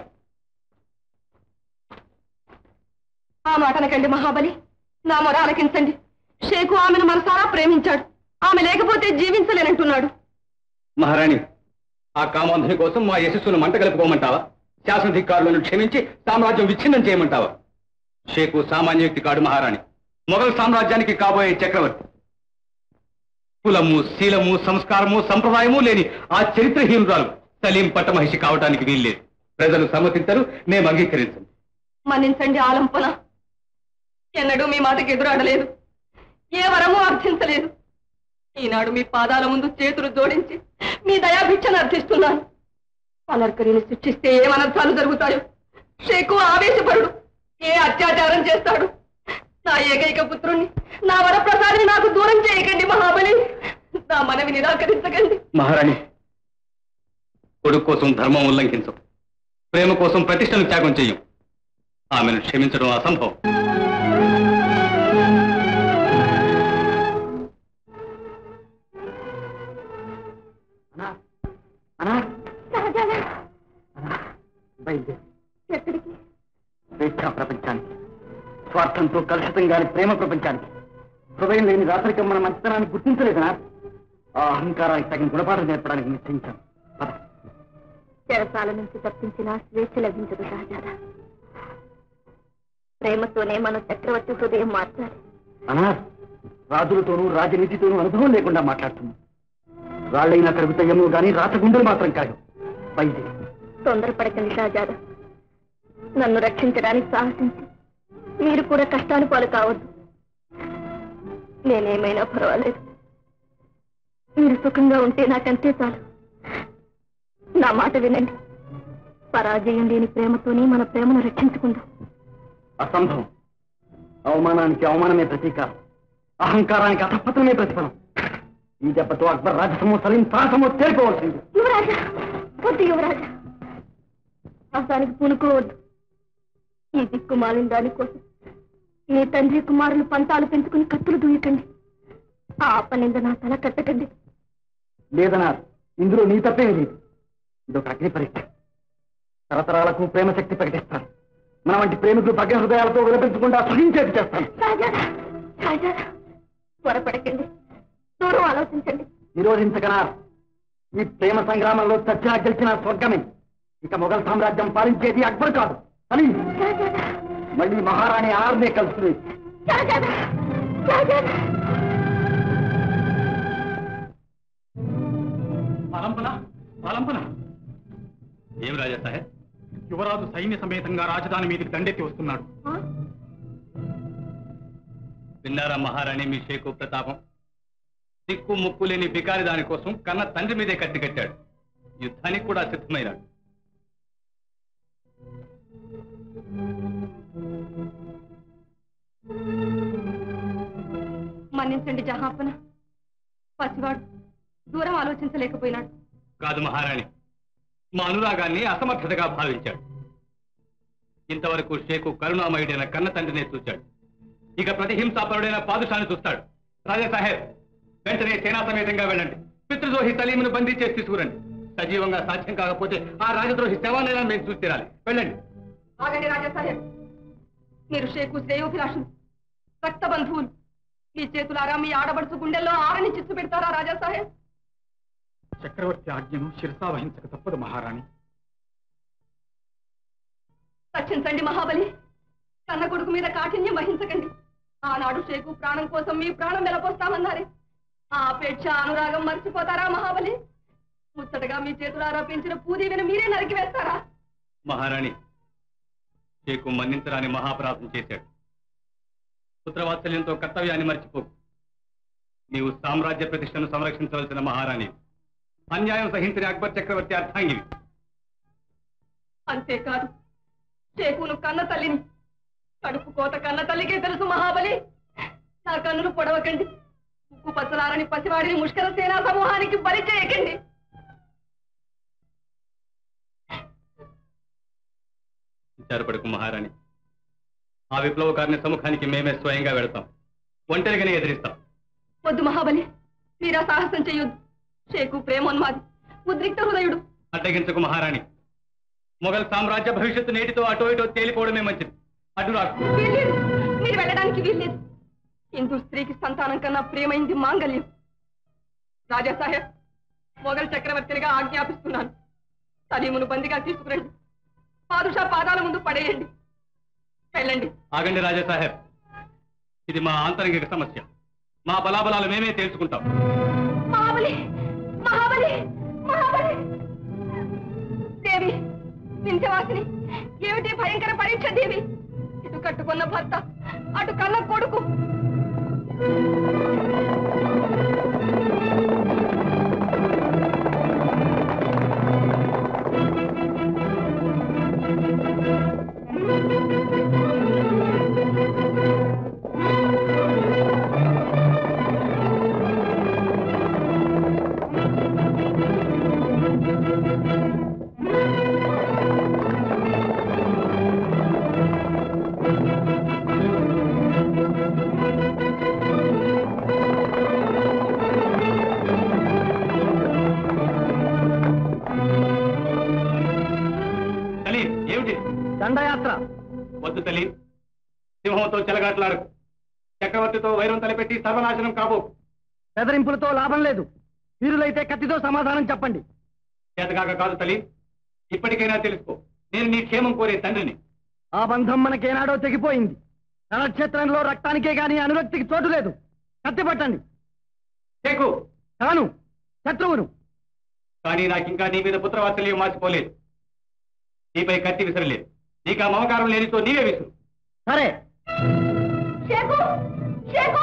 S4: ఆ మాటనకండి మహాబలి నా మొర ఆలకించండి షేకు ఆమెను మనసారా ప్రేమించాడు ఆమె లేకపోతే జీవించలేనంటున్నాడు
S5: మహారాణి ఆ కామాంధుని కోసం మా యశస్సును మంట కలుపుకోమంటావా శాసనధికారులను క్షమించి సామ్రాజ్యం విచ్ఛిన్నం చేయమంటావా షేకు సామాన్య వ్యక్తి కాడు మహారాణి మొఘల్ సామ్రాజ్యానికి కాబోయే చక్రవర్తి కులము శీలము సంస్కారము సంప్రదాయము లేని ఆ చరిత్రహీనురాలు సలీం పట్టమహిషి కావటానికి వీల్లేదు ప్రజలు సమ్మతించరు మేము అంగీకరించం
S4: మన్నించండి ఆలంపన ఎన్నడూ మీ మాటకి ఎదురాడలేదు ఏ వరము అర్థించలేదు ఈనాడు మీ పాదాల ముందు చేతులు జోడించి మీ దయాభిక్షను అర్థిస్తున్నాను అనర్కరిని శిక్షిస్తే ఏ అనర్థాలు జరుగుతాయో షేకు ఆవేశపరుడు ఏ అత్యాచారం చేస్తాడు నా ఏకైక పుత్రుణ్ణి నా వరప్రసాదిని నాకు దూరం చేయకండి మహాబలి నా మనవి నిరాకరించకండి
S5: మహారాణి కొడుకు కోసం ధర్మం ఉల్లంఘించం ప్రేమ కోసం ప్రతిష్టను త్యాగం చెయ్యం ఆమెను క్షమించడం అసంభవం
S1: అనా బయలుదేరి
S2: ఎక్కడికి
S1: స్వేచ్ఛా ప్రపంచానికి స్వార్థంతో కలుషితం కాని ప్రేమ ప్రపంచానికి హృదయం లేని రాత్రికం మన మంచితనాన్ని గుర్తించలేదనా ఆ అహంకారానికి తగిన గుణపాఠం నేర్పడానికి నిశ్చయించాను పద
S2: చెరసాల నుంచి తప్పించిన స్వేచ్ఛ లభించదు రాజారా ప్రేమతోనే మన చక్రవర్తి హృదయం మార్చాలి
S3: అనార్ రాజులతోనూ రాజనీతితోనూ అనుభవం లేకుండా మాట్లాడుతున్నాం రాళ్ళైనా కరుగుతాయేమో గానీ రాచగుండెలు మాత్రం కాదు బయలుదేరి
S2: తొందరపడకండి షాజాదా నన్ను రక్షించడానికి సాహసించి మీరు కూడా కష్టాలు పాలు కావద్దు నేనేమైనా పర్వాలేదు మీరు సుఖంగా ఉంటే నాకంతే చాలు నా మాట వినండి పరాజయం లేని ప్రేమతోనే మన ప్రేమను రక్షించుకుందాం
S3: అసంభవం అవమానానికి అవమానమే ప్రతీకారం అహంకారానికి అధపతనమే ప్రతిఫలం ఈ దెబ్బతో అక్బర్ రాజసమో సలీం సాహసమో తేలిపోవలసింది
S2: యువరాజా వద్దు యువరాజా సాహసానికి పూనుకోవద్దు ఈ దిక్కుమాలిన దానికోసం మీ తండ్రి కుమారులు పంతాలు పెంచుకుని కత్తులు దూయకండి ఆ అపనింద నా తల కట్టకండి
S3: లేదన్నారు ఇందులో నీ తప్పేమీ లేదు ఇదొక అగ్ని పరీక్ష తరతరాలకు ప్రేమ శక్తి ప్రకటిస్తాను మన వంటి ప్రేమికులు భగ్న హృదయాలతో విలపించకుండా సహించేది చేస్తాను
S2: రాజారా రాజారా త్వరపడకండి దూరం ఆలోచించండి
S3: నిరోధించగనారు ఈ ప్రేమ సంగ్రామంలో చచ్చినా గెలిచిన స్వర్గమే ఇక మొఘల్ సామ్రాజ్యం పాలించేది అక్బర్ కాదు సలీం
S2: రాజారా
S3: మళ్ళీ మహారాణి ఆర్నే కలుస్తుంది
S2: రాజారా రాజారా
S7: పలంపన పలంపన
S5: ఏం రాజా సాహెబ్
S7: యువరాజు సైన్య సమేతంగా రాజధాని మీదకి దండెత్తి వస్తున్నాడు
S5: విన్నారా మహారాణి మీ షేకు ప్రతాపం సిక్కు ముక్కు లేని బికారి దాని కోసం కన్న తండ్రి మీదే కట్టి కట్టాడు యుద్ధానికి కూడా సిద్ధమైనాడు
S4: మన్నించండి జహాపన పసివాడు దూరం ఆలోచించలేకపోయినాడు
S5: కాదు మహారాణి మా అనురాగాన్ని అసమర్థతగా భావించాడు ఇంతవరకు షేకు కరుణామయుడైన కన్న తండ్రినే చూశాడు ఇక ప్రతిహింసాపరుడైన పాదుషాన్ని చూస్తాడు రాజా సాహెబ్ వెంటనే సేనా సమేతంగా వెళ్ళండి పితృద్రోహి సలీమును బందీ చేసి తీసుకురండి సజీవంగా సాధ్యం కాకపోతే ఆ రాజద్రోహి శవాలైనా మేము చూసి తీరాలి వెళ్ళండి
S4: ఆగండి రాజా సాహెబ్ మీరు షేకు శ్రేయోభిలాషులు రక్త బంధువులు మీ చేతులారా మీ ఆడబడుచు గుండెల్లో ఆరని చిచ్చు పెడతారా రాజా సాహెబ్
S7: చక్రవర్తి ఆజ్ఞను శిరసా వహించక తప్పదు మహారాణి
S4: రక్షించండి మహాబలి కన్న కొడుకు మీద కాఠిన్యం వహించకండి ఆనాడు షేకు ప్రాణం కోసం మీ ప్రాణం వెలపోస్తామన్నారే ఆ అపేక్ష అనురాగం మర్చిపోతారా మహాబలి ముచ్చటగా మీ చేతులారా పెంచిన పూదీవిని మీరే నరికి వేస్తారా
S5: మహారాణి షేకు మన్నించరాని మహాపరాధం చేశాడు పుత్రవాత్సల్యంతో కర్తవ్యాన్ని మర్చిపోకు నీవు సామ్రాజ్య ప్రతిష్టను సంరక్షించవలసిన మహారాణి అన్యాయం సహించిన అక్బర్ చక్రవర్తి అర్థాంగివి
S4: అంతేకాదు షేకును కన్న తల్లిని కడుపు కోత కన్న తల్లికే తెలుసు మహాబలి నా కన్నులు పొడవకండి ఉక్కు పచ్చలారని పసివాడిని ముష్కర సేనా సమూహానికి బలి చేయకండి
S5: విచారపడకు మహారాణి ఆ విప్లవకారుని సముఖానికి మేమే స్వయంగా వెళతాం ఒంటరిగానే ఎదిరిస్తాం
S4: వద్దు మహాబలి మీరా సాహసం చెయ్యొద్దు షేకు ప్రేమోన్మాది ఉద్రిక్త హృదయుడు
S5: అడ్డగించకు మహారాణి మొఘల్ సామ్రాజ్య భవిష్యత్తు నేటితో అటో ఇటో తేలిపోవడమే మంచిది అడ్డు రాకు
S4: వీల్లేదు మీరు వెళ్ళడానికి వీల్లేదు హిందూ స్త్రీకి సంతానం కన్నా ప్రేమైంది మాంగల్యం రాజా సాహెబ్ మొఘల్ చక్రవర్తినిగా ఆజ్ఞాపిస్తున్నాను సలీమును బందిగా తీసుకురండి పాదుషా పాదాల ముందు పడేయండి వెళ్ళండి
S5: ఆగండి రాజా సాహెబ్ ఇది మా ఆంతరంగిక సమస్య మా బలాబలాలు మేమే తేల్చుకుంటాం
S4: మహాబలి మహాబలి మహాబలి దేవి వింధ్యవాసిని ఏమిటి భయంకర పరీక్ష దేవి ఇటు కట్టుకున్న భర్త అటు కన్న కొడుకు
S5: సలీం ఏమిటి
S3: దండయాత్ర
S5: వద్దు సలీం సింహంతో చెలగాట్లాడు చక్రవర్తితో వైరం తలపెట్టి సర్వనాశనం కాబో
S3: బెదిరింపులతో లాభం లేదు వీరులైతే కత్తితో సమాధానం చెప్పండి
S5: చేతకాక కాదు సలీం ఇప్పటికైనా తెలుసుకో నేను నీ క్షేమం కోరే తండ్రిని
S1: ఆ బంధం మనకేనాడో తెగిపోయింది నక్షత్రంలో రక్తానికే గాని అనురక్తికి చోటు లేదు కత్తి పట్టండి
S5: చేకు
S1: కాను శత్రువును
S5: కానీ నాకు ఇంకా నీ మీద పుత్రవాత్సల్యం మార్చిపోలేదు నీపై కత్తి విసరలేదు నీకు ఆ మమకారం లేనితో నీవే విసురు
S1: సరే
S2: షేకు షేకు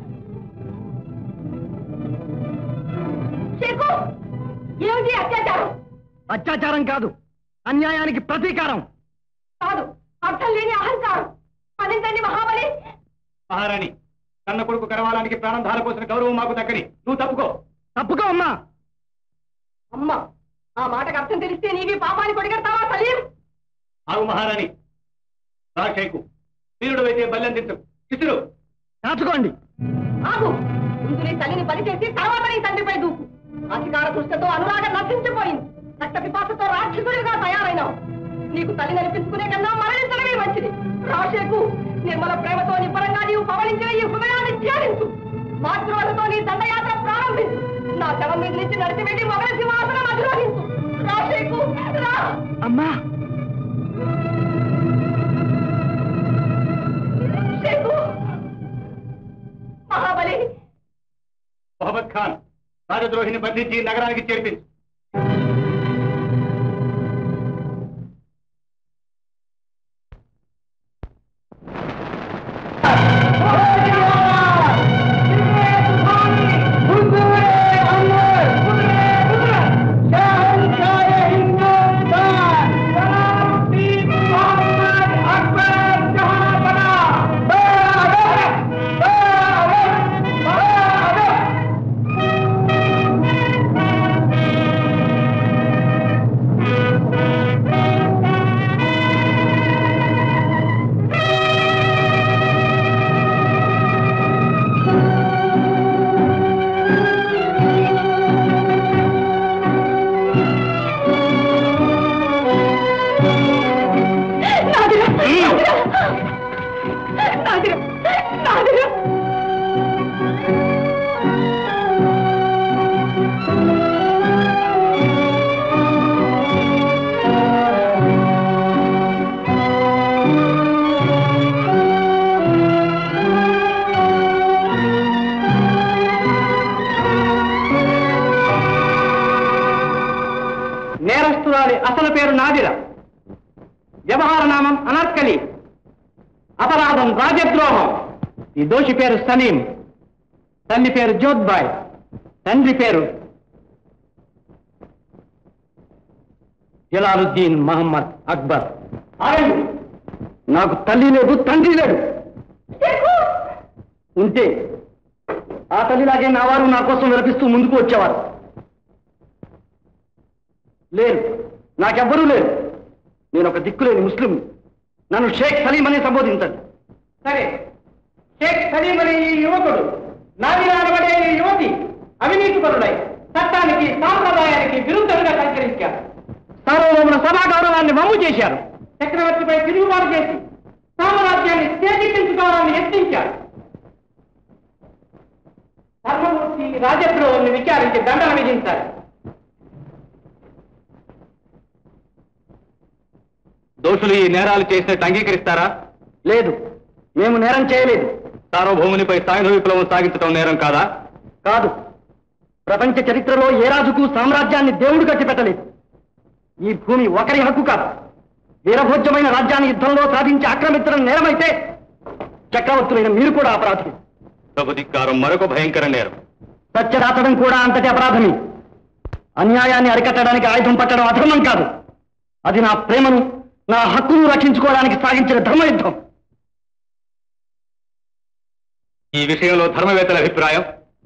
S2: షేకు ఏమిటి అత్యాచారం
S1: అత్యాచారం కాదు అన్యాయానికి ప్రతీకారం
S2: కాదు అర్థం లేని అహంకారం పదించండి మహాబలి
S5: మహారాణి కన్న కొడుకు కరవాలానికి ప్రాణం ధారపోసిన గౌరవం మాకు దక్కని నువ్వు తప్పుకో
S1: తప్పుకో అమ్మా
S2: అమ్మ ఆ మాటకు అర్థం తెలిస్తే నీవి పాపాన్ని కొడిగడతావా సలీం
S5: ఆగు మహారాణి రాక్షేకు వీరుడు అయితే బల్లెందించు శిశుడు
S1: కాచుకోండి
S2: ఆగు ముందు నీ తల్లిని బలి చేసి తర్వాత నీ తండ్రిపై దూకు అధికార దృష్టితో అనురాగం నశించిపోయింది రక్త పిపాసతో రాక్షసుడిగా తయారైనావు నీకు తల్లి నడిపించుకునే కన్నా మరణించడమే మంచిది రాషేకు నిర్మల ప్రేమతో నిబ్బరంగా నీవు పవలించిన ఈ హృదయాన్ని ధ్యానించు మాతృవలతో నీ దండయాత్ర ప్రారంభించు నా శవం మీద నుంచి నడిచి వెళ్ళి మొగల సింహాసనం అధిరోహించు రాషేకు రా
S1: అమ్మా
S2: షేకు మహాబలి
S5: మొహమ్మద్ ఖాన్ రాజద్రోహిని బంధించి నగరానికి చేర్పించు
S2: నాదిరా నాదిరా నాదిరా
S1: నేరస్తురాలి అసలు పేరు నాదిర వ్యవహార నామం అనార్కలి అపరాధం రాజద్రోహం ఈ దోషి పేరు సలీం తల్లి పేరు జోత్బాయ్ తండ్రి పేరు జలాలుద్దీన్ మహమ్మద్ అక్బర్ ఆగండి. నాకు తల్లి లేదు తండ్రి లేడు ఉంటే ఆ తల్లిలాగే నా వారు నా కోసం విలపిస్తూ ముందుకు వచ్చేవారు లేరు నాకెవ్వరూ లేరు నేను ఒక దిక్కులేని ముస్లిం నన్ను షేక్ సలీం అని సంబోధించండి సరే షేక్ సలీం అనే ఈ యువకుడు నాది అనబడే ఈ యువతి అవినీతిపరుడై చట్టానికి సాంప్రదాయానికి విరుద్ధంగా సంచరించారు సార్వభౌముల సభా గౌరవాన్ని వమ్ము చేశారు చక్రవర్తిపై తిరుగుబాటు చేసి సామ్రాజ్యాన్ని చేజిక్కించుకోవాలని యత్నించారు ధర్మమూర్తి రాజద్రోహాన్ని విచారించి దండన విధించారు
S5: దోషులు ఈ నేరాలు చేసినట్టు అంగీకరిస్తారా
S1: లేదు మేము నేరం చేయలేదు
S5: సార్వభౌమునిపై సాయుధ విప్లవం సాగించడం నేరం కాదా
S1: కాదు ప్రపంచ చరిత్రలో ఏ రాజుకు సామ్రాజ్యాన్ని దేవుడు కట్టిపెట్టలేదు ఈ భూమి ఒకరి హక్కు కాదు వీరభోజ్యమైన రాజ్యాన్ని యుద్ధంలో సాధించి ఆక్రమించడం నేరమైతే చక్రవర్తులైన మీరు కూడా అపరాధులు
S5: ప్రభుధిక్కారం మరొక భయంకర నేరం
S1: సత్యదాచడం కూడా అంతటి అపరాధమే అన్యాయాన్ని అరికట్టడానికి ఆయుధం పట్టడం అధర్మం కాదు అది నా ప్రేమను నా హక్కును రక్షించుకోవడానికి సాగించిన ధర్మయుద్ధం
S5: ఈ విషయంలో ధర్మవేత్తల అభిప్రాయం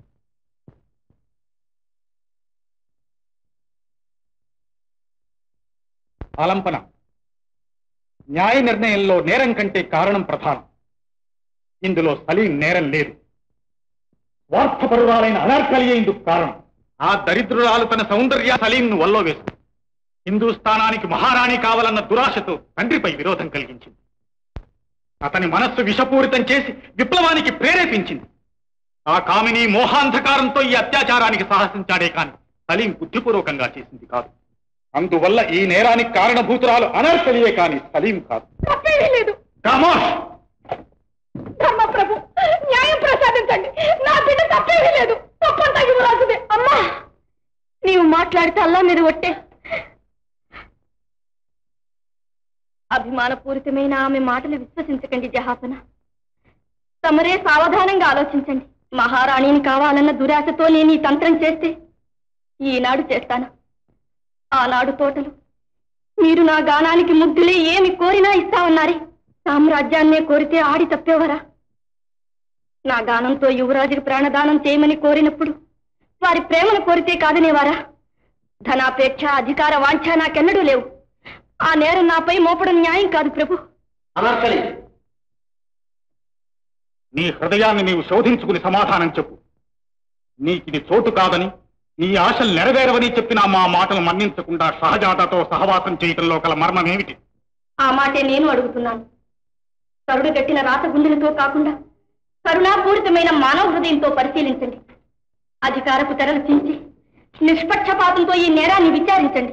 S7: ఆలంపన న్యాయ నిర్ణయంలో నేరం కంటే కారణం ప్రధానం ఇందులో సలీం నేరం లేదు స్వార్థపరురాలైన అనార్కలియే ఇందుకు కారణం ఆ దరిద్రురాలు తన సౌందర్య సలీంను వల్లో వేసింది హిందూస్థానానికి మహారాణి కావాలన్న దురాశతో తండ్రిపై విరోధం కలిగించింది అతని మనస్సు విషపూరితం చేసి విప్లవానికి ప్రేరేపించింది ఆ కామిని మోహాంధకారంతో ఈ అత్యాచారానికి సాహసించాడే కాని సలీం బుద్ధిపూర్వకంగా చేసింది కాదు అందువల్ల ఈ నేరానికి కారణభూతురాలు అనర్కలియే కాని సలీం కాదు
S2: తప్పేమీ లేదు
S7: కామోష్
S2: ధర్మప్రభు న్యాయం ప్రసాదించండి నా బిడ్డ తప్పేమీ లేదు తప్పంతా యువరాజుదే అమ్మా నీవు మాట్లాడితే అల్లా మీద ఒట్టే అభిమానపూరితమైన ఆమె మాటలు విశ్వసించకండి జహాపన తమరే సావధానంగా ఆలోచించండి మహారాణిని కావాలన్న దురాశతో నేను ఈ తంత్రం చేస్తే ఈనాడు చేస్తాను ఆనాడు తోటలు మీరు నా గానానికి ముగ్ధులే ఏమి కోరినా ఇస్తామన్నారే సామ్రాజ్యాన్నే కోరితే ఆడి తప్పేవరా నా గానంతో యువరాజుకి ప్రాణదానం చేయమని కోరినప్పుడు వారి ప్రేమను కోరితే కాదనేవారా ధనాపేక్ష అధికార వాంఛ నాకెన్నడూ లేవు ఆ నేరం నాపై మోపడం న్యాయం కాదు ప్రభు
S3: అనర్కలి
S7: నీ హృదయాన్ని నీవు శోధించుకుని సమాధానం చెప్పు నీకిది చోటు కాదని నీ ఆశలు నెరవేరవని చెప్పిన మా మాటలు మన్నించకుండా షహజాదాతో సహవాసం చేయటంలో కల మర్మమేమిటి
S2: ఆ మాటే నేను అడుగుతున్నాను కరుడు గట్టిన రాత గుండెలతో కాకుండా కరుణాపూరితమైన మానవ హృదయంతో పరిశీలించండి అధికారపు తెరలు చించి నిష్పక్షపాతంతో ఈ నేరాన్ని విచారించండి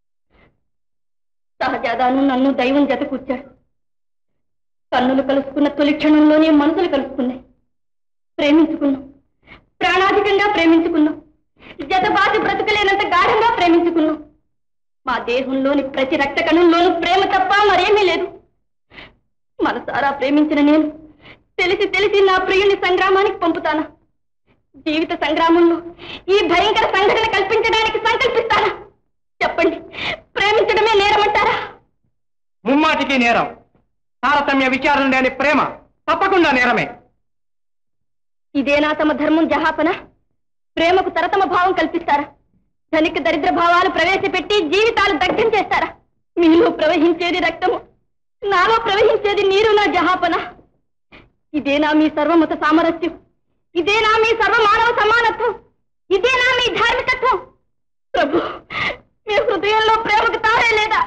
S2: సహజాదాను నన్ను దైవం జతకూర్చాడు కన్నులు కలుసుకున్న తొలి క్షణంలోనే మనసులు కలుసుకున్నాయి ప్రేమించుకున్నాం ప్రాణాధికంగా ప్రేమించుకున్నాం జతబాసి బ్రతకలేనంత గాఢంగా ప్రేమించుకున్నాం మా దేహంలోని ప్రతి రక్త కణంలోనూ ప్రేమ తప్ప మరేమీ లేదు మనసారా ప్రేమించిన నేను తెలిసి తెలిసి నా ప్రియుని సంగ్రామానికి పంపుతానా జీవిత సంగ్రామంలో ఈ భయంకర సంఘటన కల్పించడానికి సంకల్పిస్తానా చెప్పండి ప్రేమించడమే నేరమంటారా
S1: ముమ్మాటికి నేరం తారతమ్య విచారణ లేని ప్రేమ తప్పకుండా నేరమే
S2: ఇదేనా తమ ధర్మం జహాపన ప్రేమకు తరతమ భావం కల్పిస్తారా ధనిక దరిద్ర భావాలు ప్రవేశపెట్టి జీవితాలు దగ్ధం చేస్తారా మీలో ప్రవహించేది రక్తము నాలో ప్రవహించేది నీరు నా జహాపన ఇదేనా మీ సర్వమత సామరస్యం ఇదేనా మీ సర్వమానవ సమానత్వం ఇదేనా మీ ధార్మికత్వం ప్రభు మీ హృదయంలో ప్రేమకు తారే లేదా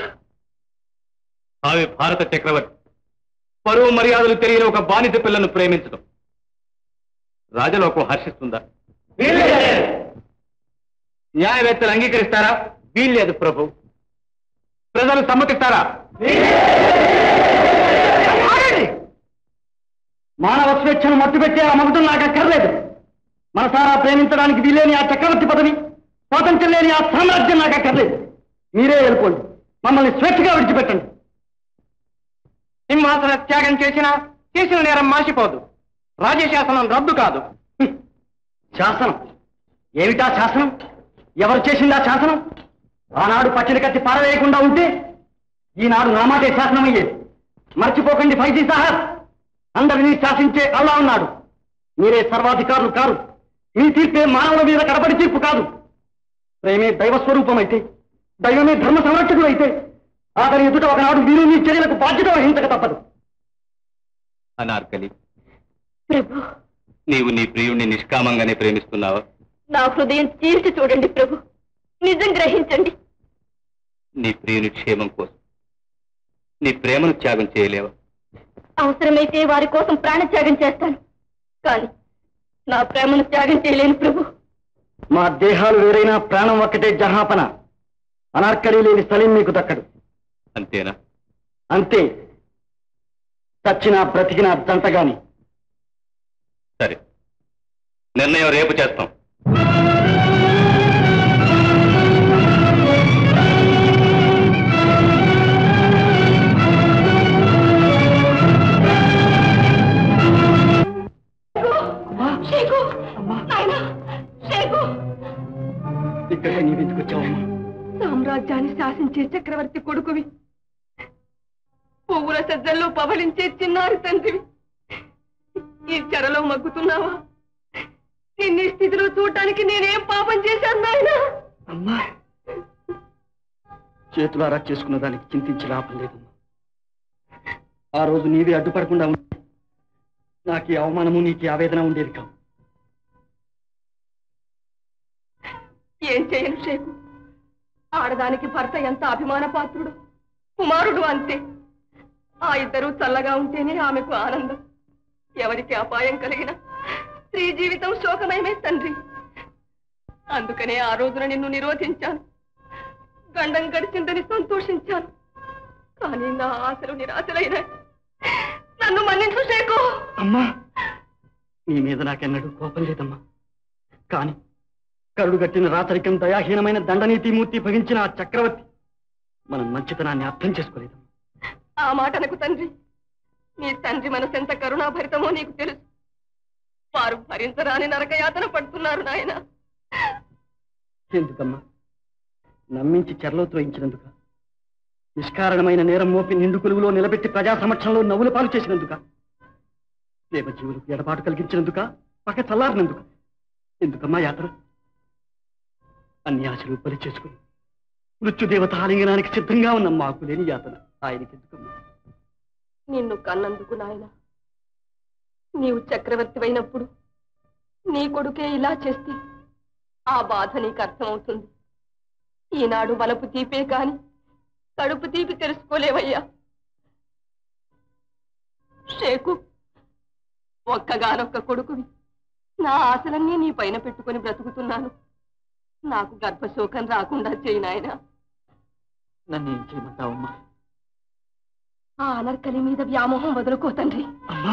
S5: ఆమె భారత చక్రవర్తి పరువు మర్యాదలు తెలియని ఒక బానిస పిల్లను ప్రేమించడం రాజలోకం హర్షిస్తుందా న్యాయవేత్తలు అంగీకరిస్తారా వీల్లేదు ప్రభు ప్రజలు సమ్మతిస్తారా
S1: మానవ స్వేచ్ఛను మట్టుపెట్టే ఆ మగతం నాకు అక్కర్లేదు మనసారా ప్రేమించడానికి వీలేని ఆ చక్రవర్తి పదవి స్వాతంత్ర్యం లేని ఆ సామ్రాజ్యం నాకు అక్కర్లేదు మీరే వెళ్ళిపోండి మమ్మల్ని స్వేచ్ఛగా విడిచిపెట్టండి సింహాసన త్యాగం చేసినా చేసిన నేరం మాసిపోదు రాజ్యశాసనం రద్దు కాదు హ్మ్. శాసనం ఏమిటా శాసనం ఎవరు చేసిందా శాసనం ఆనాడు పచ్చడి కత్తి పారవేయకుండా ఉంటే ఈనాడు నా మాటే శాసనం అయ్యేది మర్చిపోకండి ఫైజీ సాహర్ అందరినీ శాసించే అల్లా ఉన్నాడు మీరే సర్వాధికారులు కారు మీ తీర్పే మానవుల మీద కడపడి తీర్పు కాదు ప్రేమే దైవ స్వరూపం అయితే దైవమే ధర్మ సంరక్షకుడు అయితే అతని ఎదుట ఒకనాడు మీరు మీ చర్యలకు బాధ్యత వహించక తప్పదు
S5: అనార్కలి
S2: ప్రభు
S5: నీవు నీ ప్రియుణ్ణి నిష్కామంగానే ప్రేమిస్తున్నావా
S2: నా హృదయం చీల్చి చూడండి ప్రభు నిజం గ్రహించండి
S5: నీ ప్రియుని క్షేమం కోసం నీ ప్రేమను త్యాగం చేయలేవా
S2: అవసరమైతే వారి కోసం ప్రాణత్యాగం చేస్తాను కానీ నా ప్రేమను త్యాగం చేయలేను ప్రభు
S1: మా దేహాలు వేరైనా ప్రాణం ఒక్కటే జహాపన అనార్కలి లేని సలీం మీకు దక్కడు
S5: అంతేనా
S1: అంతే చచ్చినా బ్రతికినా దంతగాని
S5: సరే నిర్ణయం రేపు చేస్తాం
S2: షేకు నాయనా షేకు
S1: ఇక్కడ నీవెందుకు వచ్చావమ్మా
S2: సామ్రాజ్యాన్ని శాసించే చక్రవర్తి కొడుకువి పువ్వుల సజ్జల్లో పవలించే చిన్నారి తండ్రివి ఈ చెరలో మగ్గుతున్నావా నిన్ను ఈ స్థితిలో చూడటానికి నేనేం పాపం చేశాను నాయనా
S1: అమ్మా చేతులారా చేసుకున్న దానికి చింతించి లాభం లేదమ్మా ఆ రోజు నీవే అడ్డుపడకుండా ఉంటే నాకు ఈ అవమానము నీకు ఈ ఆవేదన ఉండేది కావు
S2: ఏం చేయను షేకు ఆడదానికి భర్త ఎంత అభిమాన పాత్రుడు కుమారుడు అంతే ఆ ఇద్దరూ చల్లగా ఉంటేనే ఆమెకు ఆనందం ఎవరికి అపాయం కలిగిన స్త్రీ జీవితం శోకమయమే తండ్రి అందుకనే ఆ రోజున నిన్ను నిరోధించాను
S4: గండం గడిచిందని సంతోషించాను కానీ నా ఆశలు నిరాశలైనాయి నన్ను మన్నించు షేకు
S1: అమ్మా నీ మీద నాకెన్నడూ కోపం లేదమ్మా కాని కరుడు గట్టిన రాచరికం దయాహీనమైన దండనీతిమూర్తి భవించిన ఆ చక్రవర్తి మన మంచితనాన్ని అర్థం చేసుకోలేదమ్మా
S4: ఆ మాట నాకు తండ్రి నీ తండ్రి మనసు ఎంత కరుణాభరితమో నీకు తెలుసు వారు భరించరాని నరకయాతన పడుతున్నారు నాయన
S1: ఎందుకమ్మా నమ్మించి చెరలో త్రోయించినందుక నిష్కారణమైన నేరం మోపి నిండు కొలువులో నిలబెట్టి ప్రజా సమక్షంలో నవ్వుల పాలు చేసినందుక ప్రేమ జీవులకు ఎడబాటు కలిగించినందుక పక్క చల్లారినందుక ఎందుకమ్మా యాత్ర అన్ని ఆశలు బలి చేసుకుని మృత్యుదేవత ఆలింగనానికి సిద్ధంగా ఉన్న మాకు లేని యాతన ఆయనకి ఎందుకమ్మా
S4: నిన్ను కన్నందుకు నాయన నీవు చక్రవర్తివైనప్పుడు నీ కొడుకే ఇలా చేస్తే ఆ బాధ నీకు అర్థమవుతుంది ఈనాడు వలపు తీపే కాని కడుపు తీపి తెలుసుకోలేవయ్యా షేకు ఒక్కగానొక్క కొడుకువి నా ఆశలన్నీ నీ పైన పెట్టుకొని బ్రతుకుతున్నాను నాకు గర్భశోకం రాకుండా చేయి నాయనా
S1: నన్ను ఏం చేయమంటావమ్మా
S4: ఆ అనర్కలి మీద వ్యామోహం వదులుకో తండ్రి
S1: అమ్మా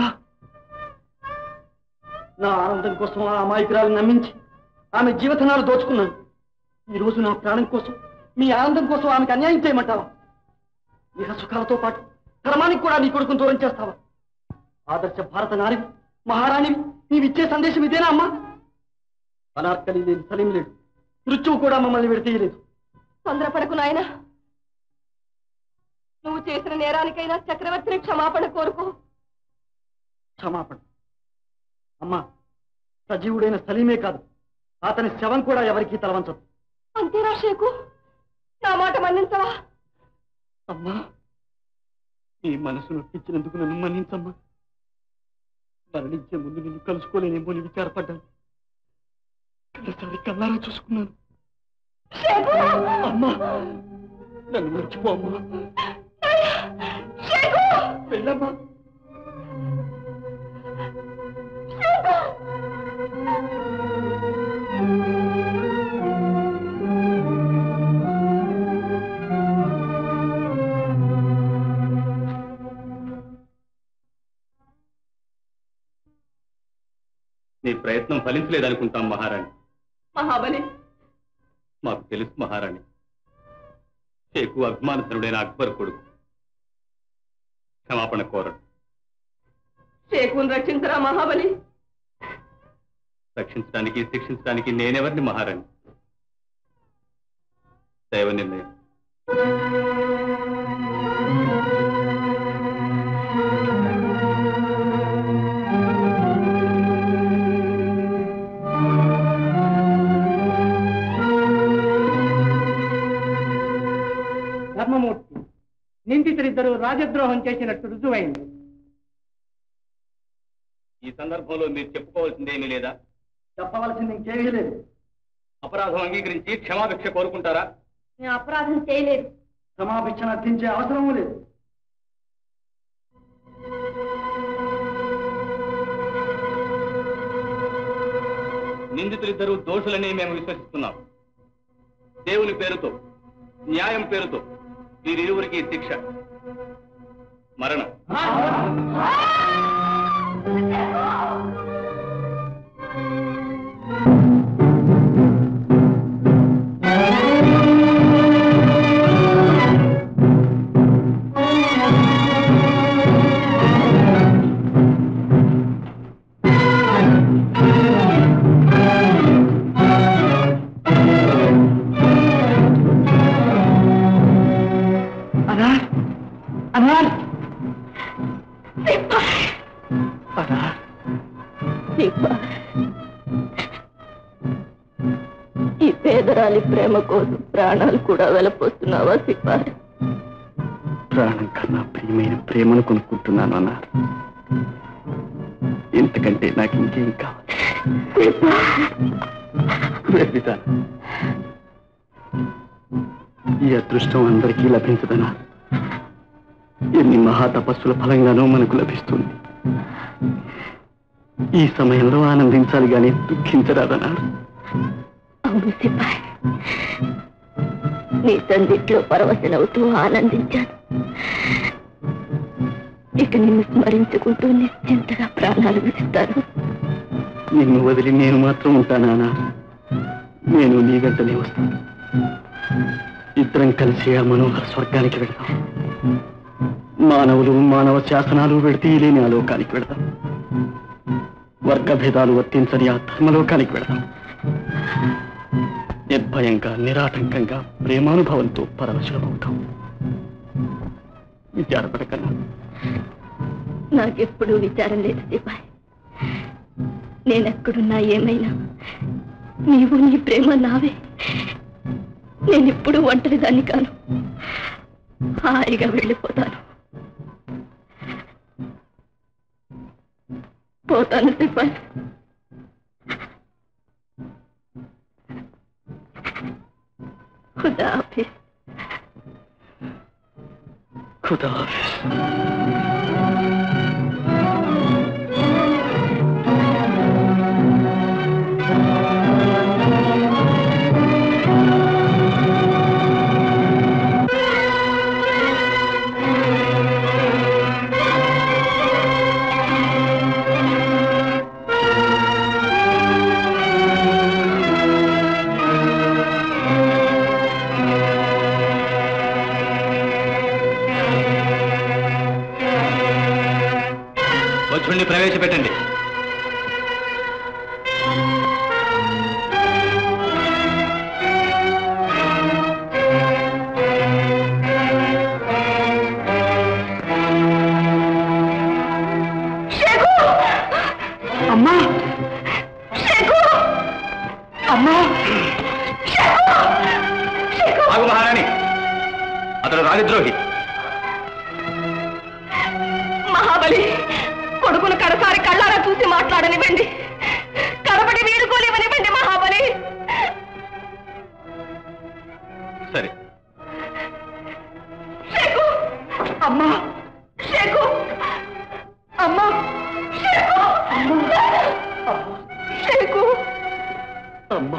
S1: నా ఆనందం కోసం ఆ అమాయకురాలు నమ్మించి ఆమె జీవితనాలు దోచుకున్నాను ఈ రోజు నా ప్రాణం కోసం మీ ఆనందం కోసం ఆమెకు అన్యాయం చేయమంటావా ఇహ సుఖాలతో పాటు ధర్మానికి కూడా నీ కొడుకును దూరం చేస్తావా ఆదర్శ భారత నారివి మహారాణివి నీవిచ్చే సందేశం ఇదేనా అమ్మా అనార్కలి లేని సలీం లేడు మృత్యువు కూడా మమ్మల్ని విడతీయలేదు
S4: తొందరపడకు నాయనా నువ్వు చేసిన నేరానికైనా చక్రవర్తిని క్షమాపణ కోరుకో
S1: క్షమాపణ అమ్మా సజీవుడైన సలీమే కాదు అతని శవం కూడా ఎవరికీ తలవంచదు
S4: అంతేనా షేకు నా మాట మన్నించవా
S1: అమ్మా నీ మనసు నొప్పించినందుకు నన్ను మన్నించమ్మా మరణించే ముందు నిన్ను కలుసుకోలేనేమో అని విచారపడ్డాను కనసారి కల్లారా చూసుకున్నాను అమ్మా నన్ను మర్చిపో అమ్మా వెళ్ళమ్మా
S5: నీ ప్రయత్నం ఫలించలేదనుకుంటాం మహారాణి
S4: మహాబలి
S5: మాకు తెలుసు మహారాణి షేకు అభిమానధనుడైన అక్బర్ కొడుకు క్షమాపణ కోరడు
S4: షేకును రక్షించరా మహాబలి
S5: రక్షించడానికి శిక్షించడానికి నేనెవరిని మహారాణి దైవ నిర్ణయం
S1: ధర్మమూర్తి నిందితులిద్దరూ రాజద్రోహం చేసినట్టు రుజువైంది
S5: ఈ సందర్భంలో మీరు చెప్పుకోవాల్సిందేమీ లేదా
S1: చెప్పవలసింది ఇంకేమీ లేదు
S5: అపరాధం అంగీకరించి క్షమాభిక్ష కోరుకుంటారా
S2: నేను అపరాధం చేయలేదు
S1: క్షమాభిక్షణ అర్థించే అవసరమూ లేదు
S5: నిందితులిద్దరూ దోషులనే మేము విశ్వసిస్తున్నాం దేవుని పేరుతో న్యాయం పేరుతో వీరిరువురికి శిక్ష మరణం
S1: అనార్ అనార్ అనార్
S2: ఈ పేదరాలి ప్రేమ కోసం ప్రాణాలు కూడా వెలపోస్తున్నావా సిపాయి
S1: ప్రాణం కన్నా ప్రియమైన ప్రేమను కొనుక్కుంటున్నాను అన్నారు ఇంతకంటే నాకు ఇంకేం కావాలి వెళ్తాను ఈ అదృష్టం అందరికీ లభించదనా ఎన్ని మహా తపస్సుల ఫలంగానో మనకు లభిస్తుంది ఈ సమయంలో ఆనందించాలి గాని దుఃఖించరాదన్నారు
S2: అవును సిపాయి నీ సందిట్లో పరవశనవుతూ ఆనందించాను ఇక నిన్ను స్మరించుకుంటూ నిశ్చింతగా ప్రాణాలు విడుస్తాను
S1: నిన్ను వదిలి నేను మాత్రం ఉంటానా నేను నీ వెంటనే వస్తాను ఇద్దరం కలిసి ఆ మనోహర స్వర్గానికి వెళ్దాం మానవులు మానవ శాసనాలు పెడితే లేని ఆ లోకానికి వెళదాం వర్గ భేదాలు వర్తించని ఆ ధర్మలోకానికి వెళదాం నిర్భయంగా నిరాటంకంగా ప్రేమానుభవంతో పరవశులమవుతాం విచారపడకన్నా
S2: నాకెప్పుడూ విచారం లేదు దీపాయ్ నేనెక్కడున్నా ఏమైనా నీవు నీ ప్రేమ నావే నేనిప్పుడు ఒంటరి దాన్ని కాను హాయిగా వెళ్ళిపోతాను పోతాను దీపాయ్ ఖుదా హాఫీజ్
S1: ఖుదా హాఫీజ్
S5: వచ్చుండి ప్రవేశపెట్టండి
S1: అమ్మా అమ్మా
S5: ఆగు మహారాణి అతడు రాజద్రోహి
S2: మహాబలి కొడుకును కడసారి కళ్ళారా చూసి మాట్లాడనివ్వండి కడపడి వీడుకోలేవనివ్వండి మహాబలి
S5: సరే
S2: షేకు అమ్మా షేకు అమ్మా షేకు షేకు
S1: అమ్మా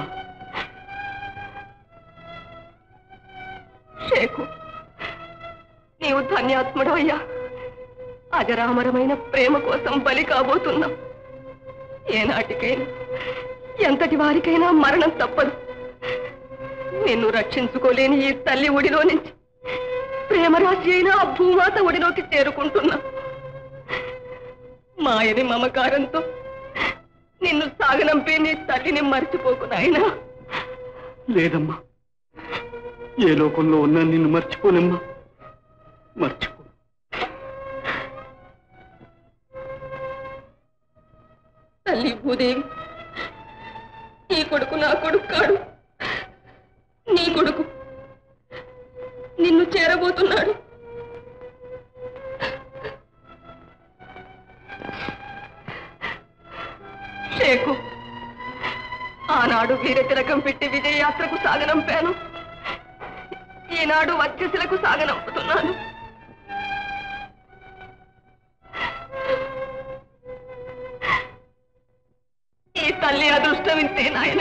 S2: షేకు నీవు ధన్యాత్ముడు అయ్యా అజరామరమైన ప్రేమ కోసం బలి కాబోతున్నాం ఏనాటికైనా ఎంతటి వారికైనా మరణం తప్పదు నిన్ను రక్షించుకోలేని ఈ తల్లి ఒడిలో నుంచి ప్రేమరాశి అయిన ఆ భూమాత ఒడిలోకి చేరుకుంటున్నా మాయని మమకారంతో నిన్ను సాగనంపే నీ తల్లిని మర్చిపోకు నాయనా
S1: లేదమ్మా ఏ లోకంలో ఉన్నా నిన్ను మర్చిపోనమ్మా మర్చిపో
S2: తల్లి భూదేవి ఈ కొడుకు నా కొడుకు కాడు నీ కొడుకు నిన్ను చేరబోతున్నాడు షేకు ఆనాడు వీరతిలకం పెట్టి విజయయాత్రకు సాగనంపాను ఈనాడు వచ్చేసిలకు సాగనంపుతున్నాను ఈ తల్లి అదృష్టం ఇంతే నాయన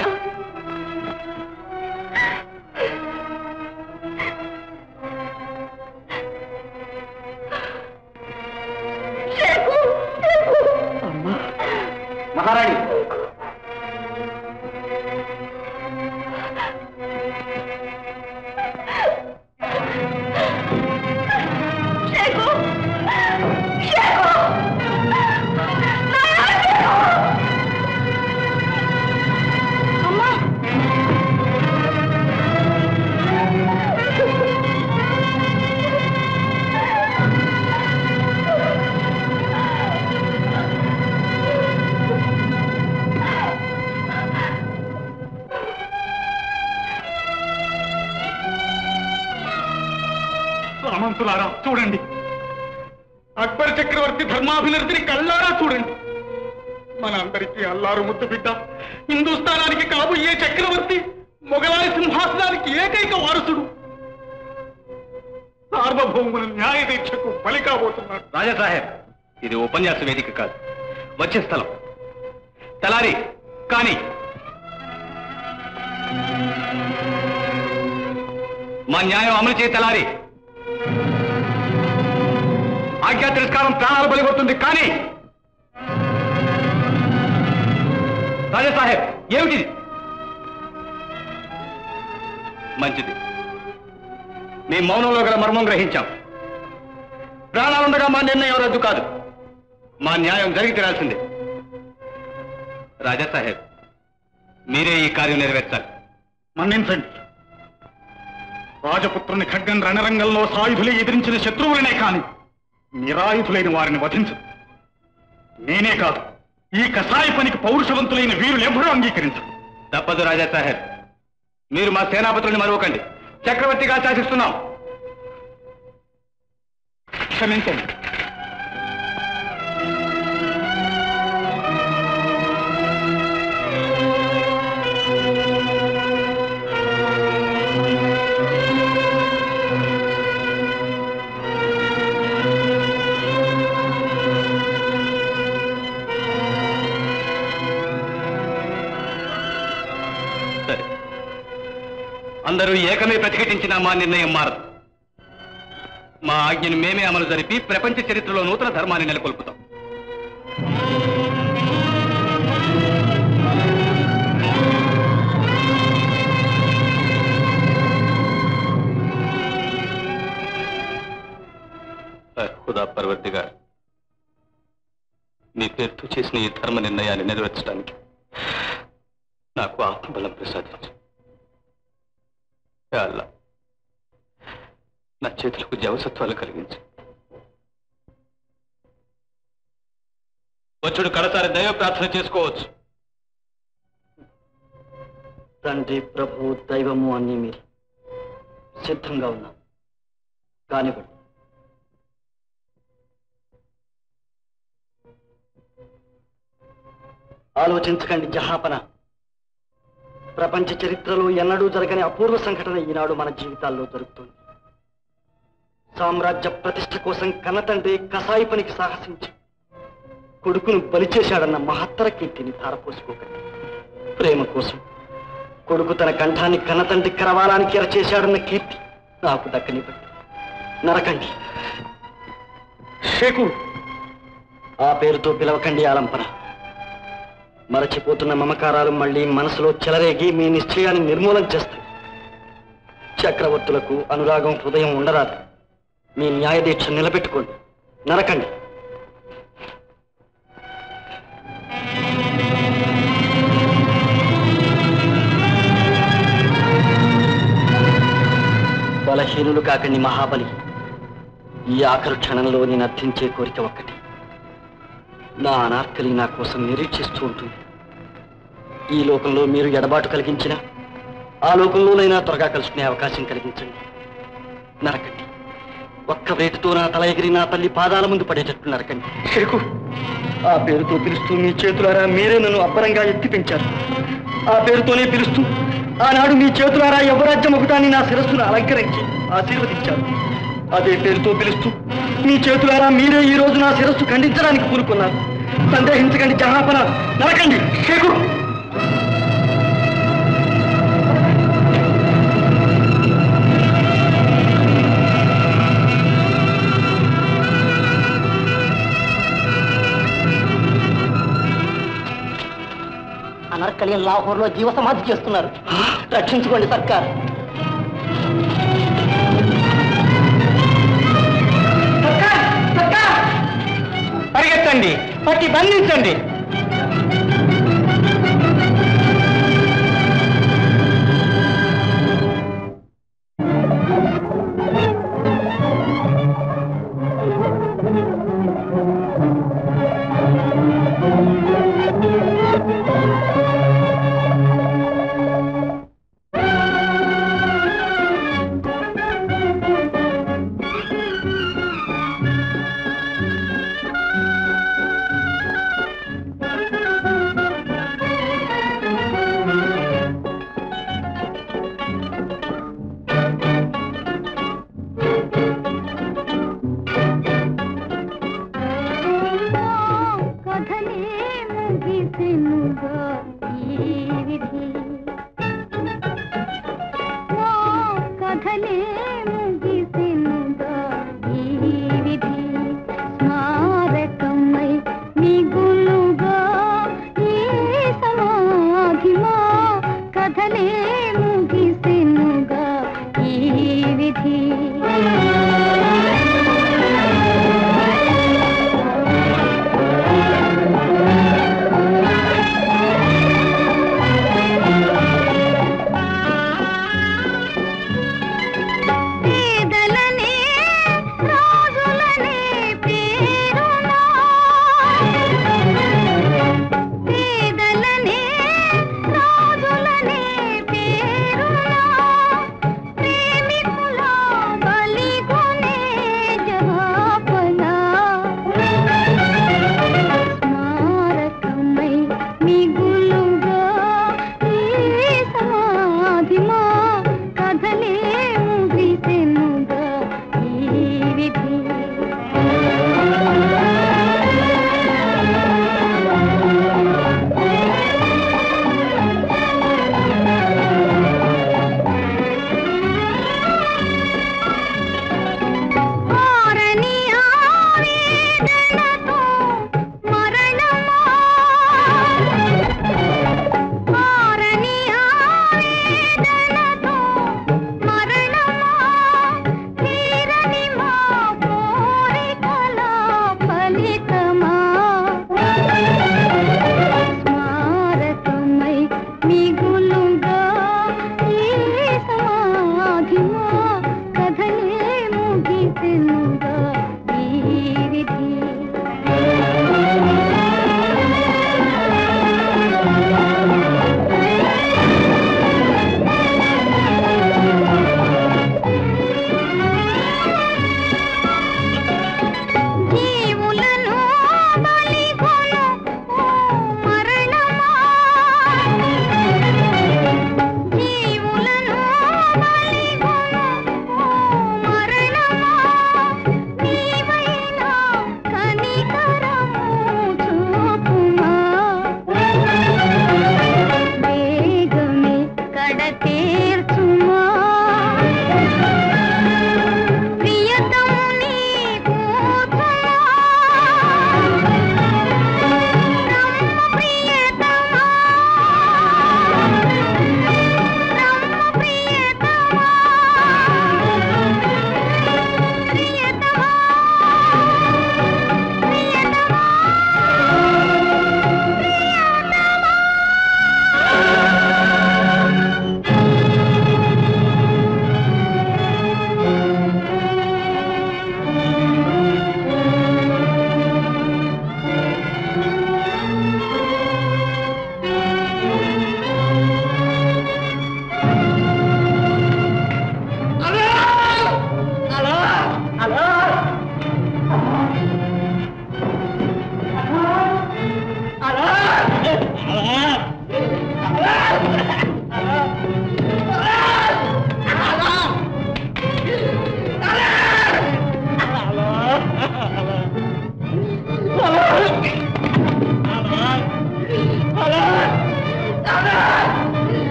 S3: మహారాణి
S2: షేకు షేకు నాయనా షేకు అమ్మా
S7: సామంతులారా చూడండి అక్బర్ చక్రవర్తి ధర్మాభినర్తిని కళ్ళారా చూడండి మనందరికీ అల్లారు ముద్దు బిడ్డ హిందుస్థానానికి కాబోయే చక్రవర్తి మొఘలాయ సింహాసనానికి ఏకైక వారసుడు సార్వభౌముల న్యాయ దీక్షకు బలి కాబోతున్నాడు
S5: రాజా సాహెబ్ ఇది ఉపన్యాస వేదిక కాదు వచ్చే స్థలం తలారి కానీ మా న్యాయం అమలు చేయ తెలారి ఆజ్ఞా తిరస్కారం ప్రాణాలు బలిగొడుతుంది కానీ రాజాసాహెబ్ ఏమిటిది మంచిది మీ మౌనంలో గల మర్మం గ్రహించాం ప్రాణాలుండగా మా నిర్ణయం రద్దు కాదు మా న్యాయం జరిగి తీరాల్సిందే రాజాసాహెబ్ మీరే ఈ కార్యం నెరవేర్చాలి
S7: మన్నించండి రాజపుత్రుని ఖడ్గం రణరంగంలో సాయుధులే ఎదిరించిన శత్రువులనే కాని నిరాయుధులైన వారిని వధించదు నేనే కాదు ఈ కసాయి పనికి పౌరుషవంతులైన వీరులెవ్వరూ అంగీకరించరు
S5: తప్పదు రాజాసాహెబ్ మీరు మా సేనాపతుల్ని మరవకండి చక్రవర్తిగా శాసిస్తున్నాం
S7: క్షమించండి
S5: సరే అందరూ ఏకమే ప్రతిఘటించిన మా నిర్ణయం మారదు మా ఆజ్ఞను మేమే అమలు జరిపి ప్రపంచ చరిత్రలో నూతన ధర్మాన్ని నెలకొల్పుతాం ఖుదా పర్వర్తిగా మీ పేరుతో చేసిన ఈ ధర్మ నిర్ణయాన్ని నెరవేర్చడానికి నాకు ఆత్మబలం ప్రసాదించు యా అల్లా నా చేతులకు జవసత్వాలు కలిగించు వచ్చుడు కడసారి దైవ ప్రార్థన చేసుకోవచ్చు
S9: తండ్రి ప్రభు దైవము అన్నీ మీరు సిద్ధంగా ఉన్నాం కానివ్వండి ఆలోచించకండి జహాపన ప్రపంచ చరిత్రలో ఎన్నడూ జరగని అపూర్వ సంఘటన ఈనాడు మన జీవితాల్లో జరుగుతుంది సామ్రాజ్య ప్రతిష్ట కోసం కన్నతండ్రి కసాయి పనికి సాహసించి కొడుకును బలి చేశాడన్న మహత్తర కీర్తిని ధారపోసుకోకండి ప్రేమ కోసం కొడుకు తన కంఠాన్ని కన్నతండ్రి కరవాలానికి ఎరచేశాడన్న కీర్తి నాకు దక్కనివ్వండి నరకండి షేకు ఆ పేరుతో పిలవకండి ఆలంపన మరచిపోతున్న మమకారాలు మళ్ళీ మనసులో చెలరేగి మీ నిశ్చయాన్ని నిర్మూలన చేస్తాయి చక్రవర్తులకు అనురాగం హృదయం ఉండరాదు మీ న్యాయదీక్ష నిలబెట్టుకోండి నరకండి బలహీనులు కాకండి మహాబలి ఈ ఆఖరు క్షణంలో నేను అర్థించే కోరిక ఒక్కటి నా అనార్కలి నా కోసం నిరీక్షిస్తూ ఉంటుంది ఈ లోకంలో మీరు ఎడబాటు కలిగించిన ఆ లోకంలోనైనా త్వరగా కలుసుకునే అవకాశం కలిగించండి నరకండి ఒక్క వేటుతో నా తల ఎగిరి నా తల్లి పాదాల ముందు పడేటట్టు నరకండి షేకు ఆ పేరుతో పిలుస్తూ మీ చేతులారా మీరే నన్ను అబ్బరంగా ఎత్తి పెంచారు ఆ పేరుతోనే పిలుస్తూ ఆనాడు మీ చేతులారా యువరాజ్య ముకుటాన్ని నా శిరస్సును అలంకరించి ఆశీర్వదించారు అదే పేరుతో పిలుస్తూ మీ చేతులారా మీరే ఈ రోజు నా శిరస్సు ఖండించడానికి పూనుకున్నారు సందేహించకండి జహాపన నరకండి షేకు అనర్కలి లాహోర్లో జీవ సమాధి చేస్తున్నారు రక్షించుకోండి సర్కార్
S1: పరిగెత్తండి పట్టి బంధించండి
S6: కథలే ముగిసెనుగా ఈ విధి నా కథలే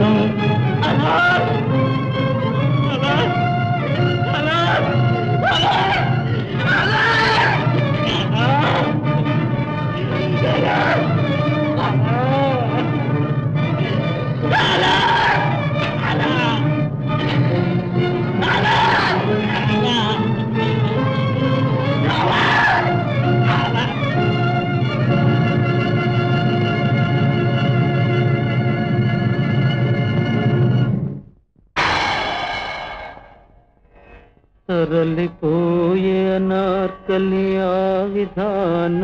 S8: క్షణం తరలిపోయే అనార్కలి ఆ విధాన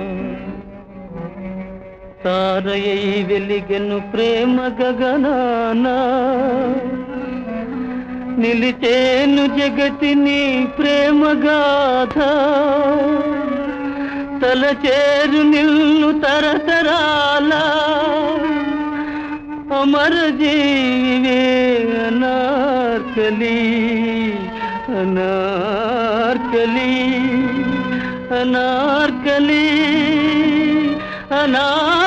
S8: తారయై వెలిగెను ప్రేమ గగనాన నిలిచేను జగతిని ప్రేమ గాథ తలచేరు నిల్లు తరతరాల అమర జీవే అనార్కలి అనార్కలి అనార్కలి అనా